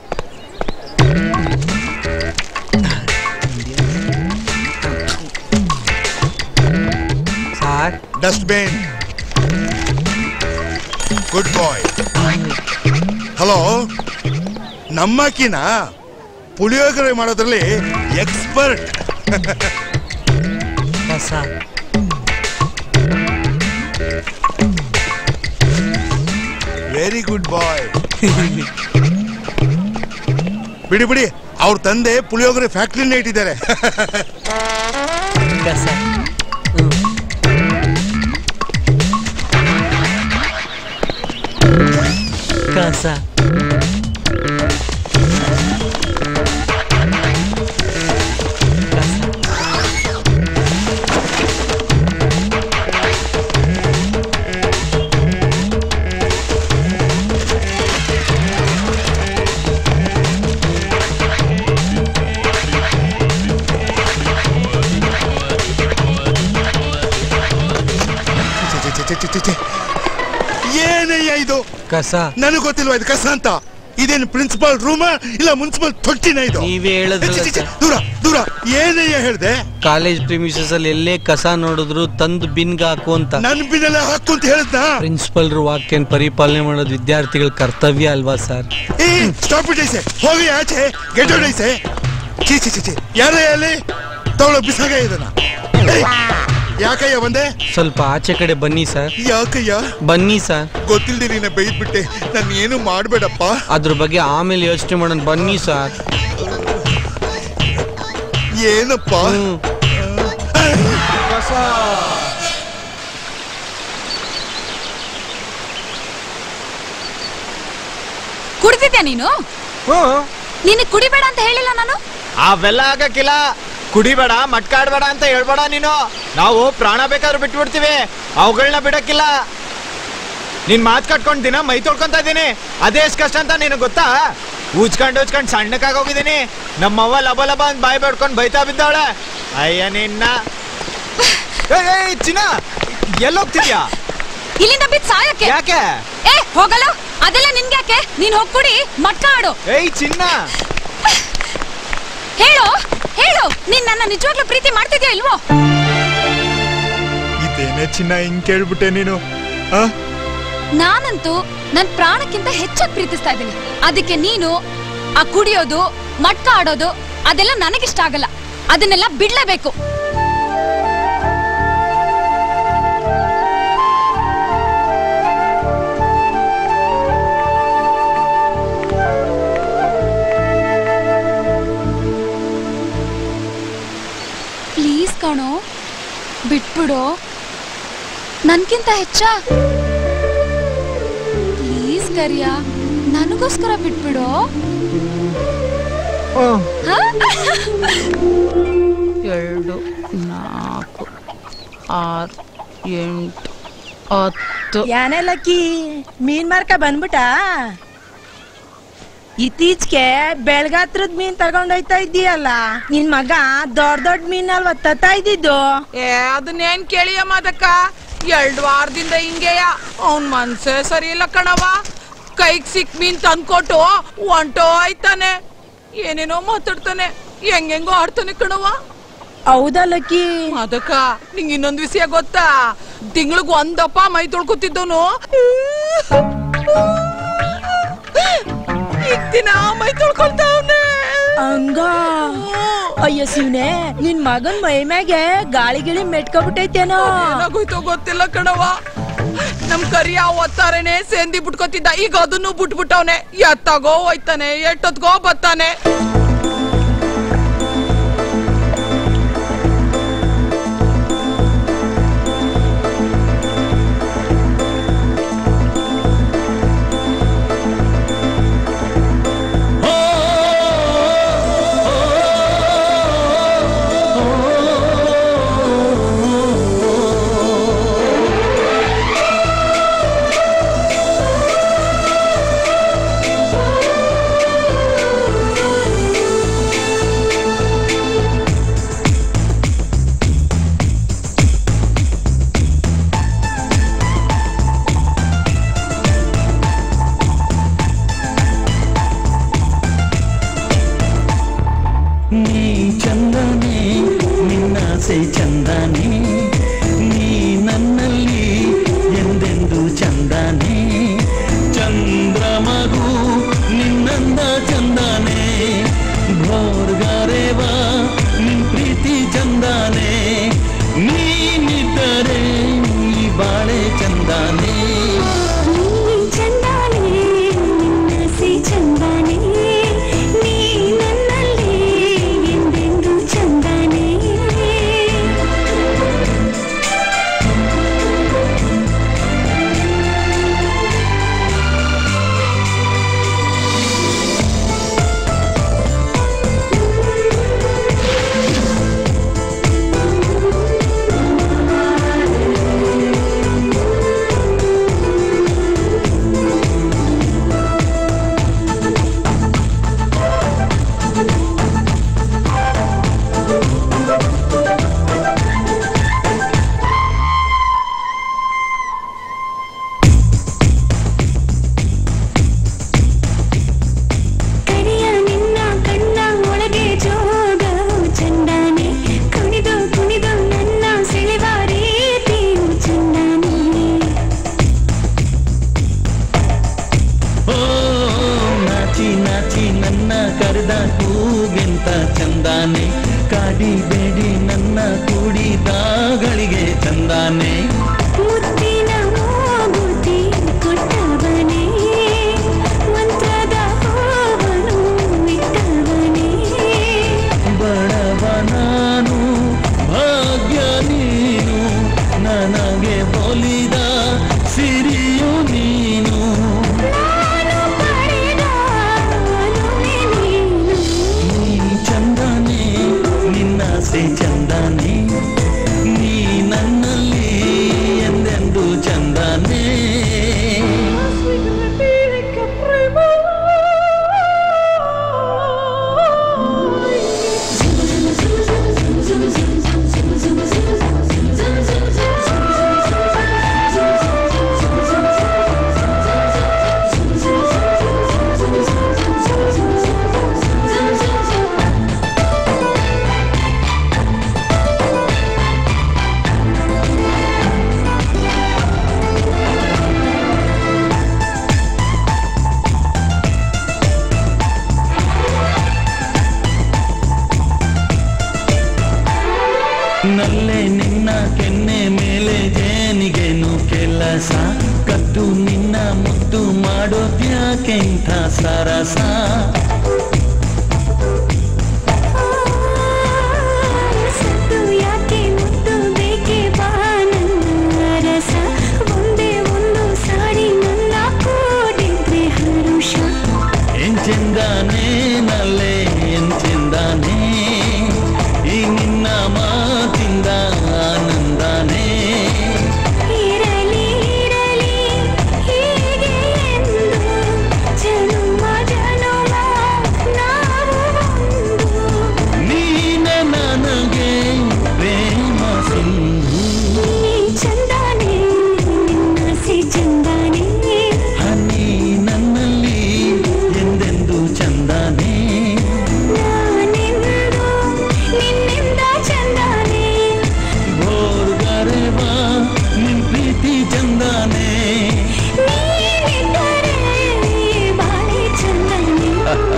Speaker 18: sir
Speaker 15: dustbin good boy hello ನಮ್ಮಕ್ಕಿನ ಪುಳಿಯೋಗರೆ ಮಾಡೋದ್ರಲ್ಲಿ expert
Speaker 18: sir
Speaker 15: very good boy ಬಿಡಿ ಬಿಡಿ ಅವ್ರ ತಂದೆ ಪುಳಿಯೋಗರೆ ಫ್ಯಾಕ್ಟ್ರಿನೇ ಇಟ್ಟಿದ್ದಾರೆ
Speaker 18: ಕಸ
Speaker 15: ಛೆ, ಛೆ, ಛೆ, ಛೆ, ಛೆ, ಛೆ. ಏನಯ್ಯ ಇದು
Speaker 18: ಕಸ
Speaker 15: ನನಗೆ ಗೊತ್ತಿಲ್ವಾ ಇದು ಕಸ ಅಂತ ಇದೇನು ಪ್ರಿನ್ಸಿಪಾಲ್ ರೂಮ ಇಲ್ಲ ಮುನ್ಸಿಪಲ್ ತೊಟ್ಟಿನ ಇದು
Speaker 18: ನೀವೇ ಹೇಳಿದ್ರಲ್ಲ
Speaker 15: ಛೆ, ಛೆ, ಛೆ,
Speaker 18: ಸರ್.
Speaker 15: ದೂರ ದೂರ ಏನಯ್ಯ ಹೇಳ್ದೆ
Speaker 18: ಕಾಲೇಜ್ ಪ್ರಿಮಿಸಸ್ ಅಲ್ಲಿ ಎಲ್ಲೇ ಕಸ ನೋಡಿದ್ರು ತಂದು ಬಿನ್ಗೆ ಹಾಕು ಅಂತ
Speaker 15: ನನ್ ಬಿನೆಲ್ಲ ಹಾಕು ಅಂತ ಹೇಳಿದ್ನಾ
Speaker 18: ಪ್ರಿನ್ಸಿಪಲ್ರು ವಾಕ್ಯನ್ ಪರಿಪಾಲನೆ ಮಾಡೋದು ವಿದ್ಯಾರ್ಥಿಗಳ ಕರ್ತವ್ಯ ಅಲ್ವಾ ಸರ್
Speaker 15: ಏ ಸ್ಟಾಪ್ ಇಟ್ ಐಸೆ ಹೋಗಿ ಆಚೆ ಗೆಟ್ ಔಟ್ ಐಸೆ ಚಿ ಚಿ ಚಿ ಚಿ ಯಾರೇ ಅಲ್ಲಿ ತಗೊಳ್ಳೋ ಬಿಸಾಗ ಇದನ್ನ ಏಯ್, ಯಾಕಯ್ಯ ಬಂದೆ
Speaker 18: ಸ್ವಲ್ಪ ಆಚೆ ಕಡೆ ಬನ್ನಿ ಸರ್
Speaker 15: ಯಾಕಯ್ಯ
Speaker 18: ಬನ್ನಿ ಸರ್
Speaker 15: ಗೊತ್ತಿಲ್ದೆ ನೀನ ಬೈದ್ಬಿಟ್ಟೆ ನಾನು ಏನು ಮಾಡ್ಬೇಡಪ್ಪ
Speaker 18: ಅದ್ರ ಬಗ್ಗೆ ಆಮೇಲೆ ಯೋಚನೆ ಮಾಡೋಣ ಬನ್ನಿ ಸರ್
Speaker 15: ಏನಪ್ಪ
Speaker 10: ಕುಡ್ದಿದ್ಯಾ ನೀನು ನಿನಗೆ ಕುಡಿಬೇಡ ಅಂತ ಹೇಳಿಲ್ಲ ನಾನು
Speaker 16: ಅವೆಲ್ಲ ಆಗಕ್ಕಿಲ್ಲ ಕುಡಿಬೇಡ ಮಟ್ಕಾಡ್ಬೇಡ ಅಂತ ಹೇಳ್ಬೇಡ ನೀನು ನಾವು ಪ್ರಾಣ ಬೇಕಾದ್ರೂ ಬಿಟ್ಬಿಡ್ತೀವಿ ಅವುಗಳನ್ನ ಬಿಡಕ್ಕಿಲ್ಲ ನಿನ್ ಮಾತ್ ಕಟ್ಕೊಂಡ್ ದಿನ ಮೈ ತೊಳ್ಕೊಂತ ಇದೀನಿ ಅದೇ ಎಷ್ಟ್ ಕಷ್ಟ ಅಂತ ನಿನಗ್ ಗೊತ್ತಾ ಉಜ್ಕೊಂಡ್ ಉಜ್ಕೊಂಡ್ ಸಣ್ಣಕ್ಕಾಗಿ ಹೋಗಿದ್ದೀನಿ ನಮ್ಮವ್ವ ಲಬ ಲಬ ಅಂತ ಬಾಯಿ ಬೇಡ್ಕೊಂಡ್ ಬೈತಾ ಬಿದ್ದವಳೆ ಅಯ್ಯ ನಿನ್ನ ಏಯ್, ಏಯ್, ಚಿನ್ನ ಎಲ್ಲೋಗ್ತಿದ್ಯಾ
Speaker 10: ಇಲ್ಲಿಂದ ಬಿದ್ದು ಸಾಯಕ್ಕೆ
Speaker 16: ಯಾಕೆ
Speaker 10: ಏ ಹೋಗಲ್ಲ ಅದೆಲ್ಲ ನಿನ್ಗ್ಯಾಕೆ ನೀನ್ ಹೋಗ್ ಕುಡಿ ಮಟ್ಕ ಆಡು
Speaker 16: ಏಯ್ ಚಿನ್ನ
Speaker 10: ಹೇಳು ಹೇಳು ನೀನ್ ನನ್ನ ನಿಜವಾಗ್ಲೂ ಪ್ರೀತಿ ಮಾಡ್ತಿದ್ಯಾ ಇಲ್ವೋ
Speaker 16: ಇದೇನೇ ಚಿನ್ನ ಹಿಂಗ್ ಕೇಳ್ಬಿಟ್ಟೆ ನೀನು ಆ
Speaker 10: ನಾನಂತೂ ನನ್ ಪ್ರಾಣಕ್ಕಿಂತ ಹೆಚ್ಚಾಗಿ ಪ್ರೀತಿಸ್ತಾ ಇದ್ದೀನಿ ಅದಕ್ಕೆ ನೀನು ಆ ಕುಡಿಯೋದು ಮಟ್ಕ ಆಡೋದು ಅದೆಲ್ಲ ನನಗಿಷ್ಟ ಆಗಲ್ಲ ಅದನ್ನೆಲ್ಲ ಬಿಡ್ಲೇಬೇಕು ಪ್ಲೀಸ್ ಕಣೋ ಬಿಟ್ಬಿಡು ನನ್ಕಿಂತ ಹೆಚ್ಚ ಪ್ಲೀಸ್ ಕರಿಯ ನನಗೋಸ್ಕರ ಬಿಟ್ಬಿಡು ಹಾ?
Speaker 20: ಎರಡು ನಾಲ್ಕು ಆರು ಎಂಟು ಹತ್ತು
Speaker 3: ಯಾನೇ ಲಕ್ಕಿ ಮೀನ್ ಮಾರ್ಕ ಬಂದ್ಬಿಟ ಇತ್ತೀಚೆಗೆ ಬೆಳಗಾತ್ರದ ಮೀನ್ ತಗೊಂಡೋಯ್ತಾ ಇದ್ದೀಯಲ್ಲ ನಿನ್ ಮಗ ದೊಡ್ಡ ದೊಡ್ಡ ಮೀನ್ ಅಲ್ವಾ ತತ್ತಾ ಇದ್ದಿದ್ದು
Speaker 20: ಏ ಅದನ್ನೇನ್ ಕೇಳಿಯ ಮಾದಕ್ಕ ಎರಡ್ ವಾರದಿಂದ ಹಿಂಗೆಯ ಅವನ್ ಮನ್ಸೇ ಸರಿ ಇಲ್ಲ ಕಣವ ಕೈಗ್ ಸಿಕ್ ಮೀನ್ ತಂದ್ಕೊಟ್ಟು ಹೊಂಟೋ ಆಯ್ತಾನೆ ಏನೇನೋ ಮಾತಾಡ್ತಾನೆ ಹೆಂಗೆಂಗೋ ಆಡ್ತಾನೆ ಕಣವ
Speaker 3: ಹೌದಾ ಲಕ್ಕಿ
Speaker 20: ಅದಕ್ಕ ನಿಂಗ್ ಇನ್ನೊಂದ್ ವಿಷಯ ಗೊತ್ತಾ ತಿಂಗ್ಳಿಗ್ ಒಂದಪ್ಪ ಮೈ ತೊಳ್ಕೊತಿದ್ದವನು ಈಗ ದಿನ ಮೈ ತೊಳ್ಕೊಳ್ತಾವ್ನೆ
Speaker 3: ಹಂಗ ಅಯ್ಯ ಶಿವನೆ ನಿನ್ ಮಗನ್ ಮೈ ಮ್ಯಾಗೆ ಗಾಳಿ ಗಿಳಿ ಮೆಟ್ಕೊಬಿಟ್ಟೈತೇನೋ
Speaker 20: ಏನಾಗೋಯ್ತೋ ಗೊತ್ತಿಲ್ಲ ಕಣವ ನಮ್ ಕರಿಯ ಒತ್ತಾರೆನೆ ಸೇಂದಿ ಬಿಟ್ಕೊತಿದ್ದ ಈಗ ಅದನ್ನು ಬಿಟ್ಬಿಟ್ಟವ್ನೆ ಎತ್ತಾಗೋ ಹೋಯ್ತಾನೆ ಎಟ್ಟೊತ್ಗೋ ಬತ್ತಾನೆ
Speaker 17: ನೀ ಚಂದನೆ ನಿನ್ನಾಸೆ ಚಂದನೆ ನೀ ನನ್ನಲ್ಲಿ ಎಂದೆಂದು ಚಂದನೆ ಚಂದ್ರಮಗು ನಿನ್ನಂದ ಚಂದನೆ ಭೋರ್ಗರೆವ ನಿನ್ ಪ್ರೀತಿ ಚಂದನೆ ನೀನಿದ್ದರೆ ಈ ಬಾಳೆ ಚಂದನೆ
Speaker 13: ಚಂದಾನೆ ನಿನ್ನಸೆ ಚಂದಾನೆ ನೀ ನನ್ನಲ್ಲಿ ಎಂದೆಂದು ಚಂದಾನೆ ಕರಿಯ ನಿನ್ನ ಕಣ್ಣ ಒಳಗೆ ಜೋಗ ಚಂದಾನೆ ಕುಣಿದು ಕುಣಿದು ನನ್ನ ಸೆಳೆವ ರೀತಿಯು ಚಂದಾನೆ
Speaker 17: ಓ ನಾಚಿ ನಾಚಿ ನನ್ನ ಕರೆದ ಹೂಗೆಂತ ಚಂದಾನೆ ಕಾಡಿಬೇಡಿ ನನ್ನ ಕೂಡಿದಾಗಳಿಗೆ ಚಂದಾನೆ
Speaker 13: ಮುತ್ತಿನ ಮೂಗುತಿ ಕೊಟ್ಟವನೇ ಮಂತ್ರದ ಹೂವನ್ನು ಇಟ್ಟವನೇ
Speaker 17: ಬಡವ ನಾನು ಭಾಗ್ಯ ನೀನು ನನಗೆ ಒಲಿದ ಸಿರಿಯು ನೀನು
Speaker 13: ನಾನು ಪಡೆದ ಒಲುಮೆ ನೀನು
Speaker 17: ನೀ ಚಂದಾನೆ ನಿನ್ನಾಸೆ ಚಂದಾನೆ ನೀ ನನ್ನಲ್ಲಿ ಎಂದೆಂದು ಚಂದಾನೆ ನಲ್ಲೆ ನಿನ್ನ ಕೆನ್ನೆ ಮೇಲೆ ಜೇನಿಗೆನು ಕೆಲಸ ಕದ್ದು ನಿನ್ನ ಮುದ್ದು ಮಾಡೋದ್ಯಾಕೆಂಥ ಸರಸ
Speaker 13: ಸತ್ತು ಯಾಕೆ ಮುತ್ತು ಬೇಕೆ ಬಾ ನನ್ನ ರಸ ಒಂದೇ ಒಂದು ಸಾರಿ ನನ್ನ ಕೂಡಿದ್ರೆ ಹರುಷ
Speaker 17: ಎಂಚೆಂದಾನೆ ನಲ್ಲೆ ಎಂಚೆಂದಾನೆ ಈ ನಿನ್ನ ಮಾತಿಂದ ಆನಂದಾನೆ
Speaker 13: ಇರಲಿ ಇರಲಿ ಹೀಗೆ ಎಂದು ಜನುಮ ಜನುಮ ನಾವು ಒಂದು
Speaker 17: ನೀನೆ ನನಗೆ ಪ್ರೇಮ ಸಿಂಧು
Speaker 13: ನೀ ಚಂದಾನೆ ನಿನ್ನಾಸೆ ಚಂದಾನೆ
Speaker 17: ಹನಿ ನನ್ನಲ್ಲಿ ಎಂದೆಂದು ಚಂದಾನೆ
Speaker 13: ನಾನೆಂದು ನಿನ್ನಿಂದ ಚಂದಾನೆ
Speaker 17: ಗೋರ್ಗರೆವ ನಿನ್ ಪ್ರೀತಿ ಚಂದಾನೆ
Speaker 13: ನೀನಿದ್ದರೆ ಬಾಳೆ ಚಂದಾನೆ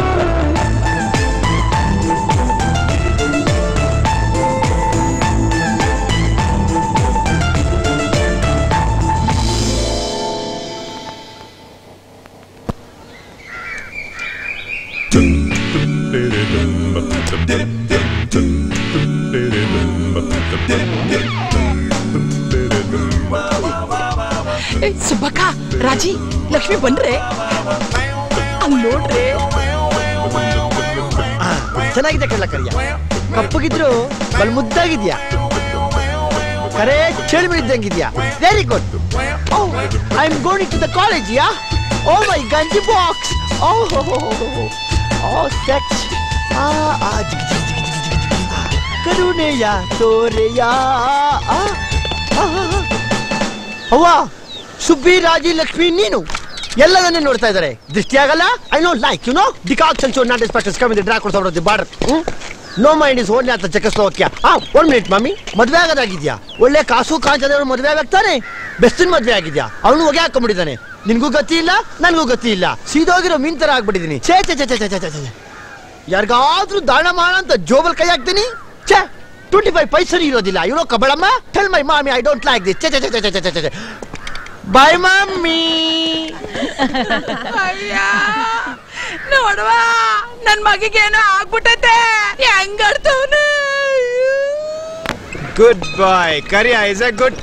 Speaker 20: ಏ, ಸುಬ್ಬಕ್ಕ ರಾಜಿ ಲಕ್ಷ್ಮಿ ಬಂದ್ರೆ ಅಲ್ಲಿ ನೋಡ್ರೆ
Speaker 11: ಚೆನ್ನಾಗಿದೆ ಕಳ್ಳ ಕರಿಯ ಕಪ್ಪಗಿದ್ರು ಬಲ್ ಮುದ್ದಾಗಿದ್ಯಾ ಕರೆ ಚಳಿಮೆ ಇದ್ದಂಗಿದ್ಯಾ very good oh I am going to the college ಯಾ ಓ ಮೈ ಗಂಜಿ ಬಾಕ್ಸ್ ಓ ಹೋ ಹೋ ಹೋ ಓ ಸೆಕ್ಸ್ ಆ ಆ ಜಿಗ್ ಜಿಗ್ ಜಿಗ್ ಜಿಗ್ ಜಿಗ್ ಜಿಗ್. ಆ, ಕರುಣೆಯ ತೋರೆಯ ಆ, ಆ, ಆ, ಆ. ಅವ್ವ ಸುಬ್ಬಿ ರಾಜಿ ಲಕ್ಷ್ಮಿ ನೀನು ಎಲ್ಲದನ್ನೇ ನೋಡ್ತಾ ಇದ್ದಾರೆ ದೃಷ್ಟಿ ಆಗಲ್ಲ I know like you know decoction show not inspectors come the drag of the border no mind is only ಅಂತ ಚೆಕಸ್ಲೋವಾಕ್ಯ ಆ ಒನ್ ಮಿನಿಟ್ ಮಮ್ಮಿ ಮದ್ವೆ ಆಗೋದಾಗಿದ್ಯಾ ಒಳ್ಳೆ ಕಾಸು ಕಾಂಚದವ್ರು ಮದ್ವೆ ಆಗ್ತಾನೆ ಬೆಸ್ಟಿನ ಮದ್ವೆ ಆಗಿದ್ಯಾ ಅವನು ಹೊಗೆ ಹಾಕೊಂಡ್ಬಿಟ್ಟಿದ್ದಾನೆ ನಿನ್ಗೂ ಗತಿ ಇಲ್ಲ ನನಗೂ ಗತಿ ಇಲ್ಲ ಸೀದೋಗಿರೋ ಮೀನ್ ತರ ಆಗ್ಬಿಟ್ಟಿದೀನಿ ಛೇ ಛೇ ಛೇ ಛೇ ಛೇ ಛೇ ಛೇ ಯಾರಿಗಾದ್ರೂ ದಾನ ಮಾಡ ಅಂತ ಜೋಬಲ್ ಕೈ ಹಾಕ್ತೀನಿ ಛೇ ಟ್ವೆಂಟಿ ಫೈವ್ ಪೈಸರಿ ಇರೋದಿಲ್ಲ ಇರೋ ಕಬಳಮ್ಮ tell my mommy I don't like this ಛೇ ಛೇ ಛೇ ಛೇ ಛೇ ಛೇ ಛೇ ಬಾಯ್ ಮಮ್ಮಿ
Speaker 20: ಅಯ್ಯ ನೋಡುವ ನನ್ ಮಗಿಗೇನೋ ಆಗ್ಬಿಟ್ಟೈತೆ ಹೆಂಗಡ್ತವ್ನು
Speaker 16: good boy Kariya is a good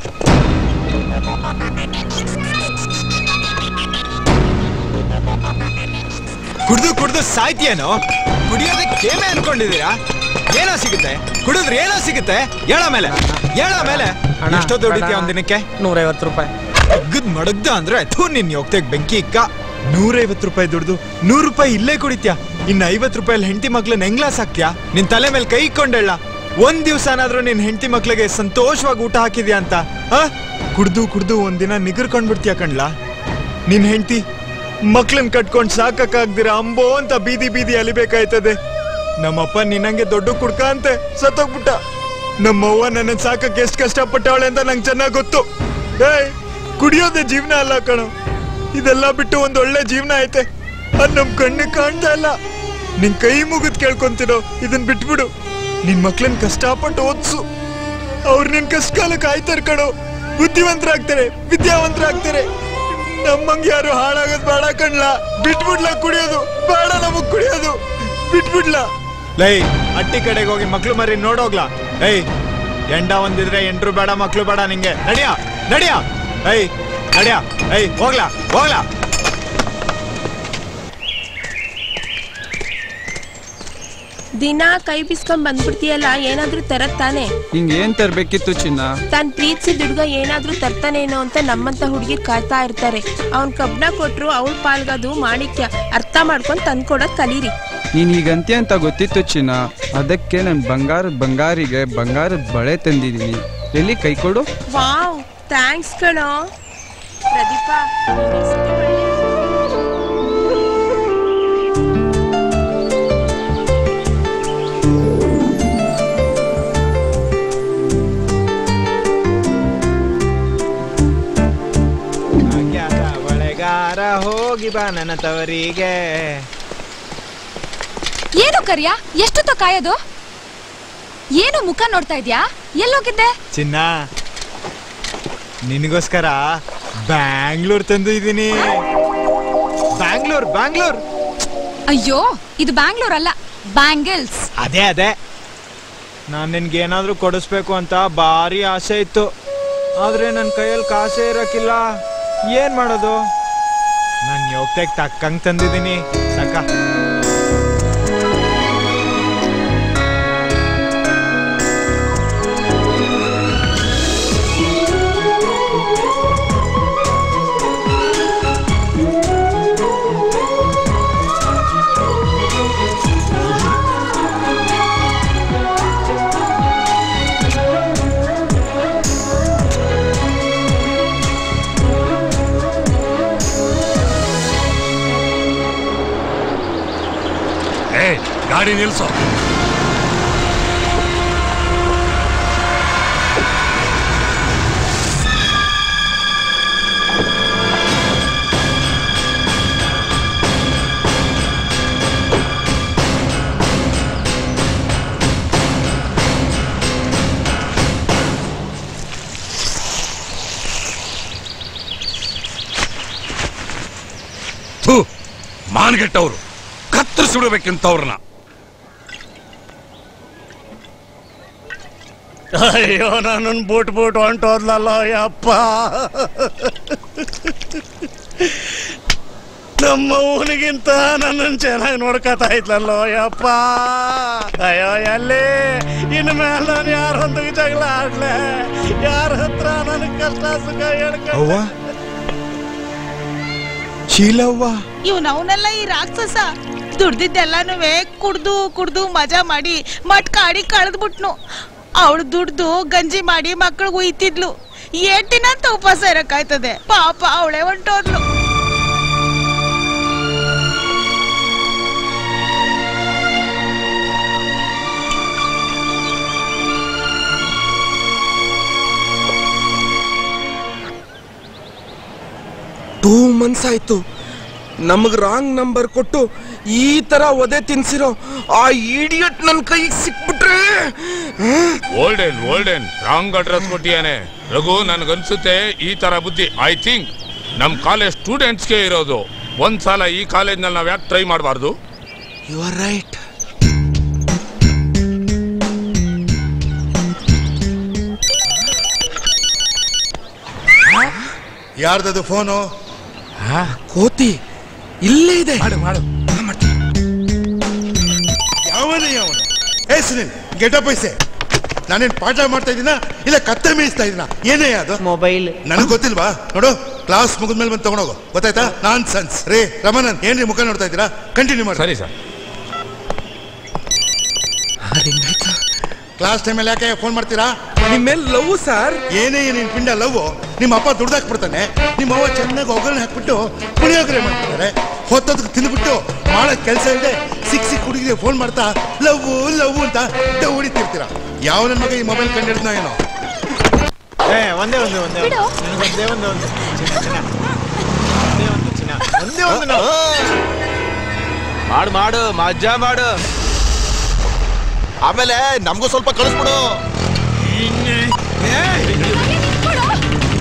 Speaker 16: ಕುಡ್ದು ಕುಡ್ದು ಸಾಯ್ತಿಯೇನೋ ಕುಡಿಯೋದಕ್ಕೆ ಕೇಮೆ ಅನ್ಕೊಂಡಿದ್ದೀರಾ ಏನೋ ಸಿಗುತ್ತೆ ಕುಡಿದ್ರೆ ಏನೋ ಸಿಗುತ್ತೆ ಹೇಳ ಮೇಲೆ ಹೇಳ ಮೇಲೆ ಎಷ್ಟೋ ದುಡಿತೀಯ ಒಂದ್ ದಿನಕ್ಕೆ
Speaker 3: ನೂರೈವತ್ತು ರೂಪಾಯಿ
Speaker 16: ಅಗ್ಗದ್ ಮಡಗ್ದ ಅಂದ್ರೆ ಥೂ ನಿನ್ ಯೋಗ್ತೆಗ್ ಬೆಂಕಿ ಇಕ್ಕ ನೂರೈವತ್ತು ರೂಪಾಯಿ ದುಡ್ದು ನೂರು ರೂಪಾಯಿ ಇಲ್ಲೇ ಕುಡಿತ್ಯಾ ಇನ್ನ ಐವತ್ತು ರೂಪಾಯಿ ಹೆಂಡತಿ ಮಕ್ಳನ್ನ ಹೆಂಗ್ಲಾಸ್ ಹಾಕ್ತ್ಯಾ ನಿನ್ ತಲೆ ಮೇಲೆ ಕೈ ಇಕ್ಕೊಂಡೇಳ ಒಂದ್ ದಿವ್ಸನಾದ್ರೂ ನಿನ್ ಹೆಂಡತಿ ಮಕ್ಳಿಗೆ ಸಂತೋಷವಾಗಿ ಊಟ ಹಾಕಿದ್ಯಾ ಅಂತ ಆ ಕುಡ್ದು ಕುಡ್ದು ಒಂದಿನ ನಿಗರ್ಕೊಂಡ್ಬಿಡ್ತೀಯ ಕಣ್ಲಾ ನಿನ್ ಹೆಂಡತಿ ಮಕ್ಳನ್ ಕಟ್ಕೊಂಡ್ ಸಾಕಾಗ್ದಿರ ಅಂಬೋ ಅಂತ ಬೀದಿ ಬೀದಿ ಅಲಿಬೇಕಾಯ್ತದೆ ನಮ್ಮಪ್ಪ ನಿನ್ನಂಗೆ ದೊಡ್ಡ ಕುಡ್ಕ ಅಂತೆ ಸತ್ತೋಗ್ಬಿಟ್ಟ ನಮ್ಮವ್ವ ನನ್ನ ಸಾಕಕ್ಕೆ ಎಷ್ಟು ಕಷ್ಟಪಟ್ಟವಳೆ ಅಂತ ನಂಗೆ ಚೆನ್ನಾಗ್ ಗೊತ್ತು ಏಯ್ ಕುಡಿಯೋದೇ ಜೀವನ ಅಲ್ಲ ಕಣೋ ಇದೆಲ್ಲ ಬಿಟ್ಟು ಒಂದ್ ಒಳ್ಳೆ ಜೀವನ ಐತೆ ಅದ್ ನಮ್ ಕಣ್ಣಿಗೆ ಕಾಣ್ತಾ ಇಲ್ಲ ನಿನ್ ಕೈ ಮುಗಿದ್ ಕೇಳ್ಕೊಂತಿರೋ ಇದನ್ ಬಿಟ್ಬಿಡು ನಿನ್ ಮಕ್ಳನ್ ಕಷ್ಟಪಟ್ಟು ಓದ್ಸು ಅವ್ರು ನಿನ್ ಕಷ್ಟ ಕಾಲಕ್ಕೆ ಆಯ್ತಾರ ಕಣೋ ಬುದ್ಧಿವಂತರಾಗ್ತಾರೆ ವಿದ್ಯಾವಂತರಾಗ್ತಾರೆ ನಮ್ಮಂಗ್ ಯಾರು ಹಾಳಾಗೋದ್ ಬೇಡ ಕಣ್ಲ ಬಿಟ್ಬಿಡ್ಲ ಕುಡಿಯೋದು ಬೇಡ ನಮಗ್ ಕುಡಿಯೋದು ಬಿಟ್ಬಿಡ್ಲ ಲೈ ಅಟ್ಟಿ ಕಡೆಗೆ ಹೋಗಿ ಮಕ್ಳು ಮರಿ ನೋಡೋಗ್ಲಾ ಏಯ್ ಎಂಡ ಒಂದಿದ್ರೆ ಎಂಟ್ರು ಬೇಡ ಮಕ್ಳು ಬೇಡ ನಿಂಗೆ ನಡಿಯ ನಡಿಯ ಏಯ್ ನಡಿಯ ಏಯ್ ಹೋಗ್ಲಾ ಹೋಗ್ಲಾ
Speaker 4: ದಿನ ಕೈ ಬಿಸ್ಕೊಂಡ್ ಬಂದ್ಬಿಡ್ತೀಯಲ್ಲ ಏನಾದ್ರೂ ತರದ್ ತಾನೆ
Speaker 19: ಹಿಂಗ್ ಏನ್ ತರ್ಬೇಕಿತ್ತು ಚಿನ್ನ
Speaker 4: ತಾನ್ ಪ್ರೀತಿಸಿದ ಹುಡ್ಗ ಏನಾದ್ರೂ ತರ್ತಾನೇನೋ ಅಂತ ನಮ್ಮಂತ ಹುಡುಗಿರ್ ಕಾಯ್ತಾ ಇರ್ತಾರೆ ಅವ್ನ್ ಕಬ್ನ ಕೊಟ್ರು ಅವಳ ಪಾಲ್ಗದು ಮಾಣಿಕ್ಯ ಅರ್ಥ ಮಾಡ್ಕೊಂಡ್ ತಂದ್ಕೊಡೋದ್ ಕಲೀರಿ
Speaker 19: ನೀನ್ ಹೀಗಂತೆ ಅಂತ ಗೊತ್ತಿತ್ತು ಚಿನ್ನ ಅದಕ್ಕೆ ನನ್ ಬಂಗಾರದ ಬಂಗಾರಿಗೆ ಬಂಗಾರದ ಬಳೆ ತಂದಿದೀನಿ ಎಲ್ಲಿ ಕೈ ಕೊಡು
Speaker 4: ವಾವ್ ಥ್ಯಾಂಕ್ಸ್ ಕಣೋ ಪ್ರದೀಪ ನೀನ್ ಈ ಸತಿ ಒಳ್ಳೆ-
Speaker 16: ಭಾಗ್ಯದ ಒಳೆಗಾರ ಹೋಗಿ ಬಾ ನನ್ನ ತವರಿಗೆ
Speaker 10: ಏನು ಕರಿಯ ಎಷ್ಟೊತ್ತ ಕಾಯೋದು ಏನು ಮುಖ ನೋಡ್ತಾ ಇದ್ಯಾ ಎಲ್ಲೋಗಿದ್ದೆ
Speaker 16: ಚಿನ್ನ ನಿನಗೋಸ್ಕರ ಬ್ಯಾಂಗ್ಳೂರ್ ತಂದು ಇದೀನಿ ಬ್ಯಾಂಗ್ಳೂರ್ ಬ್ಯಾಂಗ್ಳೂರ್
Speaker 10: ಅಯ್ಯೋ ಇದು ಬ್ಯಾಂಗ್ಳೂರ್ ಅಲ್ಲ ಬ್ಯಾಂಗಲ್ಸ್
Speaker 16: ಅದೇ ಅದೇ ನಾನು ನಿನ್ಗೆ ಏನಾದ್ರೂ ಕೊಡಿಸ್ಬೇಕು ಅಂತ ಭಾರಿ ಆಸೆ ಇತ್ತು ಆದ್ರೆ ನನ್ನ ಕೈಯಲ್ಲಿ ಕಾಸೇ ಇರಕ್ಕಿಲ್ಲ ಏನ್ ಮಾಡೋದು ನಾನು ಯೋಗ್ತೆಗ್ ತಕ್ಕಂಗ್ ತಂದಿದ್ದೀನಿ ಸಾಕ
Speaker 5: ಏ ಗಾಡಿ ನಿಲ್ಸೋ ಥೂ ಮಾನ್ಗೆಟ್ಟವ್ರು ಕತ್ತರಿಸಿಬಿಡ್ಬೇಕಿಂತವ್ರನ್ನ
Speaker 21: ಅಯ್ಯೋ ನನ್ನನ್ನು ಬೂಟ್ ಬೂಟ್ ಹೊಂಟೋದ್ಲಲ್ಲ ಯಪ್ಪ ನಮ್ಮ ಊನಿಗಿಂತ ನನ್ನನ್ನು ಚೆನ್ನಾಗಿ ನೋಡ್ಕೊತಾ ಇದ್ಲಲ್ಲೋ ಯಪ್ಪ ಅಯ್ಯೋ ಎಲ್ಲಿ ಇನ್ನು ಮೇಲೆ ನಾನು ಯಾರ ಹೊಂದಿಗೆ ಜಗಳ ಆಡ್ಲೆ ಯಾರ ಹತ್ರ ನನಗೆ ಕಷ್ಟ ಸುಖ ಹೇಳ್ಕ
Speaker 16: ಅವ್ವ ಶೀಲವ್ವ
Speaker 20: ಇವ್ನ ಅವನೆಲ್ಲ ಈ ರಾಕ್ಷಸ ದುಡ್ದಿದ್ದೆಲ್ಲಾನು ಕುಡ್ದು ಕುಡ್ದು ಮಜಾ ಮಾಡಿ ಮಟ್ಕಾಡಿ ಕಳೆದ್ಬಿಟ್ನು ಅವಳು ದುಡ್ದು ಗಂಜಿ ಮಾಡಿ ಮಕ್ಕಳಿಗೆ ಉಯ್ತಿದ್ಲು ಏಟಿನ ಅಂತ ಉಪವಾಸ ಇರಕ್ಕಾಯ್ತದೆ ಪಾಪ ಅವಳೆ ಹೊಂಟೋದ್ಲು
Speaker 8: ಟೂ ಮಂತ್ಸ್ ಆಯ್ತು ನಮಗ್ ರಾಂಗ್ ನಂಬರ್ ಕೊಟ್ಟು ಈ ತರ ಒದೆ ತಿನ್ಸಿರೋ ಆ ಇಡಿಯಟ್ ನನ್ ಕೈಗೆ ಸಿಕ್ಬಿಟ್ರೆ
Speaker 5: ಓಲ್ಡೇನ್ ಓಲ್ಡೇನ್ ರಾಂಗ್ ಅಡ್ರೆಸ್ ಕೊಟ್ಟಿಯಾನೆ ರಘು ನನ್ಗನ್ಸುತ್ತೆ ಈ ತರ ಬುದ್ಧಿ ಐ ಥಿಂಕ್ ನಮ್ ಕಾಲೇಜ್ ಸ್ಟೂಡೆಂಟ್ಸ್ಗೆ ಇರೋದು ಒಂದ್ಸಲ ಈ ಕಾಲೇಜ್ನಲ್ಲಿ ನಾವ್ ಯಾಕೆ ಟ್ರೈ ಮಾಡಬಾರ್ದು
Speaker 8: ಯು ಆರ್ ರೈಟ್
Speaker 15: ಯಾರ್ದದು ಫೋನು
Speaker 8: ಕೋತಿ ಇಲ್ಲೇ ಇದೆ ಮಾಡು ಮಾಡು
Speaker 15: ಯಾವನೇ ಯಾವನು ಏ ಸುನಿಲ್ ಗೆಟಪ್ ಐಸೆ ನಾನೇನ್ ಪಾಠ ಮಾಡ್ತಾ ಇದೀನ ಇಲ್ಲ ಕತ್ತೆ ಮೇಯಿಸ್ತಾ ಇದೀನ ಏನೇ ಅದು
Speaker 18: ಮೊಬೈಲ್
Speaker 15: ನನಗ್ ಗೊತ್ತಿಲ್ವಾ ನೋಡು ಕ್ಲಾಸ್ ಮುಗಿದ್ಮೇಲೆ ಬಂದು ತಗೊಂಡೋಗು ಗೊತ್ತಾಯ್ತಾ ನಾನ್ ಸನ್ಸ್ ರೇ ರಮಣನ್ ಏನ್ರಿ ಮುಖ ನೋಡ್ತಾ ಇದ್ದೀರಾ ಕಂಟಿನ್ಯೂ ಮಾಡಿ
Speaker 5: ಸರಿ ಸರ್
Speaker 15: ಕ್ಲಾಸ್ ಟೈಮಲ್ಲಿ ಯಾಕೆ ಫೋನ್ ಮಾಡ್ತೀರಾ
Speaker 8: ನಿಮ್ಮೇಲ್ ಲವ್ ಸರ್
Speaker 15: ಏನೇ ನಿನ್ ಪಿಂಡ ಲವ್ ನಿಮ್ಮ ಅಪ್ಪ ದುಡ್ದಾಕ್ಬಿಡ್ತಾನೆ ನಿಮ್ಮ ಅವ್ವ ಚೆನ್ನಾಗಿ ಒಗ್ಗರಣೆ ಹಾಕ್ಬಿಟ್ಟು ಪುಳಿಯೋಗರೆ ಮಾಡ್ತಿದ್ದಾರೆ ಹೊತ್ತದಕ್ಕೆ ತಿಂದ್ಬಿಟ್ಟು ಮಾಡೋ ಕೆಲಸ ಇಲ್ಲದೆ ಸಿಕ್ ಸಿಕ್ ಹುಡುಗಿಗೆ ಫೋನ್ ಮಾಡ್ತಾ ಲವ್ ಲವ್ ಅಂತ ಡವ್ ಹೊಡಿತಿರ್ತೀರಾ ಯಾವ ನನ್ನ ಮಗ ಈ ಮೊಬೈಲ್ ಕಂಡಿಡ್ದ ಏನೋ
Speaker 16: ಏ ಒಂದೇ ಒಂದು ಒಂದೇ ಒಂದು. ನನಗ್ ಒಂದೇ ಒಂದು ಒಂದು ಚಿನ್ನ ಚಿನ್ನ ಒಂದೇ ಒಂದು ಚಿನ್ನ ಒಂದೇ ಒಂದು ನಾವು
Speaker 1: ಮಾಡು ಮಾಡು ಮಜಾ ಮಾಡು ಆಮೇಲೆ ನಮಗೂ ಸ್ವಲ್ಪ ಕಳಿಸ್ಬಿಡು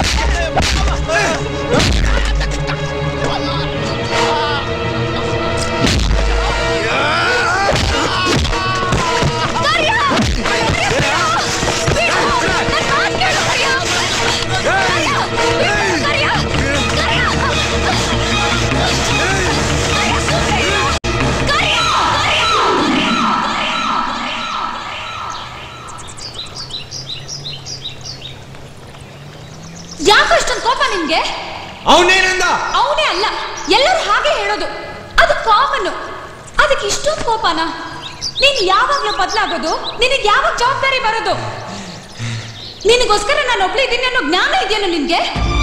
Speaker 10: ಯಾಕೆ ಅಷ್ಟೊಂದು ಕೋಪ ನಿಮ್ಗೆ
Speaker 18: ಅವನೇನಂದ
Speaker 10: ಅವನೇ ಅಲ್ಲ ಎಲ್ಲರೂ ಹಾಗೆ ಹೇಳೋದು ಅದು ಕಾಮನ್ ಅದಕ್ಕೆ ಇಷ್ಟೊಂದು ಕೋಪನಾ ನೀನ್ ಯಾವಾಗ್ಲೂ ಬದಲಾಗೋದು ನಿನಗೆ ಯಾವಾಗ ಜವಾಬ್ದಾರಿ ಬರೋದು ನಿನಗೋಸ್ಕರ ನಾನು ಒಬ್ಳು ಇದ್ದೀನಿ ಅನ್ನೋ ಜ್ಞಾನ ಇದೆಯೇನೋ ನಿನ್ಗೆ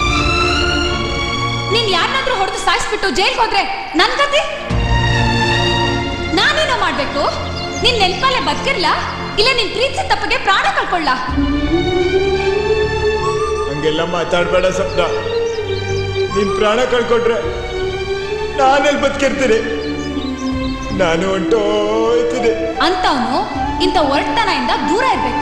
Speaker 10: ನೀನ್ ಯಾರನ್ನಾದ್ರೂ ಹೊಡೆದು ಸಾಯಿಸ್ಬಿಟ್ಟು ಜೈಲ್ಗೆ ಹೋದ್ರೆ ನನ್ ಕತೆ ನಾನೇನೋ ಮಾಡ್ಬೇಕು ನಿನ್ ನೆನ್ಪಲ್ಲೇ ಬದುಕಿರ್ಲ ಇಲ್ಲ ನಿನ್ ಪ್ರೀತಿ ತಪ್ಪಗೆ ಪ್ರಾಣ ಕಳ್ಕೊಳ್ಳ
Speaker 16: ಹಂಗೆಲ್ಲ ಮಾತಾಡ್ಬೇಡ ಸಪ್ನ ನಿನ್ ಪ್ರಾಣ ಕಳ್ಕೊಂಡ್ರೆ ನಾನೆಲ್ಲಿ ಬದುಕಿರ್ತೀನಿ ನಾನು ಹೊಂಟೋಯ್ತೀನಿ
Speaker 10: ಅಂತವನು ಇಂಥ ಒರಟತನದಿಂದ ದೂರ ಇರ್ಬೇಕು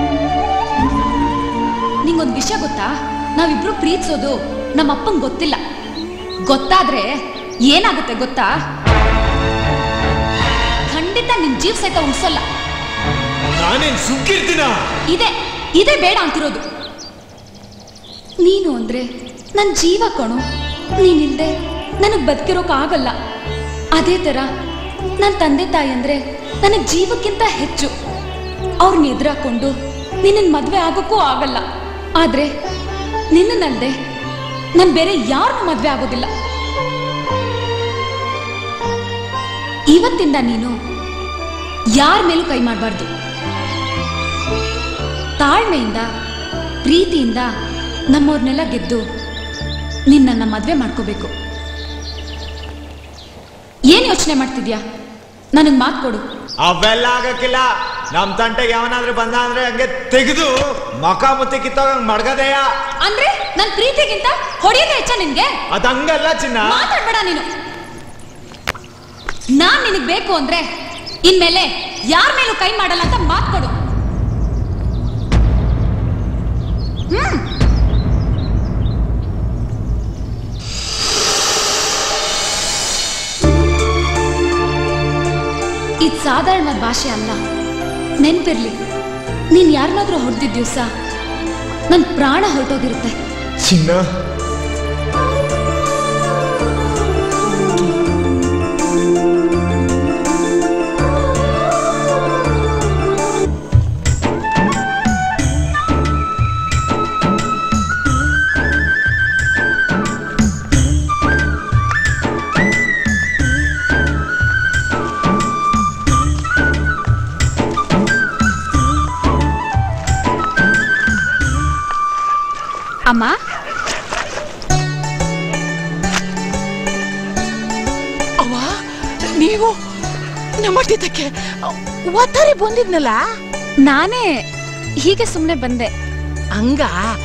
Speaker 10: ನಿಂಗೊಂದ್ ವಿಷಯ ಗೊತ್ತಾ ನಾವಿಬ್ರು ಪ್ರೀತಿಸೋದು ನಮ್ಮ ಅಪ್ಪಂಗ್ ಗೊತ್ತಿಲ್ಲ ಗೊತ್ತಾದ್ರೆ ಏನಾಗುತ್ತೆ ಗೊತ್ತಾ ಖಂಡಿತ ನಿನ್ ಜೀವ ಸಹಿತ ಉಳಿಸಲ್ಲ
Speaker 16: ನಾನೇನ್ ಸುಮ್ಕಿರ್ತೀನ
Speaker 10: ಇದೆ ಇದೇ ಬೇಡ ಅಂತಿರೋದು ನೀನು ಅಂದ್ರೆ ನನ್ ಜೀವ ಕಣು ನೀನಿಲ್ದೆ ನನಗ್ ಬದುಕಿರೋಕ್ ಆಗಲ್ಲ ಅದೇ ತರ ನನ್ ತಂದೆ ತಾಯಿ ಅಂದ್ರೆ ನನಗ್ ಜೀವಕ್ಕಿಂತ ಹೆಚ್ಚು ಅವ್ರನ್ನ ಎದುರಾಕೊಂಡು ನಿನ್ನ ಮದ್ವೆ ಆಗೋಕ್ಕೂ ಆಗಲ್ಲ ಆದ್ರೆ ನಿನ್ನನ್ನಲ್ದೆ ನನ್ ಬೇರೆ ಯಾರನ್ನೂ ಮದ್ವೆ ಆಗೋದಿಲ್ಲ ಇವತ್ತಿಂದ ನೀನು ಯಾರ ಮೇಲೂ ಕೈ ಮಾಡಬಾರ್ದು ತಾಳ್ಮೆಯಿಂದ ಪ್ರೀತಿಯಿಂದ ನಮ್ಮವ್ರನ್ನೆಲ್ಲ ಗೆದ್ದು ನಿನ್ನನ್ನ ಮದ್ವೆ ಮಾಡ್ಕೋಬೇಕು ಏನ್ ಯೋಚನೆ ಮಾಡ್ತಿದ್ಯಾ ನನಗ್ ಮಾತು ಕೊಡು
Speaker 18: ಅವೆಲ್ಲ ಆಗಕ್ಕಿಲ್ಲ ನಮ್ ತಂಟೆಗೆ ಯಾವನಾದ್ರೂ ಬಂದ ಅಂದ್ರೆ ಹಂಗೆ ತೆಗೆದು ಮಕ ಮುತ್ತಿ ಕಿತ್ತೋಗಂಗ್ ಮಡ್ಗದೆಯ
Speaker 10: ಅಂದ್ರೆ ನನ್ ಪ್ರೀತಿಗಿಂತ ಹೊಡೆಯೋದೇ ಹೆಚ್ಚ ನಿನ್ಗೆ
Speaker 18: ಅದ್ ಹಂಗಲ್ಲ ಚಿನ್ನ
Speaker 10: ಮಾತಾಡ್ಬೇಡ ನೀನು ನಾನ್ ನಿನಗ್ ಬೇಕು ಅಂದ್ರೆ ಇನ್ಮೇಲೆ ಯಾರ ಮೇಲೂ ಕೈ ಮಾಡಲ್ಲ ಅಂತ ಮಾತು ಕೊಡು ಹ್ಮ್ ಇದು ಸಾಧಾರಣ ಭಾಷೆ ಅಲ್ಲ ನೆನ್ಪಿರ್ಲಿ ನೀನ್ ಯಾರನ್ನಾದ್ರೂ ಹೊಡೆದಿದ್ದ ದಿವಸ ನನ್ ಪ್ರಾಣ ಹೊರಟೋಗಿರುತ್ತೆ
Speaker 16: ಚಿನ್ನ
Speaker 10: ಅಮ್ಮ
Speaker 20: ಅವ್ವ ನೀವು ನಮ್ಮಟ್ಟಿದ್ದಕ್ಕೆ ಒತ್ತಾರೆ ಬಂದಿದ್ನಲ್ಲ
Speaker 10: ನಾನೇ ಹೀಗೆ ಸುಮ್ಮನೆ ಬಂದೆ
Speaker 20: ಹಂಗ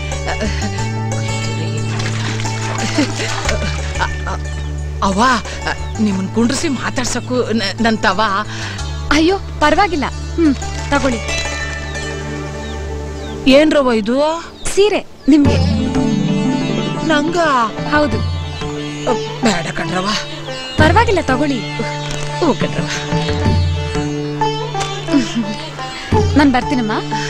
Speaker 20: ಅವ ನಿಮ್ಮನ್ ಕುಂಡ್ರಿಸಿ ಮಾತಾಡ್ಸಕ್ಕೂ ನ- ನನ್ ತವ
Speaker 10: ಅಯ್ಯೋ ಪರವಾಗಿಲ್ಲ ಹ್ಮ್ ತಗೊಳ್ಳಿ
Speaker 20: ಏನ್ರವ ಇದು
Speaker 10: ಸೀರೆ ನಿಮ್ಗೆ
Speaker 20: ನಂಗ
Speaker 10: ಹೌದು
Speaker 20: ಬೇಡ ಕಣ್ರವ
Speaker 10: ಪರವಾಗಿಲ್ಲ ತಗೊಳ್ಳಿ
Speaker 20: ಹ್ಞೂ ಕಣ್ರವ
Speaker 10: ನಾನು ಬರ್ತೀನಮ್ಮ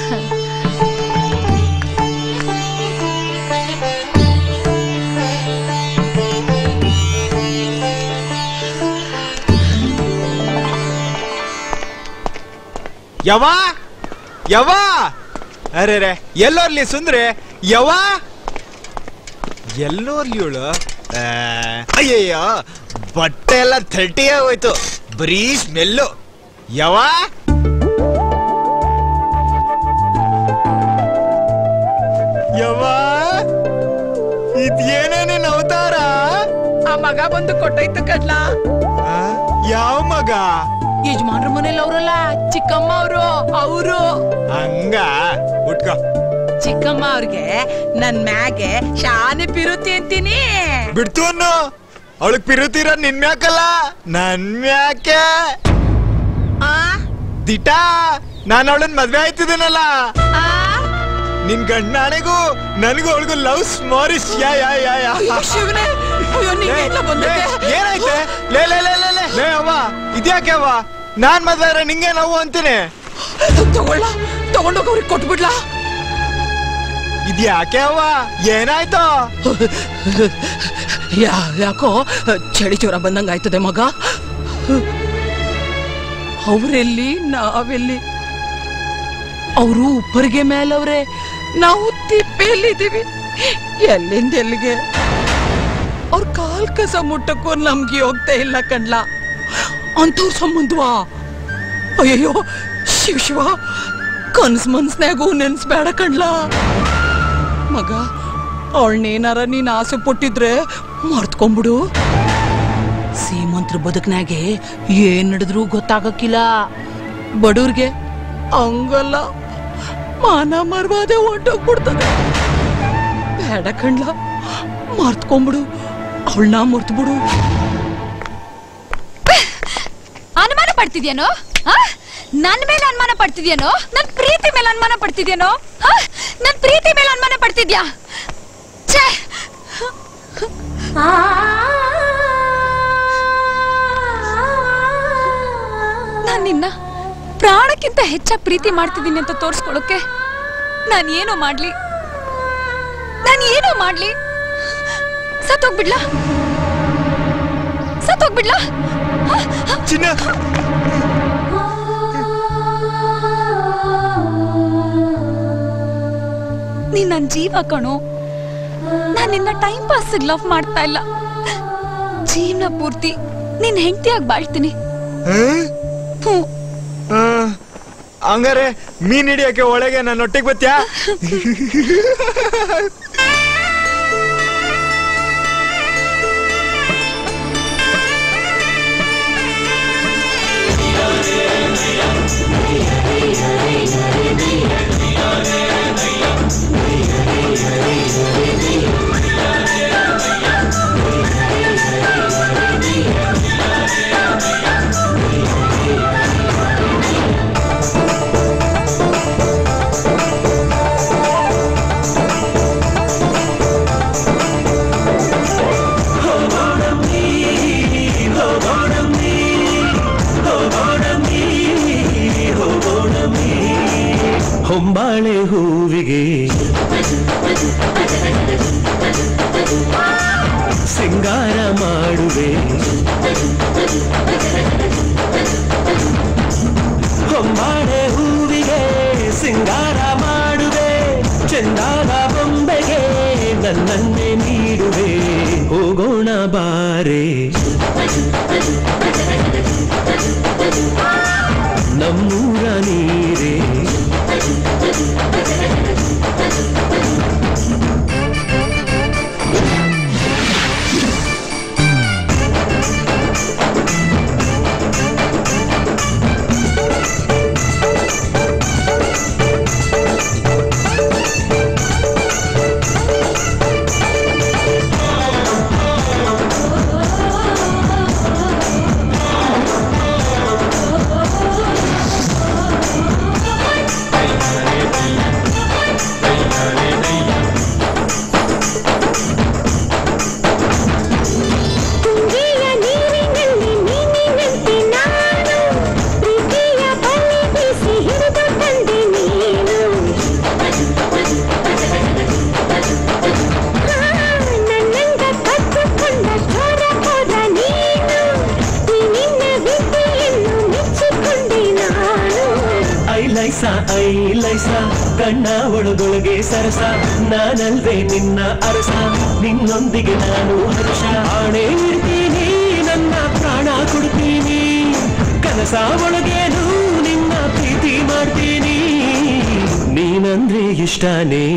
Speaker 18: ಯವ ಯವ ಅರೆ ರೇ ಎಲ್ಲೋರ್ಲಿ ಸುಂದ್ರೆ ಯವ ಎಲ್ಲೋರ್ಲಿ ಇವಳು ಆ, ಅಯ್ಯಯ್ಯೋ ಬಟ್ಟೆ ಎಲ್ಲ ಥರ್ಟಿ ಹೋಯ್ತು ಬರೀ ಸ್ಮೆಲ್ಲು ಯವ ಯವ ಇದೇನೇನೆ ಅವತಾರ
Speaker 20: ಆ ಮಗ ಬಂದು ಕೊಟ್ಟೈತು ಕಡ್ಲ
Speaker 18: ಯಾವ ಮಗ
Speaker 20: ಯಜಮಾನ್ರ ಮನೇಲಿ ಅವ್ರಲ್ಲ ಚಿಕ್ಕಮ್ಮ ಅವರು ಅವರು
Speaker 18: ಹಂಗ ಉಟ್ಕೋ
Speaker 20: ಚಿಕ್ಕಮ್ಮ ಅವ್ರಿಗೆ ನನ್ ಮ್ಯಾಗೆ ಶಾನೆ ಪಿರುತಿ ಅಂತೀನಿ
Speaker 18: ಬಿಡ್ತು ಅನ್ನು ಅವಳಗ್ ಪಿರುತ್ತೀರ ನಿನ್ ಮ್ಯಾಕಲ್ಲ ನನ್ ಮ್ಯಾಕೆ ದಿಟ ನಾನು ಅವಳನ್ ಮದ್ವೆ ಆಯ್ತಿದ್ದೀನಲ್ಲ
Speaker 16: ನಿನ್ ಗಂಡನಿಗೂ ನನಗೂ ಅವಳಿಗೂ ಲವ್ ಸ್ಮಾರಿಸ್ ಯಾ ಯಾ ಯಾ ಯಾ
Speaker 20: ಅಯ್ಯೋ ಶಿವನೇ ಅಯ್ಯೋ ನೀನೆಲ್ಲ ಬಂದಿದ್ದೆ
Speaker 16: ಏನಾಯ್ತೆ ಲೇ ಲೇ ಲೇ ಲೇ ಲೇ ಲೇ ಅವ್ವ ಇದ್ಯಾಕೆ ಅವ್ವ ನಾನ್ ಮದ್ವೆ ಆದ್ರೆ ನಿಂಗೆ ನೋವು ಅಂತೀನಿ
Speaker 20: ತಗೊಳ್ಳ ತಗೊಂಡೋಗಿ ಅವ್ರಿಗೆ ಕೊಟ್ಬಿಡ್ಲಾ
Speaker 16: ಇದ್ಯಾಕೆ ಅವ್ವ ಏನಾಯ್ತು
Speaker 20: ಯಾ ಯಾಕೋ ಚಳಿ ಜ್ವರ ಬಂದಂಗ ಆಯ್ತದೆ ಮಗ ಅವರೆಲ್ಲಿ ನಾವೆಲ್ಲಿ ಅವರು ಉಪ್ಪರಿಗೆ ಮೇಲವ್ರೆ ನಾವು ತಿಪ್ಪೆಯಲ್ಲಿದ್ದೀವಿ ಎಲ್ಲಿಂದ ಎಲ್ಲಿಗೆ ಅವ್ರ ಕಾಲ್ ಕಸ ಮುಟ್ಟಕ್ಕೂ ನಮ್ಗೆ ಹೋಗ್ತಾ ಇಲ್ಲ ಕಣ್ಲ ಅಂಥವ್ರ ಸಂಬಂಧವಾ ಅಯ್ಯಯ್ಯೋ ಶಿವ ಶಿವ ಕನ್ಸ್ ಮನ್ಸ್ನ್ಯಾಗೂ ನೆನ್ಸ್ಬೇಡ ಕಣ್ಲ ಮಗ ಅವಳನ್ನೇನಾರ ನೀನ್ ಆಸೆ ಪಟ್ಟಿದ್ರೆ ಮರ್ತ್ಕೊಂಬಿಡು ಸೀಮಂತ್ರ ಬದುಕ್ನಾಗೆ ಏನ್ ನಡೆದ್ರು ಗೊತ್ತಾಗಕ್ಕಿಲ್ಲ ಬಡವ್ರಿಗೆ ಹಂಗಲ್ಲ ಮಾನ ಮರ್ವಾದೆ ಹೊಂಟೋಗ್ಬಿಡ್ತದೆ ಬೇಡ ಕಣ್ಲ ಮರ್ತ್ಕೊಂಬಿಡು ಅವಳನ್ನ ಮರ್ತ್ಬಿಡು
Speaker 10: ಅನುಮಾನ ಪಡ್ತಿದ್ಯೇನೋ ಆ? ನನ್ ಮೇಲೆ ಅನುಮಾನ ಪಡ್ತಿದ್ಯೇನೋ ನನ್ ಪ್ರೀತಿ ಮೇಲೆ ಅನುಮಾನ ಪಡ್ತಿದ್ಯೇನೋ ಆ? ನನ್ ಪ್ರೀತಿ ಮೇಲೆ ಅನುಮಾನ ಪಡ್ತಿದ್ಯಾ ಛೇ ನಾನ್ ನಿನ್ನ ಪ್ರಾಣಕ್ಕಿಂತ ಹೆಚ್ಚಾಗಿ ಪ್ರೀತಿ ಮಾಡ್ತಿದ್ದೀನಿ ಅಂತ ತೋರ್ಸ್ಕೊಳಕ್ಕೆ ನಾನ್ ಏನೋ ಮಾಡ್ಲಿ ನಾನ್ ಏನೋ ಮಾಡ್ಲಿ ಸತ್ತೋಗ್ಬಿಡ್ಲಾ ಸತ್ತೋಗ್ಬಿಡ್ಲಾ
Speaker 16: ಚಿನ್ನ
Speaker 10: ನೀನ್ ನನ್ ಜೀವ ಕಣೋ ನಾನ್ ನಿನ್ನ ಟೈಮ್ ಪಾಸ್ ಲವ್ ಮಾಡ್ತಾ ಇಲ್ಲ ಜೀವನ ಪೂರ್ತಿ ನಿನ್ ಹೆಂಡತಿಯಾಗಿ ಬಾಳ್ತೀನಿ ಹ್ಞೂ
Speaker 16: ಆ, ಹಂಗಾರೆ ಮೀನ್ ಹಿಡಿಯಕ್ಕೆ ಒಳಗೆ ನನ್ನ ಒಟ್ಟಿಗೆ ಬತ್ತ್ಯಾ
Speaker 17: ಹೊಂಬಾಳೆ ಹೂವಿಗೆ ಸಿಂಗಾರ ಮಾಡುವೆ ಹೊಂಬಾಳೆ ಹೂವಿಗೆ ಸಿಂಗಾರ ಮಾಡುವೆ ಚಂದಾದ ಬೊಂಬೆಗೆ ನನ್ನನ್ನೇ ನೀಡುವೆ ಹೋಗೋಣ ಬಾರೆ ನಮ್ಮೂರ ನೀರೇ
Speaker 13: ತುಂಗೆಯ ನೀರಿನಲ್ಲಿ ಮೀನಿನಂತೆ ನಾನು ಪ್ರೀತಿಯ ಬಲೆ ಬೀಸಿ ಹಿಡಿದು ತಂದೆ ನೀನು ಹಾ, ನನ್ನಂಗ ಕಟ್ಟುಕೊಂಡ ಚೋರ ಹೋದ ನೀನು ಈ ನಿನ್ನ ವಿದ್ಯೆಯನ್ನು ಮೆಚ್ಚಿಕೊಂಡೆ ನಾನು
Speaker 17: ಐಲೈಸ ಐಲೈಸ ಕಣ್ಣ ಒಳಗೊಳಗೆ ಸರಸ ನಾನಲ್ವೇ ನಿನ್ನ ಅರಸ ನಿನ್ನೊಂದಿಗೆ ನಾನು ಹರ್ಷ ಆಣೆ ಇರ್ತೀನಿ ನನ್ನ ಪ್ರಾಣ ಕೊಡ್ತೀನಿ ಕನಸ ಒಳಗೇನು ನಿನ್ನ ಪ್ರೀತಿ ಮಾಡ್ತೀನಿ ನೀನಂದ್ರೆ ಇಷ್ಟನೇ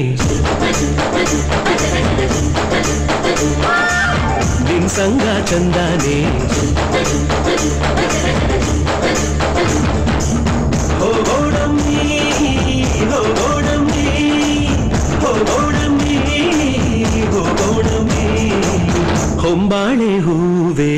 Speaker 17: ನಿನ್ ಸಂಗ ಚಂದಾನೆ ಹೋಗೋಡಮ್ಮಿ ಹೋಗೋಡಮ್ಮಿ ಹೋಗೋಡಮ್ಮಿ ಹೋಗೋಡಮ್ಮಿ ಹೊಂಬಾಳೆ ಹೂವೇ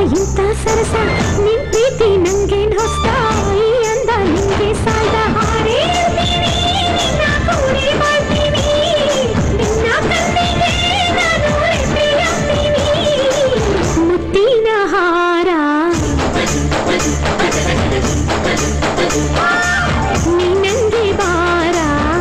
Speaker 13: ಇಂಥ ಸರಸ ನಿನ್ ಪ್ರೀತಿ ನಂಗೇನ್ ಹೊಸ್ತ ಈ ಅಂದ ನಿಂಗೆ ಸಾಯ್ದ ಹಾರೇ ಇರ್ತೀನಿ, ನಿನ್ನ ಕೂಡಿ ಬಾಳ್ತೀನಿ. ನಿನ್ನ ಕಣ್ಣಿಗೆ ನಾನು ರೆಪ್ಪೆಯಾಗ್ತೀನಿ. ಮುತ್ತಿನ ಹಾರ ನೀ ನಂಗೆ ಬಾರ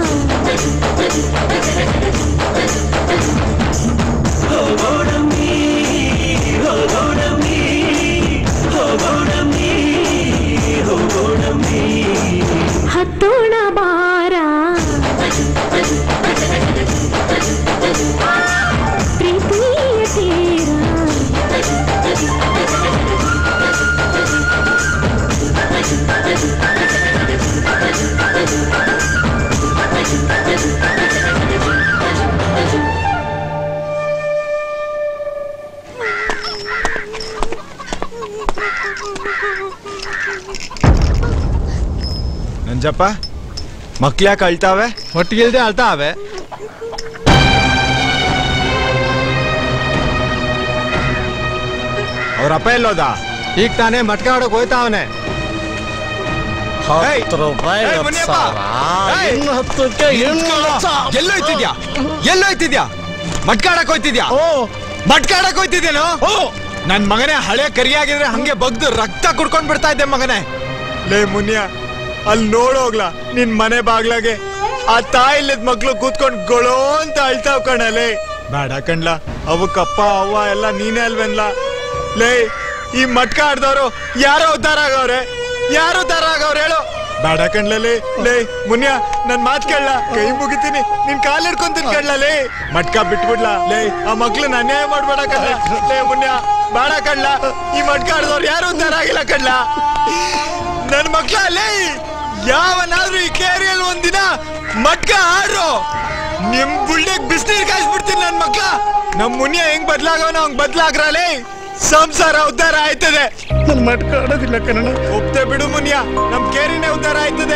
Speaker 13: ಹತ್ತೋಣ ಬಾರ ಪ್ರೀತಿಯ ತೀರ
Speaker 16: ನಂಜಪ್ಪ ಮಕ್ಳ್ಯಾಕೆ ಅಳ್ತಾವೆ
Speaker 2: ಒಟ್ಟಿಗಿಲ್ದೆ ಅಳ್ತಾವೆ
Speaker 16: ಅವ್ರ ಅಪ್ಪ ಎಲ್ಲೋದ
Speaker 2: ಈಗ ತಾನೇ ಮಟ್ಕ ಆಡೋಕ್ ಹೋಯ್ತಾವನೆ
Speaker 21: ಹತ್ತು ರೂಪಾಯಿ
Speaker 16: ಏಯ್,
Speaker 21: ಹತ್ತು
Speaker 16: ಮುನಿಯಪ್ಪ!
Speaker 21: ಸಾವಿರ.
Speaker 16: ಏಯ್!
Speaker 21: ಇನ್ನು ಹತ್ತಕ್ಕೆ ಇನ್ನು ಲಕ್ಷ.
Speaker 16: ಎಲ್ಲೋ ಹೋಯ್ತಿದ್ಯಾ ಎಲ್ಲೋ ಹೋಯ್ತಿದ್ಯಾ ಮಟ್ಕಾಡಕ್ ಹೋಯ್ತಿದ್ಯಾ ಮಟ್ಕಾಡಕ್ ಹೋಯ್ತಿದ್ದೇನೋ ನನ್ ಮಗನೇ ಹಳೆ ಕರಿಯಾಗಿದ್ರೆ ಹಂಗೆ ಬಗ್ದು ರಕ್ತ ಕುಡ್ಕೊಂಡ್ ಬಿಡ್ತಾ ಇದ್ದೆ ಮಗನೇ ಲೇ ಮುನಿಯ ಅಲ್ಲಿ ನೋಡೋಗ್ಲಾ ನಿನ್ ಮನೆ ಬಾಗ್ಲಾಗೆ ಆ ತಾಯಿ ಇಲ್ಲದ ಮಕ್ಳು ಕೂತ್ಕೊಂಡ್ ಗೊಳೋ ಅಂತ ಅಳ್ತಾವ್ ಕಣಲೇ ಬೇಡ ಕಣ್ಲ ಅವಕ್ಕಪ್ಪ ಅವ್ವ ಎಲ್ಲ ನೀನೇ ಅಲ್ವೇನ್ಲ ಲೇ ಈ ಮಟ್ಕ ಆಡ್ದವ್ರು ಯಾರೋ ಉದ್ಧಾರ ಆಗವ್ರೆ ಯಾರು ಉದ್ಧಾರ ಆಗವ್ರೆ ಹೇಳು ಬೇಡ ಕಣ್ಲೇ ಲೇ ಮುನ್ಯ ನನ್ ಮಾತ್ ಕೇಳಲ್ಲ ಕೈ ಮುಗಿತೀನಿ ನಿನ್ ಕಾಲ್ ಹಿಡ್ಕೊಂತೀನಿ ಕಣ್ಲ ಲೇ ಮಟ್ಕ ಬಿಟ್ಬಿಡ್ಲ ಲೇ ಆ ಮಕ್ಳನ್ನ ಅನ್ಯಾಯ ಮಾಡ್ಬೇಡ ಕಣ್ಲ ಲೇ ಮುನ್ಯ ಬೇಡ ಕಣ್ಲ ಈ ಮಟ್ಕ ಆಡ್ದವ್ರು ಯಾರು ಉದ್ಧಾರ ಆಗಿಲ್ಲ ಕಣ್ಲ ನನ್ ಮಕ್ಳ ಲೇ ಯಾವನಾದ್ರೂ ಈ ಕೇರಿಯಲ್ಲಿ ಒಂದಿನ ಮಟ್ಕ ಆಡ್ರು ನಿಮ್ ಬುಳ್ಳೆಗ್ ಬಿಸ್ನೀರ್ ಕಾಯಿಸ್ಬಿಡ್ತೀನಿ ನನ್ ಮಕ್ಳ ನಮ್ ಮುನ್ಯ ಹೆಂಗ್ ಬದ್ಲಾಗವನ ಹಂಗ್ ಬದ್ಲಾಗ್ರಲೇ ಸಂಸಾರ ಉದ್ಧಾರ ಆಯ್ತದೆ ನನ್ ಮಟ್ಕ ಆಡೋದಿಲ್ಲ ಕನ್ನಡ ಒಪ್ತೆ ಬಿಡು ಮುನ್ಯ ನಮ್ ಕೇರಿನೇ ಉದ್ಧಾರ ಆಯ್ತದೆ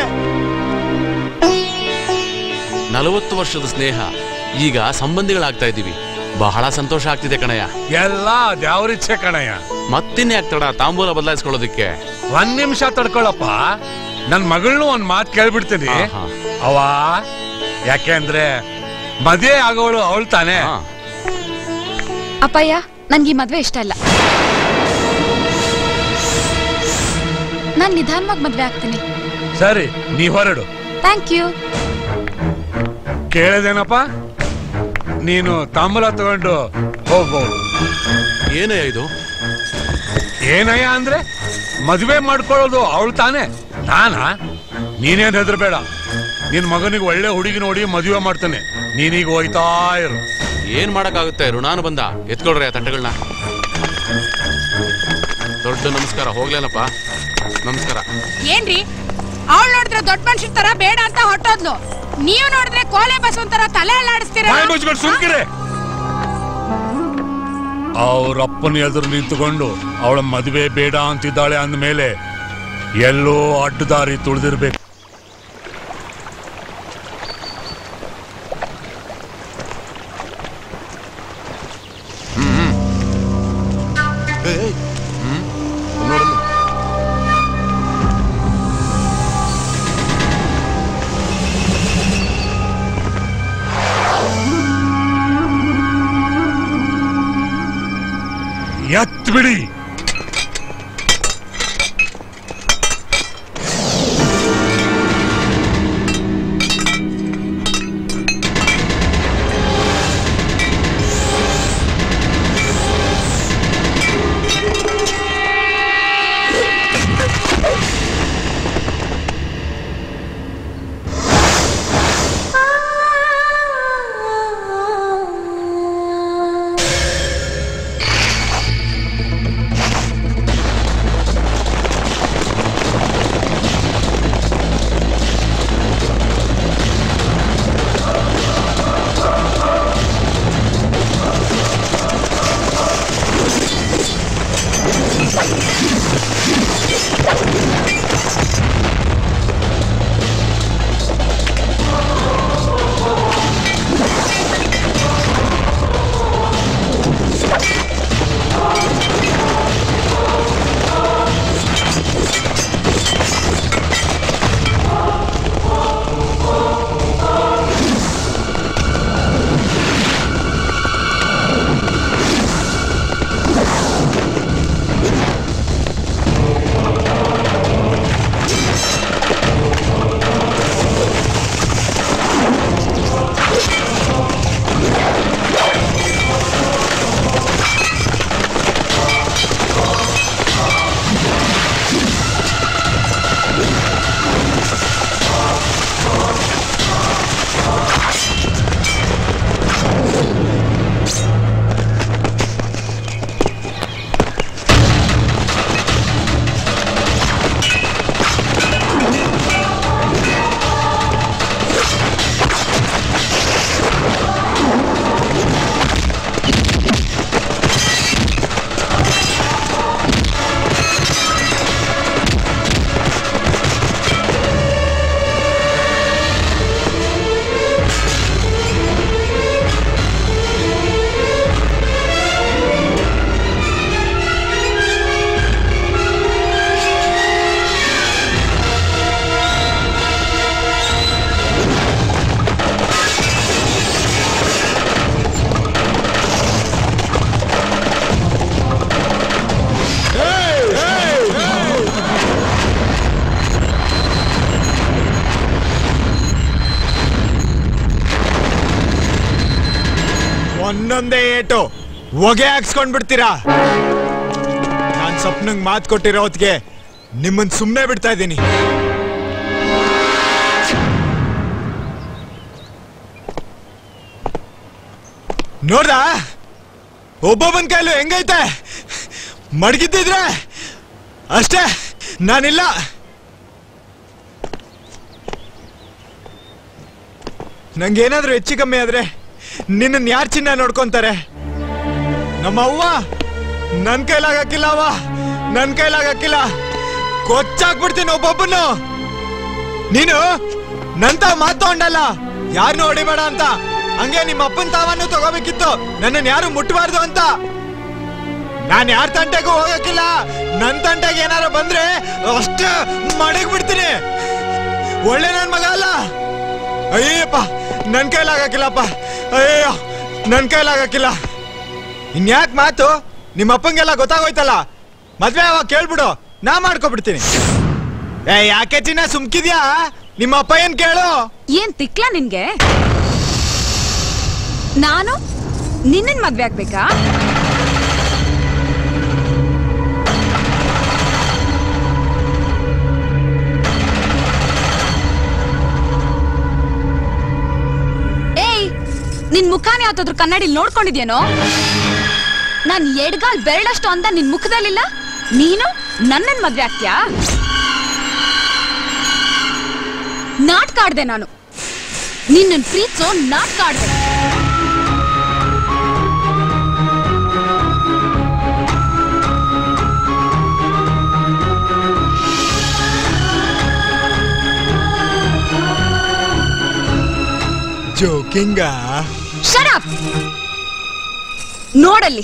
Speaker 6: ನಲವತ್ತು ವರ್ಷದ ಸ್ನೇಹ ಈಗ ಸಂಬಂಧಿಗಳಾಗ್ತಾ ಇದ್ದೀವಿ ಬಹಳ ಸಂತೋಷ ಆಗ್ತಿದೆ ಕಣಯ್ಯ
Speaker 5: ಎಲ್ಲ ದ್ಯಾವ್ರಿಚ್ಛೆ ಕಣಯ್ಯ
Speaker 6: ಮತ್ತಿನ್ನೇ ಆಗ್ತಡ ತಾಂಬೂಲ ಬದಲಾಯಿಸ್ಕೊಳ್ಳೋದಕ್ಕೆ
Speaker 5: ಒಂದ್ ನಿಮಿಷ ತಡ್ಕೊಳಪ್ಪ ನನ್ ಮಗಳನ್ನೂ ಒಂದ್ ಮಾತ್ ಕೇಳ್ಬಿಡ್ತೀನಿ ಅವ ಯಾಕೆಂದ್ರೆ ಮದುವೆ ಆಗೋಳು ಅವಳು ತಾನೇ
Speaker 10: ಅಪ್ಪಯ್ಯ ನನ್ಗೆ ಈ ಮದ್ವೆ ಇಷ್ಟ ಇಲ್ಲ ನಾನ್ ನಿಧಾನವಾಗಿ ಮದ್ವೆ ಆಗ್ತೀನಿ
Speaker 5: ಸರಿ ನೀ ಹೊರಡು
Speaker 10: ಥ್ಯಾಂಕ್ ಯು
Speaker 5: ಕೇಳದೇನಪ್ಪ ನೀನು ತಾಂಬೂಲ ತಗೊಂಡು ಹೋಗ್ಬೋದು
Speaker 6: ಏನಯ್ಯ ಇದು
Speaker 5: ಏನಯ್ಯ ಅಂದ್ರೆ ಮದುವೆ ಮಾಡ್ಕೊಳ್ಳೋದು ಅವಳು ತಾನೇ ನಾನಾ ನೀನೇನ್ ಹೆದರ್ಬೇಡ ನಿನ್ ಮಗನಿಗೆ ಒಳ್ಳೆ ಹುಡುಗಿ ನೋಡಿ ಮದುವೆ ಮಾಡ್ತಾನೆ ನೀನೀಗ ಹೋಯ್ತಾ ಇರು
Speaker 6: ಏನ್ ಮಾಡಕ್ಕಾಗುತ್ತೆ ಋಣಾನು ಬಂದ ಎತ್ಕೊಳ್ರಿ ಆ ತಟ್ಟೆಗಳನ್ನ ದೊಡ್ಡ ನಮಸ್ಕಾರ ಹೋಗ್ಲೇನಪ್ಪ ನಮಸ್ಕಾರ
Speaker 20: ಏನ್ರಿ ಅವಳು ನೋಡಿದ್ರೆ ದೊಡ್ಡ ಮನುಷ್ಯನ್ ತರ ಬೇಡ ಅಂತ ಹೊಟ್ಟೋದ್ಲು ನೀವು ನೋಡಿದ್ರೆ ಕೋಲೆ ಬಸ್ ಒಂಥರ ತಲೆ ಅಲ್ಲಾಡಿಸ್ತೀರ
Speaker 5: ಬಾಯಿ ಮುಚ್ಕೊಂಡು ಸುಮ್ಕಿರೆ ಅವ್ರ ಅಪ್ಪನ ಎದುರು ನಿಂತುಕೊಂಡು ಅವಳ ಮದುವೆ ಬೇಡ ಅಂತಿದ್ದಾಳೆ ಅಂದ್ಮೇಲೆ ಎಲ್ಲೋ ಅಡ್ಡದಾರಿ ತುಳಿದಿರ್ಬೇಕು ಎತ್ ಬಿಡಿ
Speaker 16: ಇನ್ನೊಂದೇ ಏಟು ಹೊಗೆ ಹಾಕ್ಸ್ಕೊಂಡ್ ಬಿಡ್ತೀರಾ ನಾನ್ ಸ್ವಪ್ನಂಗ್ ಮಾತು ಕೊಟ್ಟಿರೋ ಹೊತ್ತಿಗೆ ನಿಮ್ಮನ್ ಸುಮ್ನೆ ಬಿಡ್ತಾ ಇದ್ದೀನಿ ನೋಡ್ದ ಒಬ್ಬೊಬ್ಬನ ಕೈಲು ಹೆಂಗೈತೆ ಮಡಗಿದ್ದಿದ್ರೆ ಅಷ್ಟೇ ನಾನಿಲ್ಲ ನಂಗೇನಾದ್ರೂ ಹೆಚ್ಚು ಕಮ್ಮಿ ಆದ್ರೆ ನಿನ್ನ ಯಾರು ಚಿನ್ನ ನೋಡ್ಕೊಂತಾರೆ ನಮ್ಮ ಅವ್ವ ನನ್ ಕೈಲಾಗಕ್ಕಿಲ್ಲ ಅವ್ವ ನನ್ ಕೈಲಾಗಕ್ಕಿಲ್ಲ ಕೊಚ್ಚಾಕ್ಬಿಡ್ತೀನಿ ಒಬ್ಬೊಬ್ಬನು ನೀನು ನಂತ ಮಾತು ತಗೊಂಡಲ್ಲ ಯಾರನ್ನು ಹೊಡಿಬೇಡ ಅಂತ ಹಂಗೆ ನಿಮ್ಮ ಅಪ್ಪನ ತಾವನ್ನು ತಗೋಬೇಕಿತ್ತು ನನ್ನನ್ನು ಯಾರು ಮುಟ್ಟಬಾರ್ದು ಅಂತ ನಾನ್ ಯಾರ ತಂಟೆಗೂ ಹೋಗಕ್ಕಿಲ್ಲ ನನ್ ತಂಟೆಗೆ ಏನಾರು ಬಂದ್ರೆ ಅಷ್ಟೇ ಮಡಗ್ ಬಿಡ್ತೀನಿ ಒಳ್ಳೆ ನನ್ ಮಗ ಅಲ್ಲ ಅಯ್ಯಪ್ಪ ನನ್ ಕೈಲಾಗಕ್ಕಿಲ್ಲಪ್ಪ ಅಯ್ಯೋ ನನ್ ಕೈಲಾಗಕ್ಕಿಲ್ಲ ಇನ್ಯಾಕ್ ಮಾತು ನಿಮ್ಮ ಅಪ್ಪಂಗೆಲ್ಲ ಗೊತ್ತಾಗೋಯ್ತಲ್ಲ ಮದ್ವೆ ಅವಾಗ ಕೇಳ್ಬಿಡು ನಾ ಮಾಡ್ಕೊಬಿಡ್ತೀನಿ ಏ ಯಾಕೆ ಚಿನ್ನ ಸುಮ್ಕಿದ್ಯಾ ನಿಮ್ಮ ಅಪ್ಪ ಏನ್ ಕೇಳು
Speaker 10: ಏನ್ ತಿಕ್ಲ ನಿನ್ಗೆ ನಾನು ನಿನ್ನನ್ ಮದ್ವೆ ಆಗ್ಬೇಕಾ ಏಯ್ ನಿನ್ ಮುಖಾನೇ ಯಾವತ್ತಾದ್ರೂ ಕನ್ನಡಿ ನೋಡ್ಕೊಂಡಿದ್ಯೇನೋ ನಾನ್ ಎಡ್ಗಾಲ್ ಬೆರಳಷ್ಟು ಅಂದ ನಿನ್ ಮುಖದಲ್ಲಿಲ್ಲ ನೀನು ನನ್ನನ್ ಮದ್ವೆ ಆಗ್ತ್ಯಾ ನಾಟಕ ಆಡ್ದೆ ನಾನು ನಿನ್ನನ್ ಪ್ರೀತಿಸೋ ನಾಟಕ ಆಡ್ದೆ
Speaker 16: ಜೋಕಿಂಗ
Speaker 10: Shut up! ನೋಡಲ್ಲಿ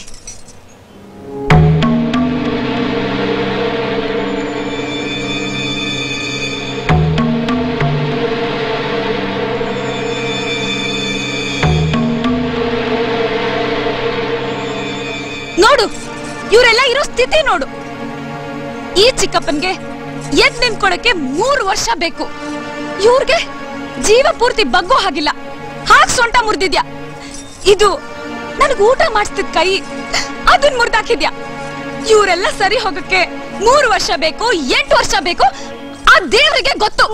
Speaker 10: ನೋಡು ಇವರೆಲ್ಲ ಇರೋ ಸ್ಥಿತಿ ನೋಡು ಈ ಚಿಕ್ಕಪ್ಪನ್ಗೆ ಎದ್ ನಿಂತ್ಕೊಳಕ್ಕೆ ಮೂರು ವರ್ಷ ಬೇಕು ಇವ್ರಿಗೆ ಜೀವ ಪೂರ್ತಿ ಬಗ್ಗೋ ಹಾಗಿಲ್ಲ ಹಾಗ್ ಸೊಂಟ ಮುರಿದಿದ್ಯಾ ಇದು ನನಗ್ ಊಟ ಮಾಡಿಸ್ತಿದ್ ಕೈ ಅದನ್ ಮುರ್ದಾಕಿದ್ಯಾ ಇವರೆಲ್ಲ ಸರಿ ಹೋಗಕ್ಕೆ ಮೂರು ವರ್ಷ ಬೇಕು ಎಂಟು ವರ್ಷ ಬೇಕು ಆ ದೇವರಿಗೆ ಗೊತ್ತು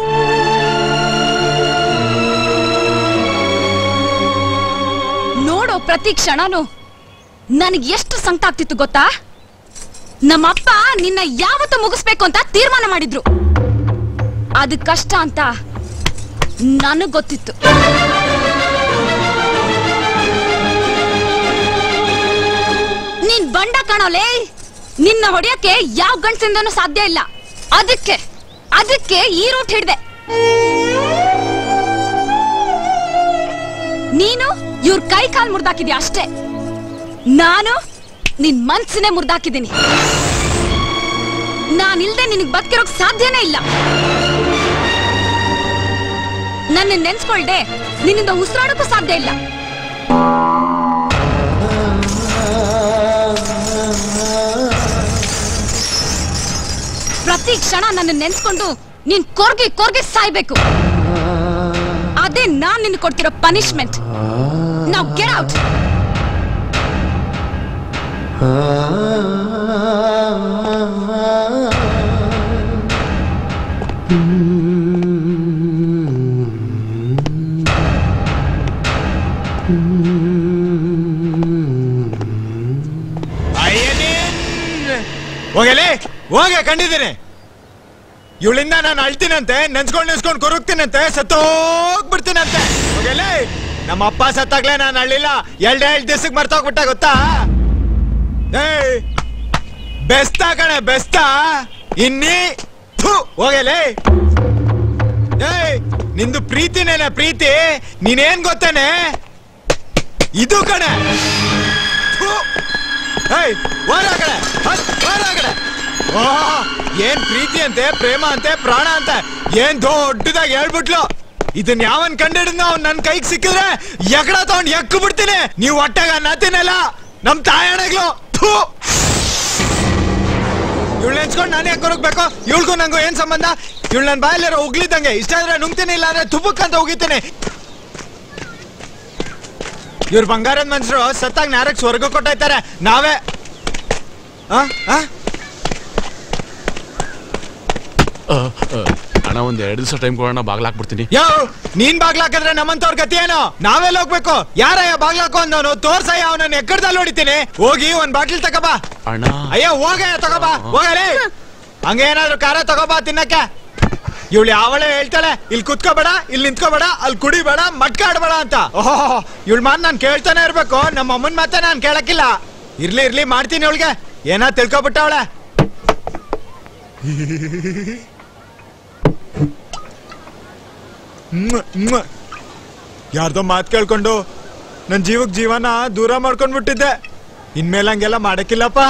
Speaker 10: ನೋಡೋ ಪ್ರತಿ ಕ್ಷಣನೂ ನನಗೆ ಎಷ್ಟು ಸಂಕಟ ಆಗ್ತಿತ್ತು ಗೊತ್ತಾ ನಮ್ಮಪ್ಪ ನಿನ್ನ ಯಾವತ್ತು ಮುಗಿಸ್ಬೇಕು ಅಂತ ತೀರ್ಮಾನ ಮಾಡಿದ್ರು ಅದು ಕಷ್ಟ ಅಂತ ನನಗ್ ಗೊತ್ತಿತ್ತು ನೀನ್ ಬಂಡ ಕಾಣೋಲೆ ನಿನ್ನ ಹೊಡೆಯಕ್ಕೆ ಯಾವ ಗಂಡಸಿಂದನೂ ಸಾಧ್ಯ ಇಲ್ಲ ಅದಕ್ಕೆ ಅದಕ್ಕೆ ಈ ರೂಟ್ ಹಿಡ್ದೆ ನೀನು ಇವ್ರ ಕೈ ಕಾಲ್ ಮುರ್ದಾಕಿದ್ಯಾ ಅಷ್ಟೇ ನಾನು ನಿನ್ ಮನ್ಸನ್ನೇ ಮುರ್ದಾಕಿದ್ದೀನಿ ನಾನಿಲ್ದೆ ನಿನಗ್ ಬದುಕಿರೋಕ್ ಸಾಧ್ಯನೇ ಇಲ್ಲ ನನ್ನ ನೆನ್ಸ್ಕೊಳ್ದೆ ನಿನ್ನಿಂದ ಉಸಿರಾಡೋಕ್ಕೂ ಸಾಧ್ಯ ಇಲ್ಲ ಪ್ರತಿ ಕ್ಷಣ ನನ್ನ ನೆನ್ಸ್ಕೊಂಡು ನೀನ್ ಕೊರ್ಗಿ ಕೊರ್ಗಿ ಸಾಯ್ಬೇಕು ಅದೇ ನಾನ್ ನಿನ್ ಕೊಡ್ತಿರೋ ಪನಿಷ್ಮೆಂಟ್ ನಾವು ಗೆಟ್ ಔಟ್
Speaker 16: ಹೋಗಲೇ ಹೋಗೆ ಕಂಡಿದ್ದೀನಿ ಇವಳಿಂದ ನಾನು ಅಳ್ತೀನಂತೆ ನೆನ್ಸ್ಕೊಂಡ್ ನೆನ್ಸ್ಕೊಂಡ್ ಕೊರಗ್ತೀನಂತೆ ಸತ್ತೋಗ್ಬಿಡ್ತೀನಂತೆ ಹೋಗಲೇ ನಮ್ಮ ಅಪ್ಪ ಸತ್ತಾಗ್ಲೇ ನಾನು ಅಳ್ಳಿಲ್ಲ ಎರಡ್ ಎರಡ್ ದಿವಸಕ್ಕೆ ಮರ್ತೋಗ್ಬಿಟ್ಟ ಗೊತ್ತಾ ಏಯ್ ಬೆಸ್ತ ಕಣೆ ಬೆಸ್ತ ಇನ್ನಿ ಥು, ಹೋಗಲೇ ಏಯ್ ನಿಂದು ಪ್ರೀತಿನೇನೆ ಪ್ರೀತಿ ನೀನೇನ್ ಗೊತ್ತೇನೆ ಇದು ಕಣೆ ಥು. ಏಯ್ ಹೋರ ಆ ಕಡೆ ಹತ್, ಹೋರ ಆ ಕಡೆ ಓಹ್, ಏನ್ ಪ್ರೀತಿ ಅಂತೆ ಪ್ರೇಮ ಅಂತೆ ಪ್ರಾಣ ಅಂತ ಏನ್ ದೊಡ್ಡದಾಗಿ ಹೇಳ್ಬಿಟ್ಲು ಇದನ್ ಯಾವನ್ ಕಂಡಿಡಿದ್ನ ಅವ್ನ್ ನನ್ ಕೈಗೆ ಸಿಕ್ಕಿದ್ರೆ ಎಕಡ ತಗೊಂಡ್ ಎಕ್ಕು ಬಿಡ್ತೀನಿ ನೀವು ಒಟ್ಟಾಗ ನತಿನಲ್ಲ ನಮ್ ತಾಯಣಗ್ಲು ಇವಳು ನೆನ್ಸ್ಕೊಂಡು ನಾನು ಯಾಕೆ ಕೊರಗ್ಬೇಕು ಇವಳಿಗೂ ನಂಗೂ ಏನ್ ಸಂಬಂಧ ಇವಳು ನನ್ನ ಬಾಯಲ್ಲಿರೋ ಉಗ್ಲಿದ್ದಂಗೆ ಇಷ್ಟ ಆದ್ರೆ ನುಂಗ್ತೀನಿ ಇಲ್ಲ ಅಂದ್ರೆ ತುಪ್ಪಕ್ಕಂತ ಉಗಿತೀನಿ ಇವ್ರ ಬಂಗಾರದ ಮನುಷ್ಯರು ಸತ್ತಾಗ ನ್ಯಾರಕ್ ಸ್ವರ್ಗ ಕೊಟ್ಟೈತಾರೆ ನಾವೇ ಆ? ಆ?
Speaker 6: ಆ, ಆ, ಅಣ್ಣ ಒಂದ್ ಎರಡು ದಿವಸ ಟೈಮ್ ಕೊಡೋಣ ಬಾಗ್ಲಾಕ್ಬಿಡ್ತೀನಿ
Speaker 16: ಯೋ ನೀನ್ ಬಾಗ್ಲಾಕಂದ್ರೆ ನಮ್ಮಂತವ್ರ ಗತಿ ಏನೋ ನಾವೆಲ್ಲ ಹೋಗ್ಬೇಕು ಯಾರಯ್ಯ ಬಾಗ್ಲಾಕು ಅಂದವನು ತೋರ್ಸಯ್ಯ ಅವನನ್ನ ಎಕ್ಕಡ್ದಲ್ಲಿ ಹೊಡಿತೀನಿ ಹೋಗಿ ಒಂದ್ ಬಾಟ್ಲ್ ತಗೋಬಾ
Speaker 6: ಅಣ್ಣ
Speaker 16: ಅಯ್ಯೋ ಹೋಗಯ್ಯ ತಗೋಬಾ ಹೋಗಲಿ ಹಂಗೆ ಏನಾದ್ರು ಖಾರ ತಗೋಬಾ ತಿನ್ನಕ್ಕೆ ಇವಳು ಯಾವಳೆ ಹೇಳ್ತಾಳೆ ಇಲ್ಲಿ ಕುತ್ಕೋಬೇಡ ಇಲ್ಲಿ ನಿಂತ್ಕೋಬೇಡ ಅಲ್ಲಿ ಕುಡಿಬೇಡ ಮಟ್ಕ ಆಡ್ಬೇಡ ಅಂತ ಓಹೋ ಇವಳ ಮಾತು ನಾನು ಕೇಳ್ತಾನೆ ಇರ್ಬೇಕು ನಮ್ಮ ಅಮ್ಮನ ಮಾತೆ ನಾನು ಕೇಳಕ್ಕಿಲ್ಲ ಇರ್ಲಿ ಇರ್ಲಿ ಮಾಡ್ತೀನಿ ಅವಳಿಗೆ ಏನೋ ತಿಳ್ಕೊಬಿಟ್ಟವಳೆ ಯಾರ್ದೋ ಮಾತು ಕೇಳ್ಕೊಂಡು ನನ್ನ ಜೀವಕ್ ಜೀವನ ದೂರ ಮಾಡ್ಕೊಂಡ್ಬಿಟ್ಟಿದ್ದೆ ಇನ್ಮೇಲೆ ಹಂಗೆಲ್ಲ ಮಾಡಕ್ಕಿಲ್ಲಪ್ಪ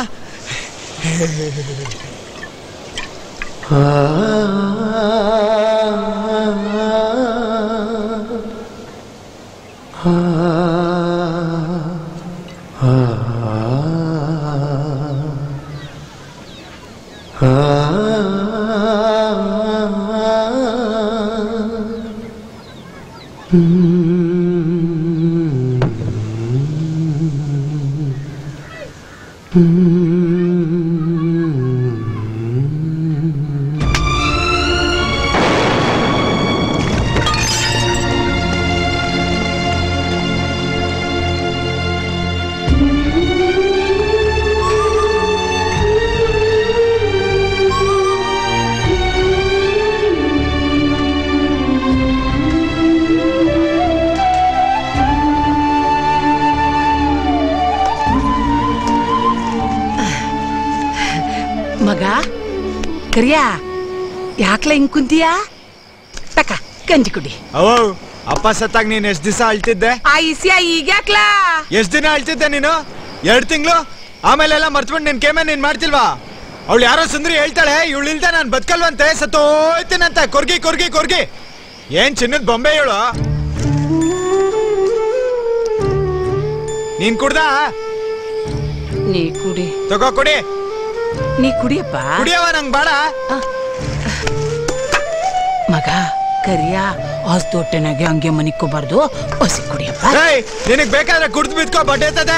Speaker 20: ಮಗ ಕರಿಯಾ ಯಾಕ್ಲ ಹಿಂಗ್ ಕುಂತೀಯಾ ತಕ ಗಂಜಿ ಕುಡಿ
Speaker 16: ಅವೋ ಅಪ್ಪ ಸತ್ತಾಗ ನೀನ್ ಎಷ್ಟ್ ದಿವಸ ಅಳ್ತಿದ್ದೆ
Speaker 20: ಆ ಇಸಿಯ ಈಗ್ಯಾಕ್ಲಾ
Speaker 16: ಎಷ್ಟ್ ದಿನ ಅಳ್ತಿದ್ದೆ ನೀನು ಎರಡ್ ತಿಂಗಳು ಆಮೇಲೆಲ್ಲ ಮರ್ತ್ಬಿಟ್ಟು ನಿನ್ ಕೇಮೆ ನೀನ್ ಮಾಡ್ತಿಲ್ವಾ ಅವಳು ಯಾರೋ ಸುಂದ್ರಿ ಹೇಳ್ತಾಳೆ ಇವಳು ಇಲ್ದೆ ನಾನ್ ಬದುಕಲ್ವಂತೆ ಸತ್ತೋಯ್ತೀನಂತೆ ಕೊರ್ಗಿ ಕೊರ್ಗಿ ಕೊರ್ಗಿ ಏನ್ ಚಿನ್ನದ ಬೊಂಬೆ ಇವಳು ನೀನ್ ಕುಡ್ದ
Speaker 20: ನೀ ಕುಡಿ
Speaker 16: ತಗೋ ಕುಡಿ
Speaker 20: ನೀ ಕುಡಿಯಪ್ಪ
Speaker 16: ಕುಡಿಯವ ನಂಗ್ ಬೇಡ
Speaker 20: ಮಗ ಕರಿಯಾ ಆಸ್ತಿ ಹೊಟ್ಟೆನಾಗೆ ಹಂಗೆ ಮನಿಕೋಬಾರ್ದು ಹೊಸಿ ಕುಡಿಯಪ್ಪ
Speaker 16: ಏಯ್ ನಿನಗ್ ಬೇಕಾದ್ರೆ ಕುಡ್ದು ಬಿದ್ಕೋ ಬಡ್ಡೆತದೆ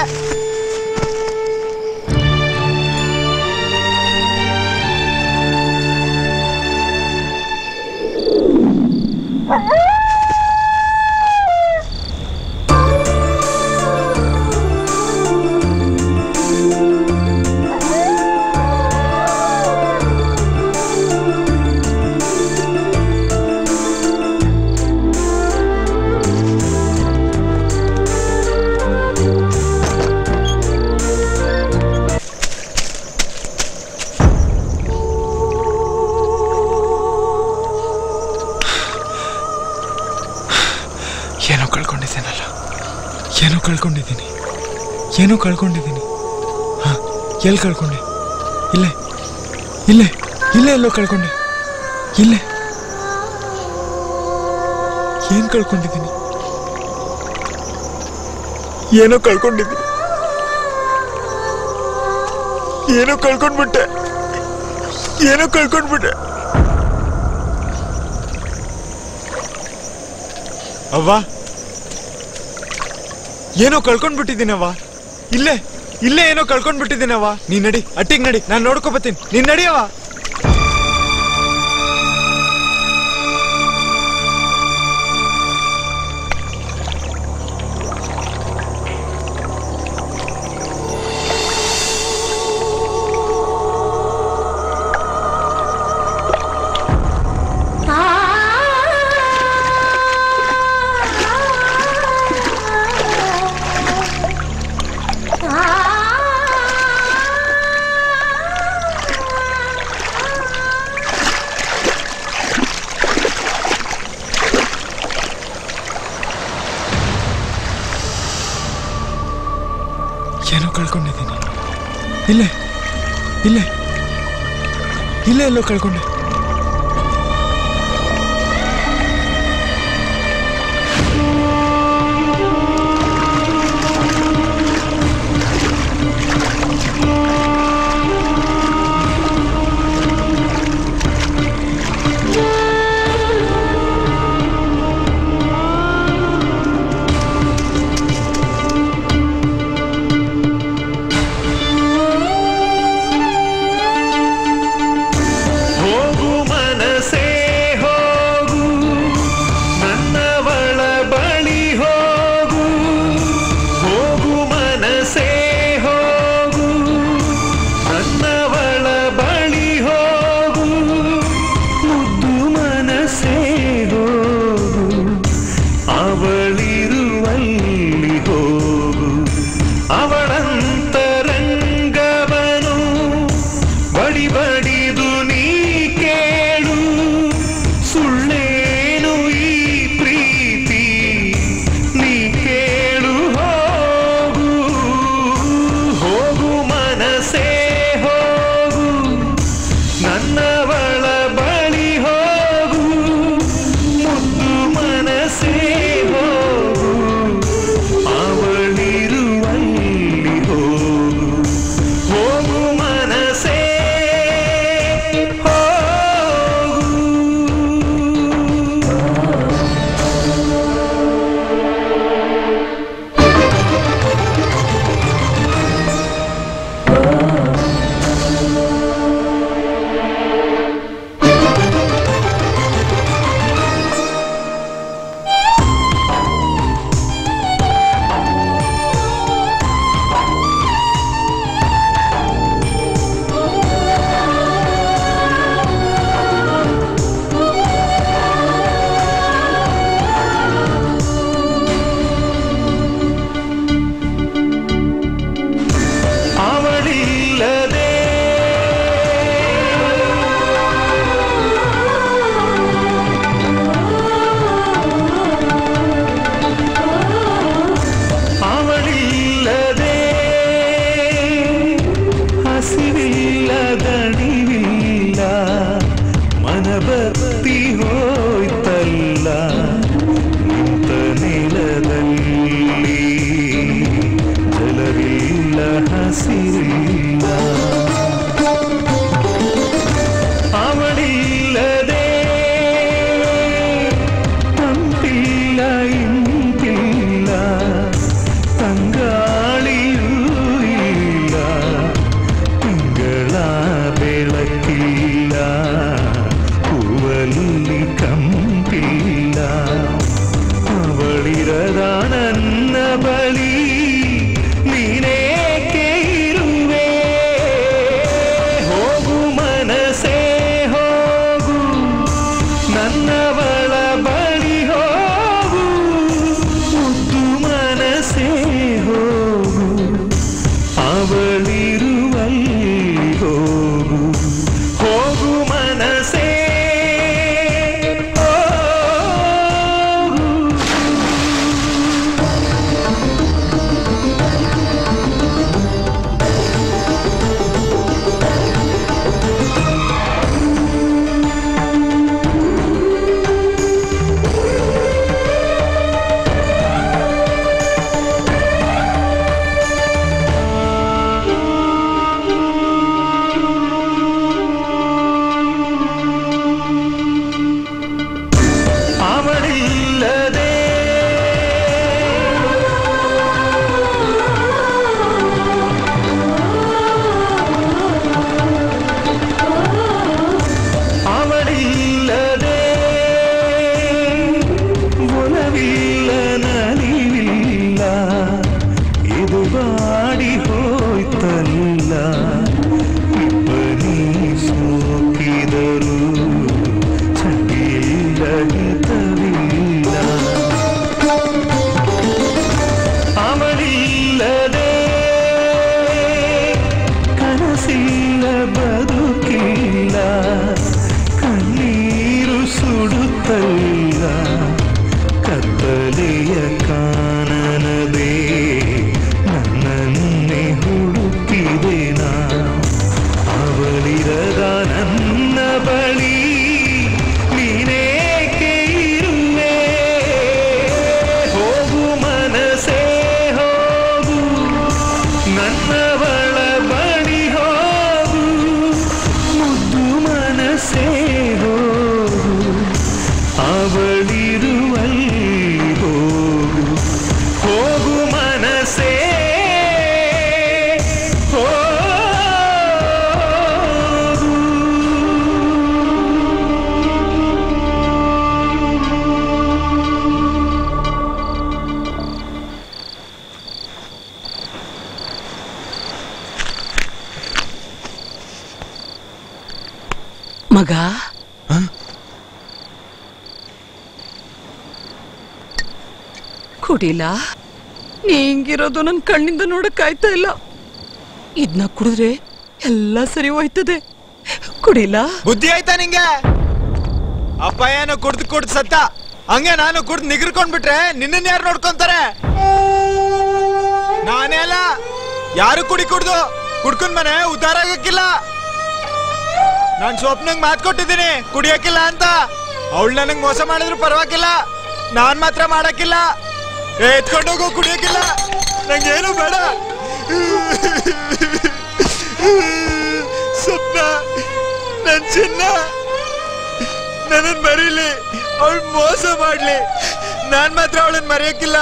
Speaker 16: ಏನೋ ಕಳ್ಕೊಂಡಿದ್ದೇನಲ್ಲ ಏನೋ ಕಳ್ಕೊಂಡಿದ್ದೀನಿ ಏನೋ ಕಳ್ಕೊಂಡಿದ್ದೀನಿ ಹಾ ಎಲ್ಲಿ ಕಳ್ಕೊಂಡೆ ಇಲ್ಲೇ ಇಲ್ಲೇ ಇಲ್ಲೇ ಎಲ್ಲೋ ಕಳ್ಕೊಂಡೆ ಇಲ್ಲೇ ಏನ್ ಕಳ್ಕೊಂಡಿದ್ದೀನಿ ಏನೋ ಕಳ್ಕೊಂಡಿದ್ದೀನಿ ಏನೋ ಕಳ್ಕೊಂಡ್ಬಿಟ್ಟೆ ಏನೋ ಕಳ್ಕೊಂಡ್ಬಿಟ್ಟೆ ಅವ್ವ ಏನೋ ಕಳ್ಕೊಂಡ್ಬಿಟ್ಟಿದ್ದೀನವ್ವ ಇಲ್ಲೇ ಇಲ್ಲೇ ಏನೋ ಕಳ್ಕೊಂಡ್ಬಿಟ್ಟಿದ್ದೀನವ್ವ ನೀನ್ ನಡಿ ಅಟ್ಟಿಗ್ ನಡಿ ನಾನ್ ನೋಡ್ಕೊ ಬರ್ತೀನಿ ನೀನ್ ನಡಿಯವ್ವ ಏನೋ ಕಳ್ಕೊಂಡಿದ್ದೀನಿ ಇಲ್ಲೇ ಇಲ್ಲೇ ಇಲ್ಲೇ ಎಲ್ಲೋ ಕಳ್ಕೊಂಡೆ
Speaker 17: ನನ್ನವಳ ಬಳಿ ಹೋಗು ಮುದ್ದು ಮನಸ್ಸೇ ಹೋಗು ಅವಳಿರುವಲ್ಲಿ ಹೋಗು ಹೋಗು ಮನಸ್ಸೇ ಅವಳಿಲ್ಲದೆ ಅವಳಿಲ್ಲದೆ ಹಸಿವಿಲ್ಲ ದಣಿವಿಲ್ಲ ಮನಬತ್ತಿ ಹೋಯ್ತಲ್ಲ ನಿಂತ ನೆಲದಲ್ಲಿ ಜಲವಿಲ್ಲ ಹಸಿರಿಲ್ಲ ಅವಳಿಲ್ಲದೆ ತಂಪಿಲ್ಲ ಇಂಪಿಲ್ಲ ತಂಗಾಳಿಯೂ ಇಲ್ಲ ತಿಂಗಳ ಬೆಳಕಿಲ್ಲ ಹೂವಲ್ಲಿ ಕಂಪಿಲ್ಲ ಅವಳಿರದ ನನ್ನ ಬಳಿ ನೀನೇಕೆ ಇರುವೆ ಹೋಗು ಮನಸೇ ಹೋಗು ನನ್ನವಳ ಬಳಿ ಹೋಗು ಮುದ್ದು ಮನಸೇ ಹೋಗು ಅವಳಿರುವಲ್ಲಿ ಹೋಗು ಹೋಗು ಮನಸೇ ಅವಳಿಲ್ಲದೆ ಅವಳಿಲ್ಲದೆ ಒಲವಿಲ್ಲ ನಲಿವಿಲ್ಲ ಇದು ಬಾಡಿ ಹೋಯ್ತಲ್ಲ ಇಬ್ಬನಿ ಸೋಕಿದರು ಚಂಡಿಲ್ಲ ಹಿತವಿಲ್ಲ ಅವಳಿಲ್ಲದೆ ಕನಸಿಲ್ಲ ಬದುಕಿಲ್ಲ ಕಣ್ಣೀರು ಸುಡುತ್ತಲ್ಲ ಕತ್ತಲೆಯ ಕಾನನದೇ ನನ್ನನ್ನೇ ಹುಡುಕಿದೆ ನಾ ಅವಳಿರದ ನನ್ನ ಬಳಿ ನೀನೇಕೆ ಇರುವೆ ಹೋಗು ಮನಸೇ ಹೋಗು ನನ್ನವಳ ಬಳಿ ಹೋಗು ಮುದ್ದು ಮನಸೇ ಹೋಗು ಅವಳಿರುವಲ್ಲಿ ಹೋಗು ಹೋಗು ಮನಸೇ
Speaker 20: ಮಗ ಕುಡಿಲ ನೀ ಹಿಂಗಿರೋದು ನನ್ ಕಣ್ಣಿಂದ ನೋಡಕ್ ಆಯ್ತಾ ಇಲ್ಲ ಇದ್ನ ಕುಡಿದ್ರೆ ಎಲ್ಲ ಸರಿ ಹೋಯ್ತದೆ ಕುಡಿಲ
Speaker 16: ಬುದ್ಧಿ ಆಯ್ತಾ ನಿಂಗೆ ಅಪ್ಪ ಏನು ಕುಡ್ದು ಕುಡ್ದು ಸತ್ತ ಹಂಗೆ ನಾನು ಕುಡ್ದು ನಿಗರ್ಕೊಂಡ್ಬಿಟ್ರೆ ನಿನ್ನನ್ ಯಾರು ನೋಡ್ಕೊಂತಾರೆ ನಾನೇ ಅಲ್ಲ ಯಾರು ಕುಡಿ ಕುಡ್ದು ಕುಡ್ಕೊಂಡ್ ಮನೆ ಉದ್ಧಾರ ಆಗಕ್ಕಿಲ್ಲ ನಾನ್ ಸ್ವಪ್ನಂಗ್ ಮಾತ್ ಕೊಟ್ಟಿದ್ದೀನಿ ಕುಡಿಯಕ್ಕಿಲ್ಲ ಅಂತ ಅವಳು ನನಗ್ ಮೋಸ ಮಾಡಿದ್ರು ಪರವಾಗಿಲ್ಲ ನಾನ್ ಮಾತ್ರ ಮಾಡಕ್ಕಿಲ್ಲ ಏ, ಎತ್ಕೊಂಡೋಗು ಕುಡಿಯಕ್ಕಿಲ್ಲ ನಂಗೇನು ಬೇಡ ಸ್ವಪ್ನ ನನ್ ಚಿನ್ನ ನನ್ನನ್ ಮರೀಲಿ ಅವಳು ಮೋಸ ಮಾಡ್ಲಿ ನಾನ್ ಮಾತ್ರ ಅವಳನ್ನ ಮರೆಯಕ್ಕಿಲ್ಲ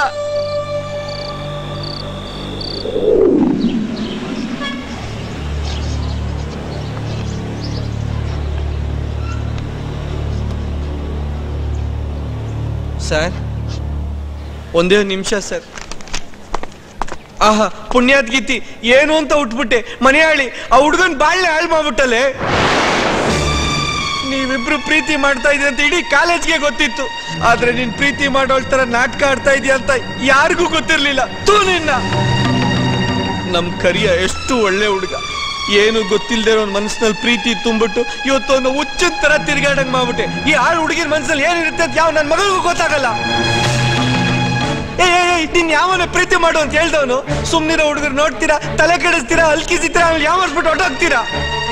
Speaker 18: ಸರ್ ಒಂದೇ ಒಂದ್ ನಿಮಿಷ ಸರ್ ಆಹಾ ಪುಣ್ಯಾತ್ ಗೀತಿ ಏನು ಅಂತ ಉಟ್ಬಿಟ್ಟೆ ಮನೆಯಾಳಿ ಆ ಹುಡುಗನ್ ಬಾಳ್ನೆ ಹಾಳು ಮಾಡ್ಬಿಟ್ಟಲೆ ನೀವಿಬ್ರು ಪ್ರೀತಿ ಮಾಡ್ತಾ ಇದೀಯ ಅಂತ ಇಡೀ ಕಾಲೇಜ್ಗೆ ಗೊತ್ತಿತ್ತು ಆದ್ರೆ ನೀನ್ ಪ್ರೀತಿ ಮಾಡೋಳ್ ತರ ನಾಟಕ ಆಡ್ತಾ ಇದೀಯ ಅಂತ ಯಾರಿಗೂ ಗೊತ್ತಿರ್ಲಿಲ್ಲ ತೂ ನಿನ್ನ ನಮ್ ಕರಿಯ ಎಷ್ಟು ಒಳ್ಳೆ ಹುಡುಗ ಏನು ಗೊತ್ತಿಲ್ದೇ ಇರೋ ಮನಸ್ಸಿನಲ್ಲಿ ಪ್ರೀತಿ ತುಂಬಿಟ್ಟು ಇವತ್ತು ಒಂದು ಹುಚ್ಚಿನ ತರ ತಿರ್ಗಾಡಂಗ್ ಮಾಡ್ಬಿಟ್ಟೆ ಈ ಆಳ್ ಹುಡುಗಿನ ಮನ್ಸಲ್ಲಿ ಏನಿರುತ್ತೆ ಅಂತ ಯಾವ ನನ್ ಮಗಳಿಗೂ ಗೊತ್ತಾಗಲ್ಲ ಏ ಏ, ಏ, ನೀನ್ ಯಾವನ ಪ್ರೀತಿ ಮಾಡು ಅಂತ ಹೇಳ್ದವನು ಸುಮ್ನಿರೋ ಹುಡುಗರು ನೋಡ್ತೀರಾ ತಲೆ ಕೆಡಿಸ್ತೀರಾ ಅಲ್ಕಿಸಿತೀರಾ ಆಮೇಲೆ ಯಾವನ್ಸ್ಬಿಟ್ಟು ಹೊಟ್ಟೋಗ್ತೀರಾ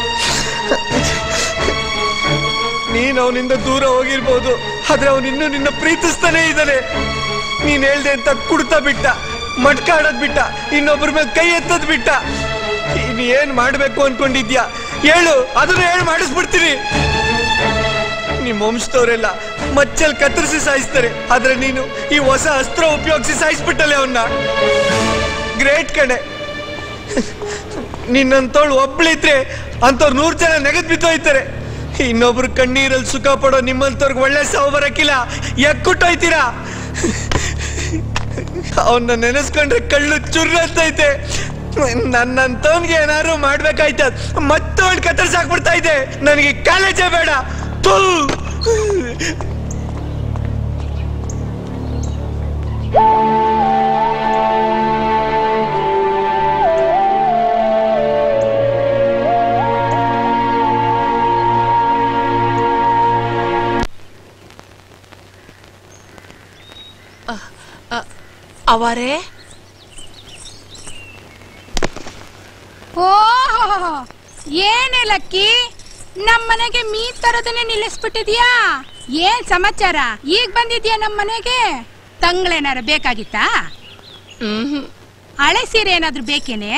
Speaker 18: ನೀನ್ ಅವನಿಂದ ದೂರ ಹೋಗಿರ್ಬೋದು ಆದ್ರೆ ಅವನು ಇನ್ನೂ ನಿನ್ನ ಪ್ರೀತಿಸ್ತಾನೆ ಇದ್ದಾನೆ ನೀನ್ ಹೇಳ್ದೆ ಅಂತ ಕುಡ್ತಾ ಬಿಟ್ಟ ಮಟ್ಕ ಆಡೋದ್ ಬಿಟ್ಟ ಇನ್ನೊಬ್ಬರ ಮೇಲೆ ಕೈ ಎತ್ತದ್ ಬಿಟ್ಟ ಇನ್ ಏನ್ ಮಾಡ್ಬೇಕು ಅನ್ಕೊಂಡಿದ್ಯಾ ಹೇಳು ಅದನ್ನ ಹೇಳಿ ಮಾಡಿಸ್ಬಿಡ್ತೀನಿ ನಿಮ್ ವಂಶದವರೆಲ್ಲ ಮಚ್ಚಲ್ ಕತ್ತರಿಸಿ ಸಾಯಿಸ್ತಾರೆ ಆದ್ರೆ ನೀನು ಈ ಹೊಸ ಅಸ್ತ್ರ ಉಪಯೋಗಿಸಿ ಸಾಯಿಸ್ಬಿಟ್ಟಲೆ ಅವನ್ನ ಗ್ರೇಟ್ ಕಣೆ ನಿನ್ನಂತೋಳು ಒಬ್ಳಿದ್ರೆ ಅಂತವ್ರು ನೂರ್ ಜನ ನೆಗೆದ್ ಬಿದ್ದೋಯ್ತಾರೆ ಇನ್ನೊಬ್ರು ಕಣ್ಣೀರಲ್ಲಿ ಸುಖ ಪಡೋ ನಿಮ್ಮಂತವ್ರಿಗೆ ಒಳ್ಳೆ ಸಾವು ಬರಕ್ಕಿಲ್ಲ ಎಕ್ಕುಟ್ಟೋಯ್ತೀರಾ ಅವನ್ನ ನೆನೆಸ್ಕೊಂಡ್ರೆ ಕಳ್ಳು ಚುರ್ರ ಅಂತೈತೆ ನನ್ನಂತವನ್ಗೆ ಏನಾದ್ರು ಮಾಡ್ಬೇಕಾಯ್ತ ಮತ್ತವನ್ ಕತ್ತರಿಸಾಕ್ಬಿಡ್ತಾ ಇದೆ ನನಗೆ ಕಾಲೇಜೇ ಬೇಡ ಥು.
Speaker 20: ಅವರೇ
Speaker 9: ಓಹೋ ಏನೇ ಲಕ್ಕಿ ನಮ್ ಮನೆಗೆ ಮೀನ್ ತರೋದನ್ನೇ ನಿಲ್ಲಿಸ್ಬಿಟ್ಟಿದ್ಯಾ ಏನ್ ಸಮಾಚಾರ ಈಗ ಬಂದಿದ್ಯಾ ನಮ್ ಮನೆಗೆ ತಂಗ್ಳೇನಾರ ಬೇಕಾಗಿತ್ತಾ ಹಳೆ ಸೀರೆ ಏನಾದ್ರೂ ಬೇಕೇನೆ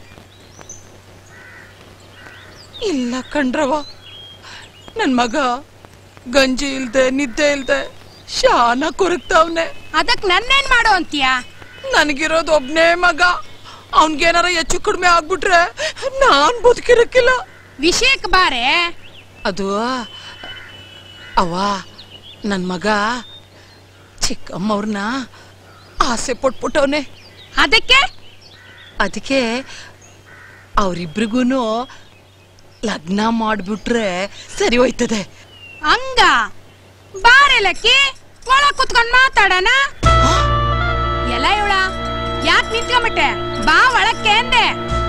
Speaker 20: ಇಲ್ಲ ಕಣ್ರವ ನನ್ ಮಗ ಗಂಜಿ ಇಲ್ದೆ ನಿದ್ದೆ ಇಲ್ದೆ ಶಾನ ಕೊರಗ್ತಾವ್ನೆ
Speaker 9: ಅದಕ್ ನನ್ನೇನ್ ಮಾಡೋ ಅಂತೀಯಾ
Speaker 20: ನನಗಿರೋದು ಒಬ್ನೇ ಮಗ ಅವನ್ಗೇನಾರ ಹೆಚ್ಚು ಕಡಿಮೆ ಆಗ್ಬಿಟ್ರೆ ನಾನ್ ಬದುಕಿರಕ್ಕಿಲ್ಲ
Speaker 9: ವಿಷಯಕ್ ಬಾರೆ
Speaker 20: ಅದು ಅವ ನನ್ ಮಗ ಚಿಕ್ಕಮ್ಮವ್ರನ್ನ ಆಸೆ ಪಟ್ಬಿಟ್ಟವನೆ
Speaker 9: ಅದಕ್ಕೆ
Speaker 20: ಅದಕ್ಕೆ ಅವರಿಬ್ರಿಗೂನು ಲಗ್ನ ಮಾಡ್ಬಿಟ್ರೆ ಸರಿ ಹೋಯ್ತದೆ
Speaker 9: ಹಂಗ ಬಾರೆ ಲಕ್ಕಿ ಒಳ ಕುತ್ಕೊಂಡ್ ಮಾತಾಡಣ ಎಲ್ಲ ಇವಳ ಯಾಕ್ ನಿಂತ್ಕೊಂಬಿಟ್ಟೆ ಬಾ ಒಳಕ್ಕೆ ಅಂದೆ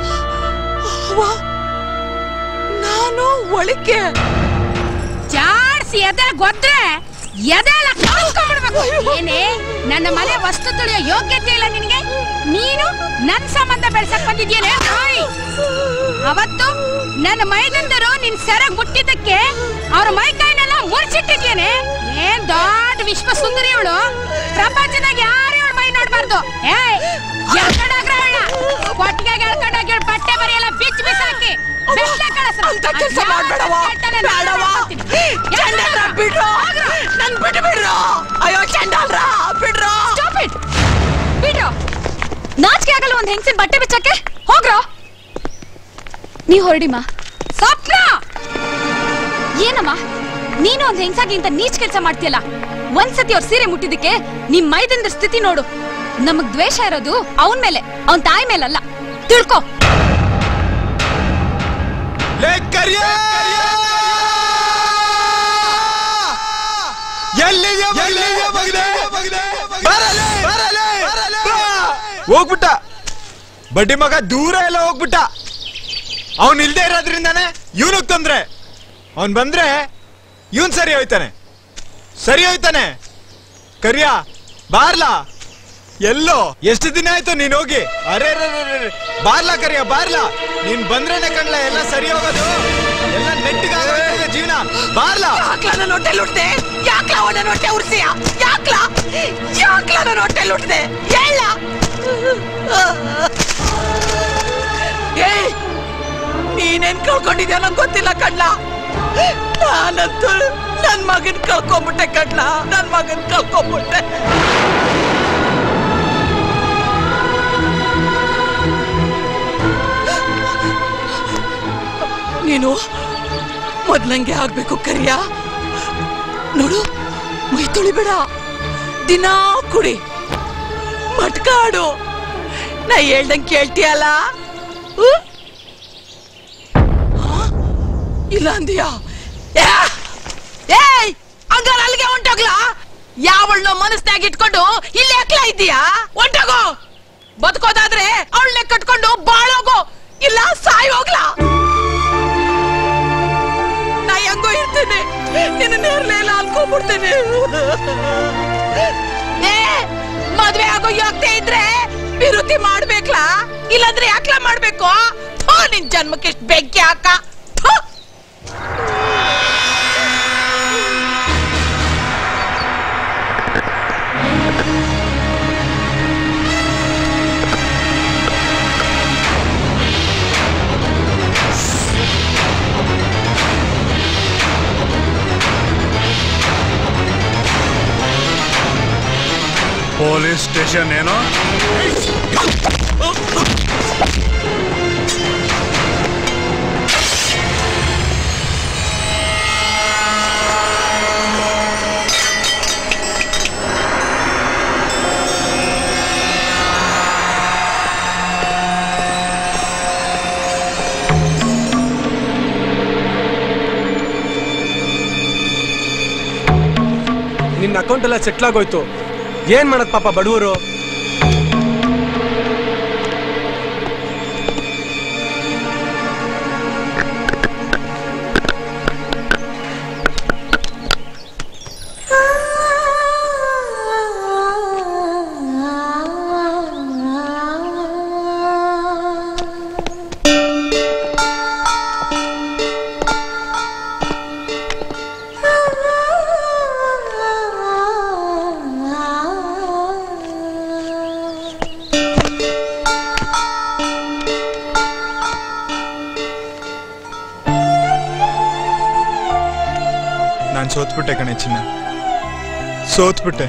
Speaker 20: ನಾನು ಒಳಕ್ಕೆ
Speaker 9: ಜಾಡ್ಸಿ ಎದೆ ಗೊದ್ರೆ ಎದೆಲ್ಲ ಕಳ್ಸ್ಕೊಂಡ್ಬಿಡ್ಬೇಕು ಏನೇ ನನ್ನ ಮನೆ ವಸ್ತು ತುಳಿಯೋ ಯೋಗ್ಯತೆ ಇಲ್ಲ ನಿನಗೆ ನೀನು ನನ್ ಸಂಬಂಧ ಬೆಳ್ಸಕ್ ಬಂದಿದ್ಯೇನೆ ನಾಯಿ ಅವತ್ತು ನನ್ನ ಮೈದಂದರು ನಿನ್ ಸೆರಗ್ ಮುಟ್ಟಿದ್ದಕ್ಕೆ ಅವ್ರ ಮೈ ಕೈನೆಲ್ಲ ಮುರ್ಚಿಟ್ಟಿದ್ಯೇನೆ ಏನ್ ದೊಡ್ಡ ವಿಶ್ವ ಸುಂದರಿ ಇವಳು ಪ್ರಪಂಚದಾಗ ಯಾರು ಇವಳು ಮೈ ನೋಡ್ಬಾರ್ದು ಏಯ್ ಎಳ್ಕೊಂಡೋಗ್ರ ಕೊಟ್ಟಿಗೆ ಎಳ್ಕೊಂಡೋಗಿ ಇವ್ಳ್ ಬಟ್ಟೆ ಬರಿ ಎಲ್ಲ ಬಿಚ್ಚಿ ಬಿಸಾಕಿ ಬೆಟ್ಟ ಕಳಿಸ್ರು.
Speaker 20: ಅಂತ ಕೆಲ್ಸ
Speaker 9: ಅದ್ಯಾವ
Speaker 20: ಮಾಡ್ಬೇಡವ್ವ.
Speaker 9: ಕೆಟ್ಟನೆ ನಾನು
Speaker 20: ಬೇಡವ್ವ.
Speaker 9: ನೋಡ್ತೀನಿ.
Speaker 20: ಚಂಡಾಲ್ರ, ಬಿಡ್ರೋ. ನನ್ ಬಿಟ್ಟು ಬಿಡ್ರೋ. ಅಯ್ಯೋ ಚಂಡಾಲ್ರ, ಬಿಡ್ರೋ.
Speaker 10: ಬಿಡ್ರೋ ನಾಚಿಕೆ ಆಗಲ್ಲ ಒಂದ್ ಹೆಂಗಸಿನ ಬಟ್ಟೆ ಬಿಚ್ಚಕ್ಕೆ ಹೋಗ್ರೋ ನೀವ್ ಹೊರಡಿಮ್ಮ
Speaker 9: ಸ್ವಪ್ನ
Speaker 10: ಏನಮ್ಮ ನೀನು ಒಂದ್ ಹೆಂಗಸಾಗಿ ಇಂತ ನೀಚ್ ಕೆಲಸ ಮಾಡ್ತೀಯಲ್ಲ ಒಂದ್ಸತಿ ಅವ್ರ ಸೀರೆ ಮುಟ್ಟಿದಕ್ಕೆ ನಿಮ್ ಮೈದಂದ್ರ ಸ್ಥಿತಿ ನೋಡು ನಮಗ್ ದ್ವೇಷ ಇರೋದು ಅವನ್ ಮೇಲೆ ಅವನ್ ತಾಯಿ ಮೇಲಲ್ಲ ತಿಳ್ಕೊ
Speaker 16: ಎಲ್ಲಿದ್ಯಾ ಮಗನೇ? ಬರಲೇ, ಬರಲೇ, ಬಾ. ಹೋಗ್ಬಿಟ್ಟ ಬಡ್ಡಿ ಮಗ ದೂರ ಎಲ್ಲ ಹೋಗ್ಬಿಟ್ಟ ಅವನ್ ಇಲ್ದೇ ಇರೋದ್ರಿಂದಾನೆ ಇವನಿಗೆ ತೊಂದ್ರೆ ಅವನ್ ಬಂದ್ರೆ ಇವನ್ ಸರಿ ಹೋಯ್ತಾನೆ ಸರಿ ಹೋಯ್ತಾನೆ ಕರಿಯ ಬಾರ್ಲಾ ಎಲ್ಲೋ ಎಷ್ಟು ದಿನ ಆಯ್ತು ನೀನ್ ಹೋಗಿ ಅರೆ ಅರೆ, ಅರೆ, ಅರೆ. ಬಾರ್ಲಾ ಕರಿಯ ಬಾರ್ಲಾ ನೀನ್ ಬಂದ್ರೇನೆ ಕಣ್ಲ ಎಲ್ಲ ಸರಿ ಹೋಗೋದು ಎಲ್ಲ ನೆಟ್ಟಿಗೆ ಜೀವನ ಬಾರ್ಲಾ
Speaker 20: ಯಾಕ್ಲ ನನ್ನ ಹೊಟ್ಟೆ ಲುಟ್ದೆ ಯಾಕ್ಲ ನನ್ನ ಹೊಟ್ಟೆ ಉರ್ಸಿಯ ಯಾಕ್ಲ ಯಾಕ್ಲ ನನ್ನ ಹೊಟ್ಟೆ ಲುಟ್ದೆ ಹೇಳ ಏಯ್ ನೀನೇನ್ ಕಳ್ಕೊಂಡಿದ್ಯಾ ನಂಗೆ ಗೊತ್ತಿಲ್ಲ ಕಡ್ಲ ನಾನಂತೂ ನನ್ ಮಗನ್ ಕಳ್ಕೊಂಬಿಟ್ಟೆ ಕಡ್ಲ ನನ್ ಮಗನ್ ಕಳ್ಕೊಂಬಿಟ್ಟೆ ನೀನು ಮೊದ್ಲಂಗೆ ಆಗ್ಬೇಕು ಕರಿಯ ನೋಡು ಮೈ ತೊಳಿಬೇಡ ದಿನ ಕುಡಿ ಮಟ್ಕಾಡು ನಾ ಹೇಳ್ದಂಗೆ ಕೇಳ್ತೀಯಲ್ಲ ಹ್ಞೂ? ಆ? ಇಲ್ಲ ಅಂದಿಯಾ ಏ! ಏಯ್ ಹಂಗಾರ ಅಲ್ಲಿಗೆ ಹೊಂಟೋಗ್ಲಾ ಯಾವಳ್ನ ಮನಸ್ನಾಗ ಇಟ್ಕೊಂಡು ಇಲ್ಲಿ ಯಾಕ್ಲ ಇದ್ದೀಯಾ ಹೊಂಟೋಗು ಬದುಕೋದಾದ್ರೆ ಅವಳನ್ನೇ ಕಟ್ಕೊಂಡು ಬಾಳೋಗು ಇಲ್ಲ ಸಾಯಿ ಹೋಗ್ಲಾ ನಾ ಹೆಂಗೋ ಇರ್ತೇನೆ ನಿನ್ನ ನೇರ್ಲೆ ಎಲ್ಲ ಅನ್ಕೊಂಡ್ಬಿಡ್ತೇನೆ ಏ ಮದ್ವೆ ಆಗೋ ಯೋಗ್ಯತೆ ಇದ್ರೆ ವಿರುತಿ ಮಾಡ್ಬೇಕ್ಲಾ ಇಲ್ಲಾಂದ್ರೆ ಯಾಕ್ಲಾ ಮಾಡ್ಬೇಕು ಥೋ ನಿನ್ ಜನ್ಮಕ್ಕೆ ಎಷ್ಟು ಬೆಂಕಿ ಹಾಕ ಥು.
Speaker 7: ಪೊಲೀಸ್ ಸ್ಟೇಷನ್ ಏನೋ
Speaker 8: ನಿನ್ನ ಅಕೌಂಟ್ ಎಲ್ಲ ಸೆಟ್ಲ್ ಆಗೋಯ್ತು ಏನ್ ಮಾಡದ್ ಪಾಪ ಬಡವರು
Speaker 16: ನಾನು ಸೋತ್ಬಿಟ್ಟೆ ಕಣೆ ಚಿನ್ನ ಸೋತ್ಬಿಟ್ಟೆ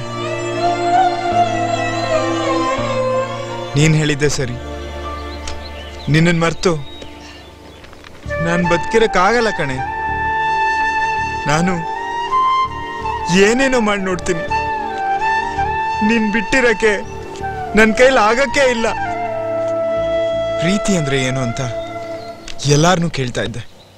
Speaker 16: ನೀನ್ ಹೇಳಿದ್ದೆ ಸರಿ ನಿನ್ನನ್ ಮರ್ತು ನಾನು ಬದುಕಿರಕ್ಕಾಗಲ್ಲ ಕಣೆ ನಾನು ಏನೇನೋ ಮಾಡಿ ನೋಡ್ತೀನಿ ನೀನ್ ಬಿಟ್ಟಿರಕ್ಕೆ ನನ್ನ ಕೈಲಿ ಆಗಕ್ಕೆ ಇಲ್ಲ ಪ್ರೀತಿ ಅಂದ್ರೆ ಏನು ಅಂತ ಎಲ್ಲಾರನ್ನೂ ಕೇಳ್ತಾ ಇದ್ದೆ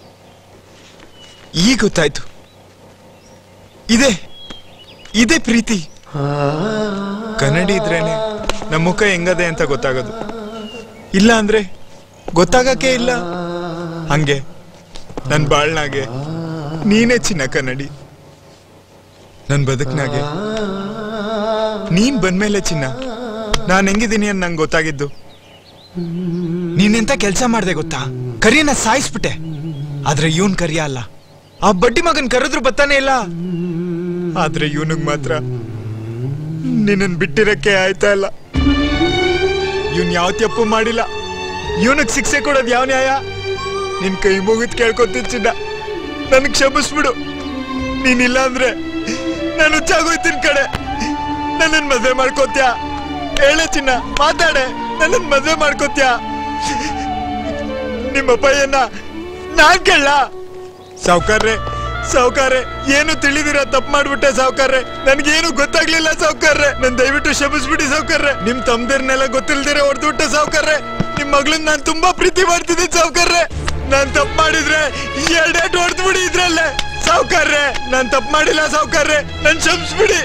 Speaker 16: ಈಗ ಗೊತ್ತಾಯ್ತು ಇದೆ ಇದೆ ಪ್ರೀತಿ ಕನ್ನಡಿ ಇದ್ರೇನೆ ನಮ್ಮ ಮುಖ ಹೆಂಗದೆ ಅಂತ ಗೊತ್ತಾಗೋದು ಇಲ್ಲ ಅಂದ್ರೆ ಗೊತ್ತಾಗಕ್ಕೆ ಇಲ್ಲ ಹಂಗೆ ನನ್ ಬಾಳ್ನಾಗೆ ನೀನೇ ಚಿನ್ನ ಕನ್ನಡಿ ನನ್ ಬದುಕ್ನಾಗೆ ನೀನ್ ಬಂದ್ಮೇಲೆ ಚಿನ್ನ ನಾನ್ ಹೆಂಗಿದ್ದೀನಿ ಅಂತ ನಂಗೆ ಗೊತ್ತಾಗಿದ್ದು ನೀನೆಂತ ಕೆಲಸ ಮಾಡ್ದೆ ಗೊತ್ತಾ ಕರಿಯನ್ನ ಸಾಯಿಸ್ಬಿಟ್ಟೆ ಆದ್ರೆ ಇವನ್ ಕರಿಯ ಅಲ್ಲ ಆ ಬಡ್ಡಿ ಮಗನ್ ಕರೆದ್ರು ಬತ್ತಾನೆ ಇಲ್ಲ ಆದ್ರೆ ಇವನಿಗ್ ಮಾತ್ರ ನಿನ್ನನ್ ಬಿಟ್ಟಿರಕ್ಕೆ ಆಯ್ತಾ ಇಲ್ಲ ಇವನ್ ಯಾವ ತಪ್ಪು ಮಾಡಿಲ್ಲ ಇವನಿಗ್ ಶಿಕ್ಷೆ ಕೊಡೋದ್ ಯಾವ ನ್ಯಾಯ ನಿನ್ ಕೈ ಮುಗಿದ್ ಕೇಳ್ಕೊತೀನಿ ಚಿನ್ನ ನನ್ ಕ್ಷಮಿಸ್ಬಿಡು ನೀನಿಲ್ಲ ಅಂದ್ರೆ ನಾನು ಹುಚ್ಚಾಗೋಯ್ತೀನಿ ಕಡೆ ನನ್ನನ್ ಮದ್ವೆ ಮಾಡ್ಕೋತ್ಯಾ ಹೇಳೆ ಚಿನ್ನ ಮಾತಾಡೆ ನನ್ನನ್ ಮದ್ವೆ ಮಾಡ್ಕೋತ್ಯಾ ನಿಮ್ಮ ಪಯ್ಯನ್ನ ನಾನ್ ಕೇಳ ಸಾವ್ಕಾರ್ರೆ ಸಾವ್ಕಾರ್ರೆ ಏನು ತಿಳಿದಿರ ತಪ್ಪು ಮಾಡ್ಬಿಟ್ಟೆ ಸಾವ್ಕಾರ್ರೆ ನನ್ಗೇನು ಗೊತ್ತಾಗ್ಲಿಲ್ಲ ಸಾವ್ಕಾರ್ರೆ ನನ್ ದಯವಿಟ್ಟು ಕ್ಷಮಿಸ್ಬಿಡಿ ಸಾವ್ಕಾರ್ರೆ ನಿಮ್ ತಮ್ದಿರ್ನೆಲ್ಲ ಗೊತ್ತಿಲ್ದಿರ ಹೊಡೆದ್ಬಿಟ್ಟೆ ಸಾವ್ಕಾರ್ರೆ ನಿಮ್ ಮಗಳನ್ ನಾನ್ ತುಂಬಾ ಪ್ರೀತಿ ಮಾಡ್ತಿದ್ದೀನಿ ಸಾವ್ಕಾರ್ರೆ ನಾನ್ ತಪ್ಪು ಮಾಡಿದ್ರೆ ಎರಡೇಟ್ ಹೊಡೆದ್ಬಿಡಿ ಇದ್ರಲ್ಲೇ ಸಾವ್ಕಾರ್ರೆ ನಾನ್ ತಪ್ಪು ಮಾಡಿಲ್ಲ ಸಾವ್ಕಾರ್ರೆ ನನ್ ಕ್ಷಮಿಸ್ಬಿಡಿ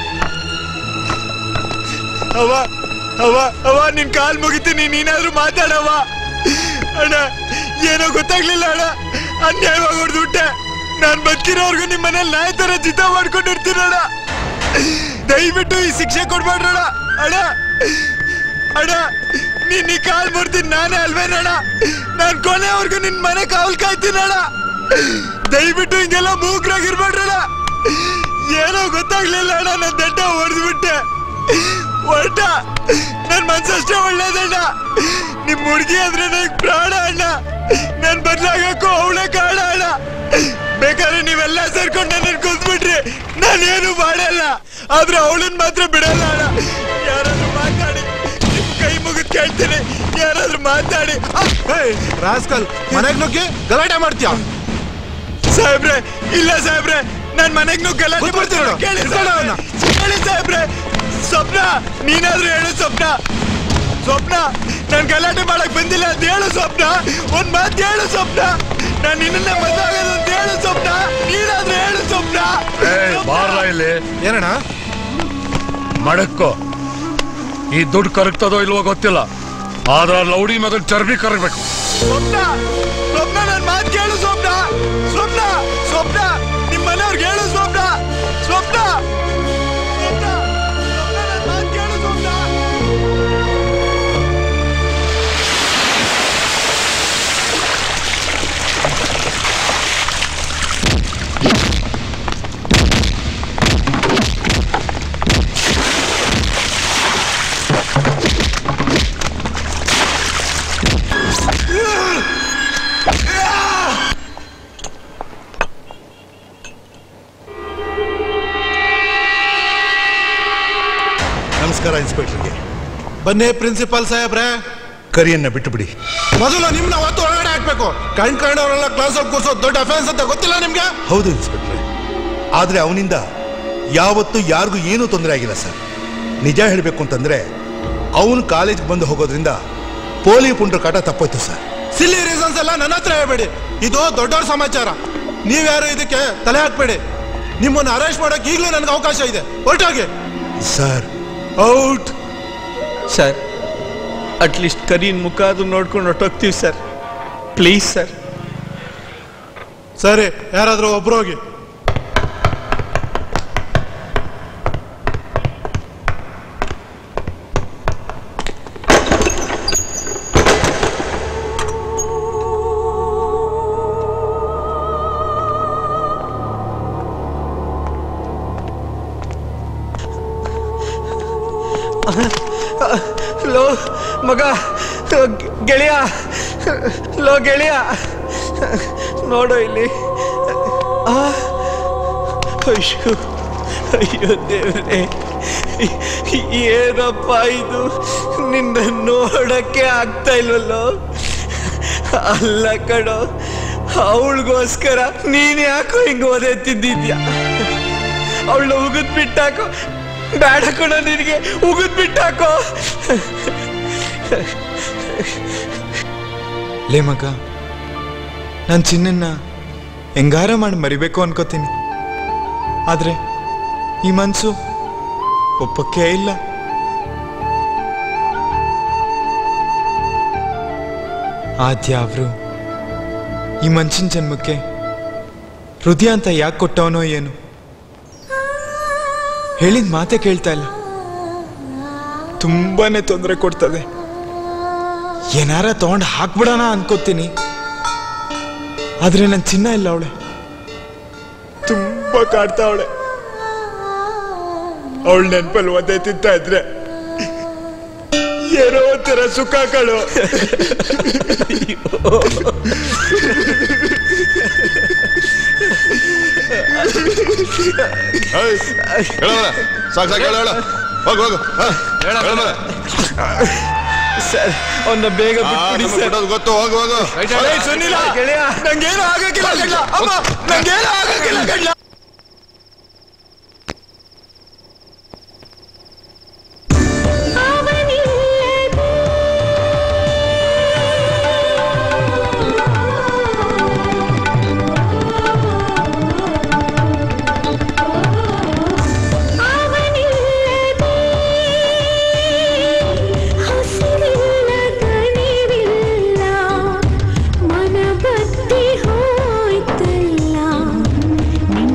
Speaker 16: ಅವ ಅವ ಅವ ನಿನ್ ಕಾಲ್ ಮುಗಿತೀನಿ ನೀನಾದ್ರೂ ಮಾತಾಡವ ಅಣ್ಣ ಏನೋ ಗೊತ್ತಾಗ್ಲಿಲ್ಲ ಅಣ್ಣ ಅನ್ಯಾಯವಾಗಿ ಹೊಡೆದ್ಬಿಟ್ಟೆ ನಾನ್ ಬದುಕಿರೋರ್ಗು ನಿಮ್ ಮನೇಲಿ ನಾಯಿ ತರ ಜಿತ ಮಾಡ್ಕೊಂಡಿರ್ತೀನಣ್ಣ ದಯವಿಟ್ಟು ಈ ಶಿಕ್ಷೆ ಕೊಡ್ಬೇಡ್ರಣ ಅಣ್ಣ ಅಣ್ಣ ನೀನ್ ಈ ಕಾಲ್ ಮುರ್ತೀನಿ ನಾನೇ ಅಲ್ವೇನಣ್ಣ ನಾನ್ ಕೊನೆವರೆಗೂ ನಿನ್ ಮನೆ ಕಾವಲ್ ಕಾಯ್ತೀನಣ್ಣ ದಯವಿಟ್ಟು ಹಿಂಗೆಲ್ಲ ಮೂಕ್ರಾಗಿರ್ಬೇಡ್ರಣ ಏನೋ ಗೊತ್ತಾಗ್ಲಿಲ್ಲ ಅಣ್ಣ ನನ್ನ ದಡ್ಡ ಹೊಡೆದ್ಬಿಟ್ಟೆ ಹೊರಟ ನನ್ ಮನ್ಸಷ್ಟೇ ಒಳ್ಳೇದಣ್ಣ ನಿಮ್ ಹುಡುಗಿ ಅಂದ್ರೆ ನನಗ್ ಪ್ರಾಣ ಅಣ್ಣ ನನ್ ಬದ್ಲಾಗಕ್ಕೂ ಅವಳೇ ಕಾರಣ ಅಣ್ಣ ಬೇಕಾದ್ರೆ ನೀವೆಲ್ಲ ಸೇರ್ಕೊಂಡು ನನ್ನ ಕೂತ್ಬಿಟ್ರಿ ನಾನೇನು ಮಾಡಲ್ಲ ಆದ್ರೆ ಅವಳನ್ ಮಾತ್ರ ಬಿಡಲ್ಲ ಅಣ್ಣ ಯಾರಾದ್ರೂ ಮಾತಾಡಿ ನಿಮ್ ಕೈ ಮುಗಿದ್ ಕೇಳ್ತೀನಿ ಯಾರಾದ್ರೂ ಮಾತಾಡಿ ರಾಸ್ಕಲ್ ಮನೆಗ್ ನುಗ್ಗಿ ಗಲಾಟೆ ಮಾಡ್ತೀಯ ಸಾಹೇಬ್ರೆ ಇಲ್ಲ ಸಾಹೇಬ್ರೆ ನಾನ್ ಮನೆಗ್ ನುಗ್ಗಿ ಗಲಾಟೆ ಮಾಡ್ತೀನಿ ಕೇಳಿ ಸಾಹೇಬ್ರೆ. ಕೇಳಿ ಸಾಹೇಬ್ರೆ ಸ್ವಪ್ನ ನೀನಾದ್ರೂ ಹೇಳು ಸ್ವಪ್ನ ಸ್ವಪ್ನ ನಾನ್ ಗಲಾಟೆ ಮಾಡಕ್ ಬಂದಿಲ್ಲ ಅಂತ ಹೇಳು ಸ್ವಪ್ನ ಒಂದ್ ಮಾತು ಹೇಳು ಸ್ವಪ್ನ ನಾನ್ ನಿನ್ನ ಮದುವೆ ಆಗೋದು ಅಂತ ಹೇಳು ಸ್ವಪ್ನ ನೀನಾದ್ರೂ ಹೇಳು ಸ್ವಪ್ನ
Speaker 5: ಬಾರ್ಲ ಇಲ್ಲಿ
Speaker 16: ಏನಣ್ಣ
Speaker 5: ಮಡಕ್ಕೋ ಈ ದುಡ್ಡು ಕರಗ್ತದೋ ಇಲ್ವೋ ಗೊತ್ತಿಲ್ಲ ಆದ್ರ ಲೌಡಿ ಮಗನ್ ಚರ್ಬಿ ಕರಗ್ಬೇಕು
Speaker 16: ಸ್ವಪ್ನ ಸ್ವಪ್ನ ನನ್ ಮಾತು ಕೇಳು ಸ್ವಪ್ನ ಸ್ವಪ್ನ ಸ್ವಪ್ನ ನಿಮ್ ಮನೆಯವ್ರಿಗೆ ಹೇಳು ಸ್ವಪ್ನ ಸ್ವಪ್ನ ಸ್ವಪ್ನ ಸ್ವಪ್ನ ನನ್ ಮಾತು ಕೇಳು ಸ್ವಪ್ನ
Speaker 15: ನಮಸ್ಕಾರ ಇನ್ಸ್ಪೆಕ್ಟರ್ಗೆ
Speaker 16: ಬನ್ನಿ ಪ್ರಿನ್ಸಿಪಾಲ್ ಸಾಹೇಬ್ರೆ
Speaker 15: ಕರಿಯನ್ನ ಬಿಟ್ಟು ಬಿಡಿ
Speaker 16: ಮೊದಲು ನಿಮ್ನ ಅವತ್ತು ಒಳಗಡೆ ಹಾಕ್ಬೇಕು ಕಣ್ ಕಂಡವರೆಲ್ಲ ಕ್ಲಾಸ್ ಅಲ್ಲಿ ಕೂರ್ಸೋದು ದೊಡ್ಡ ಅಫೆನ್ಸ್ ಅಂತ ಗೊತ್ತಿಲ್ಲ ನಿಮ್ಗೆ
Speaker 15: ಹೌದು ಇನ್ಸ್ಪೆಕ್ಟರ್ ಆದ್ರೆ ಅವನಿಂದ ಯಾವತ್ತೂ ಯಾರಿಗೂ ಏನೂ ತೊಂದರೆ ಆಗಿಲ್ಲ ಸರ್ ನಿಜ ಹೇಳಬೇಕು ಅಂತಂದ್ರೆ ಅವನು ಕಾಲೇಜ್ ಬಂದು ಹೋಗೋದ್ರಿಂದ ಪೋಲಿಯೋ ಪುಂಡ್ರ ಕಾಟ ತಪ್ಪೋಯ್ತು ಸರ್
Speaker 16: ಸಿಲ್ಲಿ ರೀಸನ್ಸ್ ಎಲ್ಲ ನನ್ನ ಹತ್ರ ಹೇಳ್ಬೇಡಿ ಇದು ದೊಡ್ಡವ್ರ ಸಮಾಚಾರ ನೀವ್ಯಾರು ಇದಕ್ಕೆ ತಲೆ ಹಾಕ್ಬೇಡಿ ನಿಮ್ಮನ್ನು ಅರೆಸ್ಟ್ ಮಾಡಕ್ ಈಗಲೂ ನನಗೆ ಅವಕಾಶ ಇದೆ ಹೊರಟೋಗಿ
Speaker 15: ಸರ್
Speaker 16: ಔಟ್
Speaker 18: ಸರ್ ಅಟ್ಲೀಸ್ಟ್ ಕರೀನ್ ಮುಖ ಅದು ನೋಡ್ಕೊಂಡು ಹೊಟ್ಟೋಗ್ತೀವಿ ಸರ್ ಪ್ಲೀಸ್ ಸರ್
Speaker 16: ಸರಿ ಯಾರಾದ್ರೂ ಒಬ್ರು ಹೋಗಿ
Speaker 18: ಲೋ ಮಗ ಗ- ಗೆಳೆಯ ಲೋ ಗೆಳೆಯ ನೋಡು ಇಲ್ಲಿ ಆ, ಅಯ್ಯೋ ಅಯ್ಯೋ ದೇವ್ರೆ ಏನಪ್ಪ ಇದು ನಿನ್ನ ನೋಡಕ್ಕೆ ಆಗ್ತಾ ಇಲ್ವಲ್ಲೋ ಅಲ್ಲ ಕಣೋ ಅವಳಿಗೋಸ್ಕರ ನೀನ್ ಯಾಕೋ ಹಿಂಗ್ ಓದೆ ತಿಂದಿದ್ಯಾ ಅವಳನ್ನ ಉಗಿದ್ ಬಿಟ್ಟಾಕೋ ಬೇಡ ಕಣ ನಿನಗೆ ಉಗಿದ್ ಬಿಟ್ಟಾಕೋ
Speaker 7: ಲೇ ಮಗ ನಾನು ಚಿನ್ನನ್ನ ಹೆಂಗಾರ ಮಾಡಿ ಮರಿಬೇಕು ಅನ್ಕೋತೀನಿ ಆದ್ರೆ ಈ ಮನ್ಸು ಒಪ್ಪಕ್ಕೆ ಇಲ್ಲ ಆದ್ಯಾವ್ರು ಈ ಮನ್ಸಿನ ಜನ್ಮಕ್ಕೆ ಹೃದಯ ಅಂತ ಯಾಕೆ ಕೊಟ್ಟವನೋ ಏನು ಹೇಳಿದ ಮಾತೆ ಕೇಳ್ತಾ ಇಲ್ಲ ತುಂಬಾನೇ ತೊಂದರೆ ಕೊಡ್ತದೆ ಏನಾರ ತಗೊಂಡು ಹಾಕ್ಬಿಡೋಣ ಅನ್ಕೋತೀನಿ ಆದ್ರೆ ನನ್ ಚಿನ್ನ ಇಲ್ಲ ಅವಳೆ ತುಂಬಾ ಕಾಡ್ತಾ ಅವಳೆ ಅವಳ ನೆನ್ಪಲ್ಲಿ ಒದ್ದೆ ತಿಂತಾ ಇದ್ರೆ ಏನೋ ಒಂಥರ ಸುಖ ಕಳು
Speaker 1: ಸಾಕು ಸಾಕು ಹೇಳು ಹೇಳು ಹೋಗು ಹೋಗು ಹಾ, ಹೇಳು ಮೇಲೆ.
Speaker 18: ಸರ್ ಅವನ್ನ ಬೇಗ
Speaker 1: ಆ,
Speaker 18: ಬಿಟ್ಬಿಡಿ
Speaker 1: ನಮ್ಗೆ
Speaker 18: ಸರ್
Speaker 1: ಬಿಡೋದು ಗೊತ್ತು ಹೋಗು ಹೋಗು
Speaker 18: ಏಯ್, ಸುನಿಲ, ಗೆಳೆಯ ನಂಗೇನು ಆಗಕ್ಕಿಲ್ಲ ಕಣ್ಲ ಅಮ್ಮ ನಂಗೇನು ಆಗಕ್ಕಿಲ್ಲ ಕಣ್ಲ
Speaker 13: ಹಸಿರಿಲ್ಲ ಕಣಿವಿಲ್ಲ ಮನ ಬತ್ತಿ ಹೋಯ್ತಲ್ಲ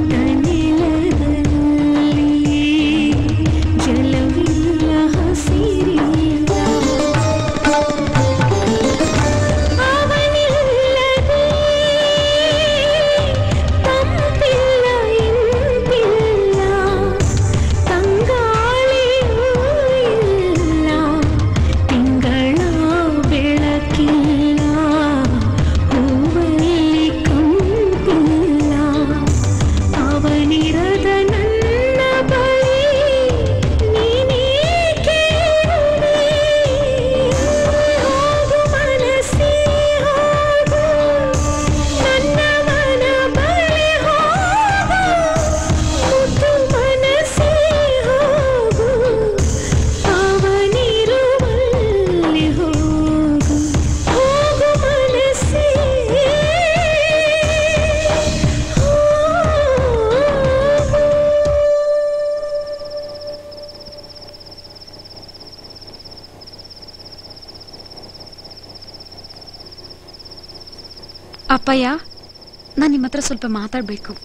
Speaker 10: ಅಪ್ಪಯ್ಯ ನಾನು ನಿಮ್ಮ ಹತ್ರ ಸ್ವಲ್ಪ ಮಾತಾಡ್ಬೇಕು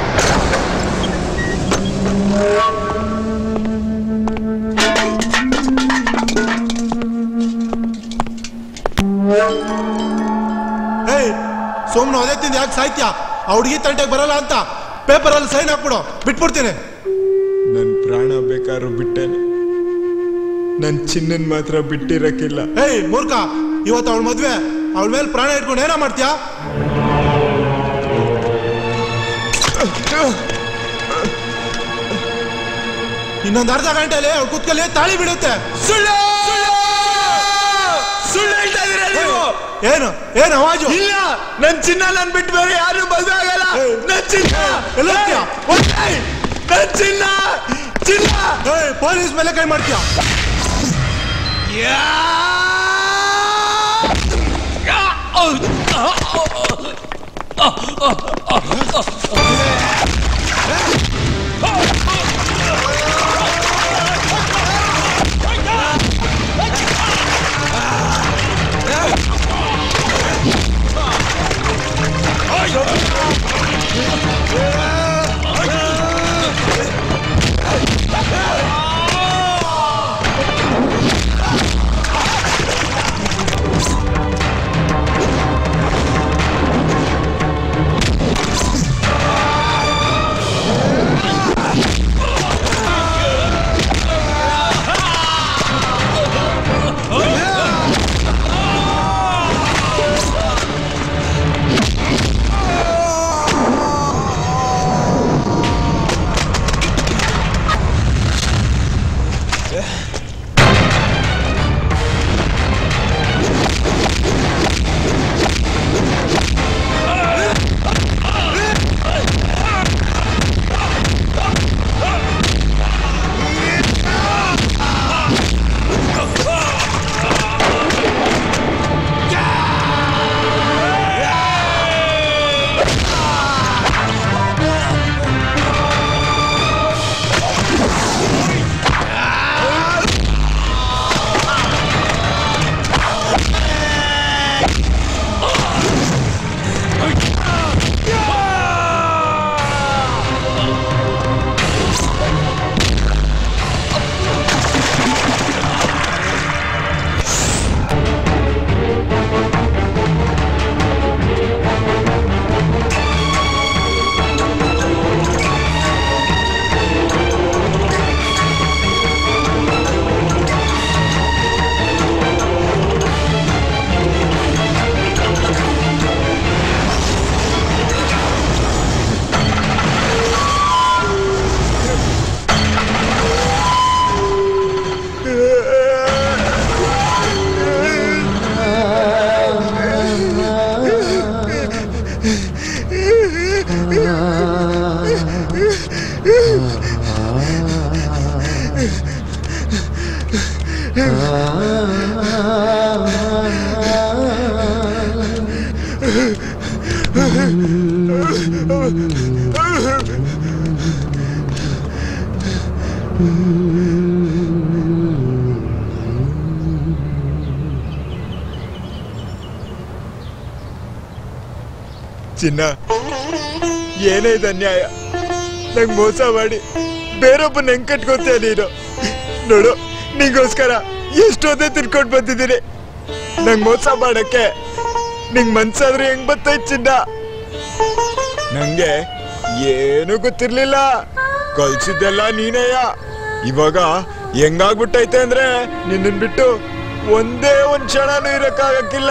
Speaker 15: ಏಯ್ ಸೋಮನು ಅದೇ ತಿಂದು ಯಾಕೆ ಸಾಯ್ತ್ಯಾ ಆ ಹುಡುಗಿ ತಂಟೆಗೆ ಬರಲ್ಲ ಅಂತ ಪೇಪರಲ್ಲಿ ಸೈನ್ ಹಾಕ್ಬಿಡು ಬಿಟ್ಬಿಡ್ತೀನಿ
Speaker 16: ನನ್ ಪ್ರಾಣ ಬೇಕಾದ್ರೂ ಬಿಟ್ಟೇನೆ ನನ್ ಚಿನ್ನನ್ ಮಾತ್ರ ಬಿಟ್ಟಿರಕ್ಕಿಲ್ಲ
Speaker 15: ಏಯ್ ಮೂರ್ಖ ಇವತ್ತು ಅವಳ ಮದ್ವೆ ಅವಳ ಮೇಲೆ ಪ್ರಾಣ ಇಟ್ಕೊಂಡು ಏನೋ ಮಾಡ್ತೀಯಾ ಇನ್ನೊಂದು ಅರ್ಧ ಗಂಟೆಲಿ ಅವಳು ಕುತ್ಕಲ್ಲಿ ತಾಳಿ ಬಿಡುತ್ತೆ
Speaker 16: ಸುಳ್ಳು ಸುಳ್ಳು ಹೇಳ್ತಾ ಇದೀರ ನೀವು
Speaker 15: ಏನು ಏನು ಅವಾಜು
Speaker 16: ಇಲ್ಲ ನನ್ ಚಿನ್ನ ನನ್ ಬಿಟ್ಟು ಬೇರೆ ಯಾರು ಮದುವೆ ಆಗಲ್ಲ ನನ್ ಚಿನ್ನ
Speaker 15: ಎಲ್ಲ ಹೋಗ್ತೀಯಾ?
Speaker 16: ಏಯ್, ನನ್ ಚಿನ್ನ ಚಿನ್ನ
Speaker 15: ಏಯ್ ಪೊಲೀಸ್ ಮೇಲೆ ಕೈ ಮಾಡ್ತೀಯಾ
Speaker 16: ಚಿನ್ನ ಏನೇ ಇದು ಅನ್ಯಾಯ ನಂಗ್ ಮೋಸ ಮಾಡಿ ಬೇರೊಬ್ಬನ ಹೆಂಗ್ ಕಟ್ಕೋತೀಯ ನೀನು ನೋಡು ನಿಂಗೋಸ್ಕರ ಎಷ್ಟೊತ್ತೇ ತಿನ್ಕೊಂಡ್ ಬಂದಿದ್ದೀನಿ ನಂಗ್ ಮೋಸ ಮಾಡಕ್ಕೆ ನಿಂಗ್ ಮನ್ಸಾದ್ರೆ ಹೆಂಗ್ ಬರ್ತೈತ್ ಚಿನ್ನ ನಂಗೆ ಏನು ಗೊತ್ತಿರ್ಲಿಲ್ಲ ಕಲ್ಸಿದ್ದೆಲ್ಲ ನೀನೇಯ ಇವಾಗ ಹೆಂಗಾಗ್ಬಿಟ್ಟೈತೆ ಅಂದ್ರೆ ನಿನ್ನನ್ ಬಿಟ್ಟು ಒಂದೇ ಒಂದ್ ಕ್ಷಣನೂ ಇರಕ್ಕಾಗಕ್ಕಿಲ್ಲ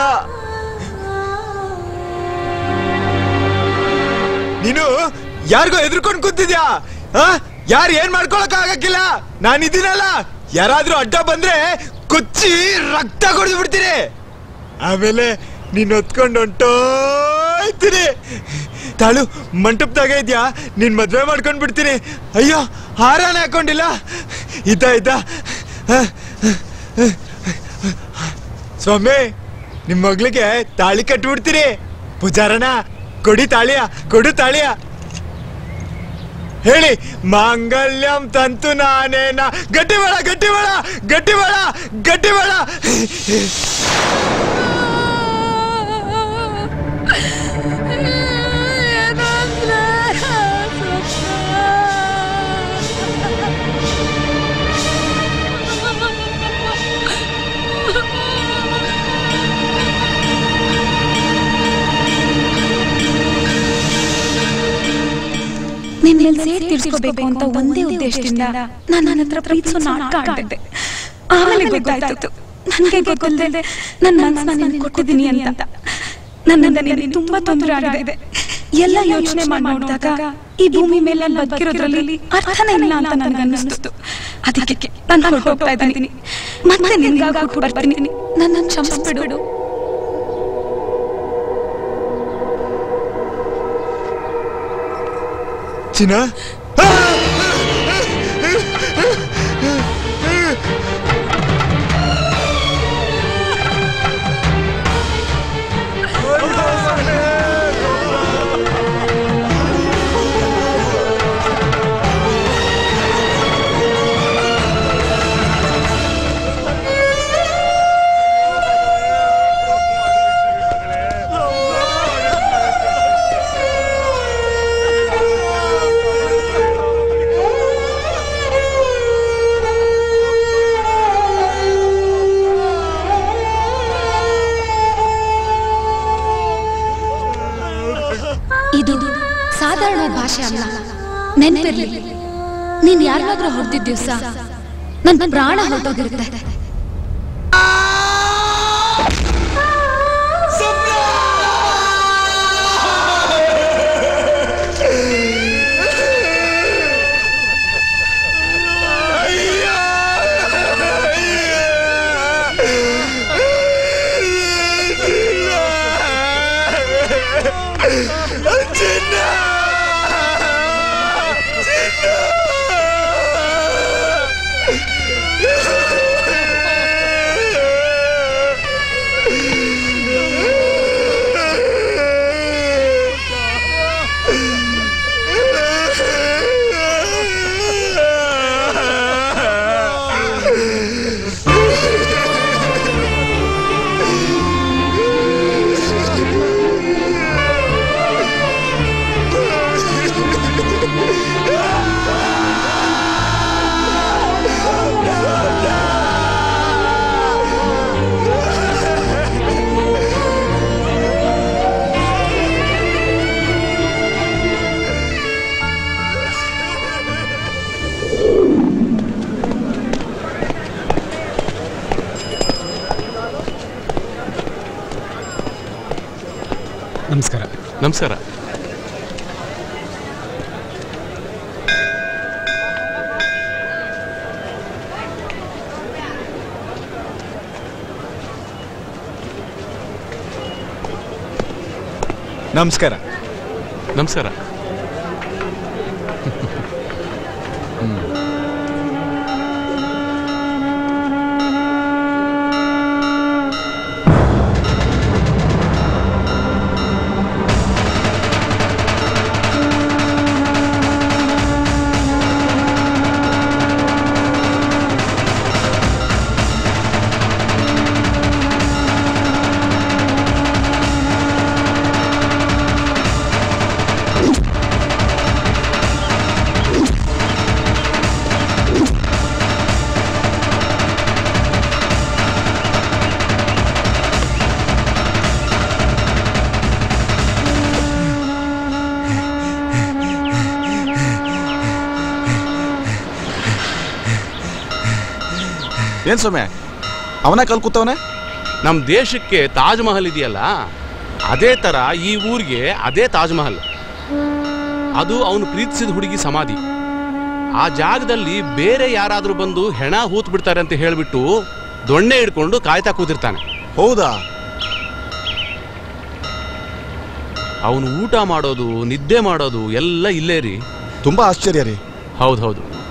Speaker 16: ನೀನು ಯಾರಿಗೋ ಎದ್ರುಕೊಂಡ್ ಕೂತಿದ್ಯಾ ಆ? ಯಾರ್ ಏನ್ ಮಾಡ್ಕೊಳಕ್ ಆಗಕ್ಕಿಲ್ಲ ನಾನಿದ್ದೀನಲ್ಲ ಯಾರಾದ್ರೂ ಅಡ್ಡ ಬಂದ್ರೆ ಕೊಚ್ಚಿ ರಕ್ತ ಕುಡಿದು ಬಿಡ್ತೀನಿ ಆಮೇಲೆ ನೀನ್ ಹೊತ್ಕೊಂಡು ಹೊಂಟೋಯ್ತೀನಿ ತಾಳು ಮಂಟಪದಾಗ ಇದ್ಯಾ ನೀನ್ ಮದ್ವೆ ಮಾಡ್ಕೊಂಡ್ ಬಿಡ್ತೀನಿ ಅಯ್ಯೋ ಹಾರಾನ ಹಾಕೊಂಡಿಲ್ಲ ಇದ್ದ ಇದ್ದ ಆ, ಆ, ಸ್ವಾಮಿ ನಿಮ್ ಮಗ್ಳಿಗೆ ತಾಳಿ ಕಟ್ಬಿಡ್ತೀನಿ ಪೂಜಾರನ ಕೊಡಿ ತಾಳಿಯ ಕೊಡು ತಾಳಿಯ ಹೇಳಿ ಮಾಂಗಲ್ಯಂ ತಂತು ನಾನೇನ ಗಟ್ಟಿ ಬೇಡ ಗಟ್ಟಿ ಬೇಡ ಗಟ್ಟಿ ಬೇಡ ಗಟ್ಟಿ ಬೇಡ
Speaker 10: ಮೇಲೆ ಸೇರ್ ತೀರ್ಸ್ಕೋಬೇಕು ಅಂತ ಒಂದೇ ಉದ್ದೇಶದಿಂದ ನಾನು ನನ್ನ ಹತ್ರ ಪ್ರೀತಿಸೋ ನಾಟಕ ಆಡ್ತಿದ್ದೆ ಆಮೇಲೆ ಗೊತ್ತಾಯ್ತು ನನಗೆ ಗೊತ್ತಿಲ್ಲದೆ ನನ್ನ ಮನಸ್ಸನ್ನ ನೀನು ಕೊಟ್ಟಿದ್ದೀನಿ ಅಂತ ನನ್ನಿಂದ ನಿನಗೆ ತುಂಬಾ ತೊಂದರೆ ಆಗಿದೆ ಎಲ್ಲ ಯೋಚನೆ ಮಾಡಿ ನೋಡಿದಾಗ ಈ ಭೂಮಿ ಮೇಲೆ ನಾನು ಬದುಕಿರೋದ್ರಲ್ಲಿ ಅರ್ಥನೇ ಇಲ್ಲ ಅಂತ ನನಗೆ ಅನ್ನಿಸ್ತು ಅದಕ್ಕೆ ನಾನು ಹೊರಟೋಗ್ತಾ ಇದ್ದೀನಿ ಮತ್ತೆ ನಿನ್ಗಾಗಿ ಹುಟ್ಟು ಬರ್ತೀನಿ ನನ್ನ ಕ್ಷಮಿಸ್ಬಿಡು
Speaker 7: ಚಿನ್ನ
Speaker 10: ಇದು ಸಾಧಾರಣ ಭಾಷೆ ಅಲ್ಲ ನೆನಪಿರ್ಲಿ ನೀನ್ ಯಾರನ್ನಾದ್ರೂ ಹೊಡೆದಿದ್ದ ದಿವ್ಸ ನನ್ ಪ್ರಾಣ ಹೊರಟೋಗಿರುತ್ತೆ
Speaker 6: ನಮಸ್ಕಾರ ನಮಸ್ಕಾರ
Speaker 7: ನಮಸ್ಕಾರ
Speaker 6: ನಮಸ್ಕಾರ
Speaker 12: ಏನ್ ಸೊಮ್ಮೆ ಅವನ ಕಲ್ ಕೂತವನೆ
Speaker 6: ನಮ್ಮ ದೇಶಕ್ಕೆ ತಾಜ್ ಮಹಲ್ ಇದೆಯಲ್ಲ ಅದೇ ತರ ಈ ಊರಿಗೆ ಅದೇ ತಾಜ್ ಮಹಲ್ ಅದು ಅವನು ಪ್ರೀತಿಸಿದ ಹುಡುಗಿ ಸಮಾಧಿ ಆ ಜಾಗದಲ್ಲಿ ಬೇರೆ ಯಾರಾದ್ರೂ ಬಂದು ಹೆಣ ಹೂತ್ ಬಿಡ್ತಾರೆ ಅಂತ ಹೇಳ್ಬಿಟ್ಟು ದೊಣ್ಣೆ ಹಿಡ್ಕೊಂಡು ಕಾಯ್ತಾ ಕೂತಿರ್ತಾನೆ
Speaker 12: ಹೌದಾ
Speaker 6: ಅವನು ಊಟ ಮಾಡೋದು ನಿದ್ದೆ ಮಾಡೋದು ಎಲ್ಲ ಇಲ್ಲೇ ರೀ
Speaker 12: ತುಂಬಾ ಆಶ್ಚರ್ಯ ರೀ
Speaker 6: ಹೌದು ಹೌದು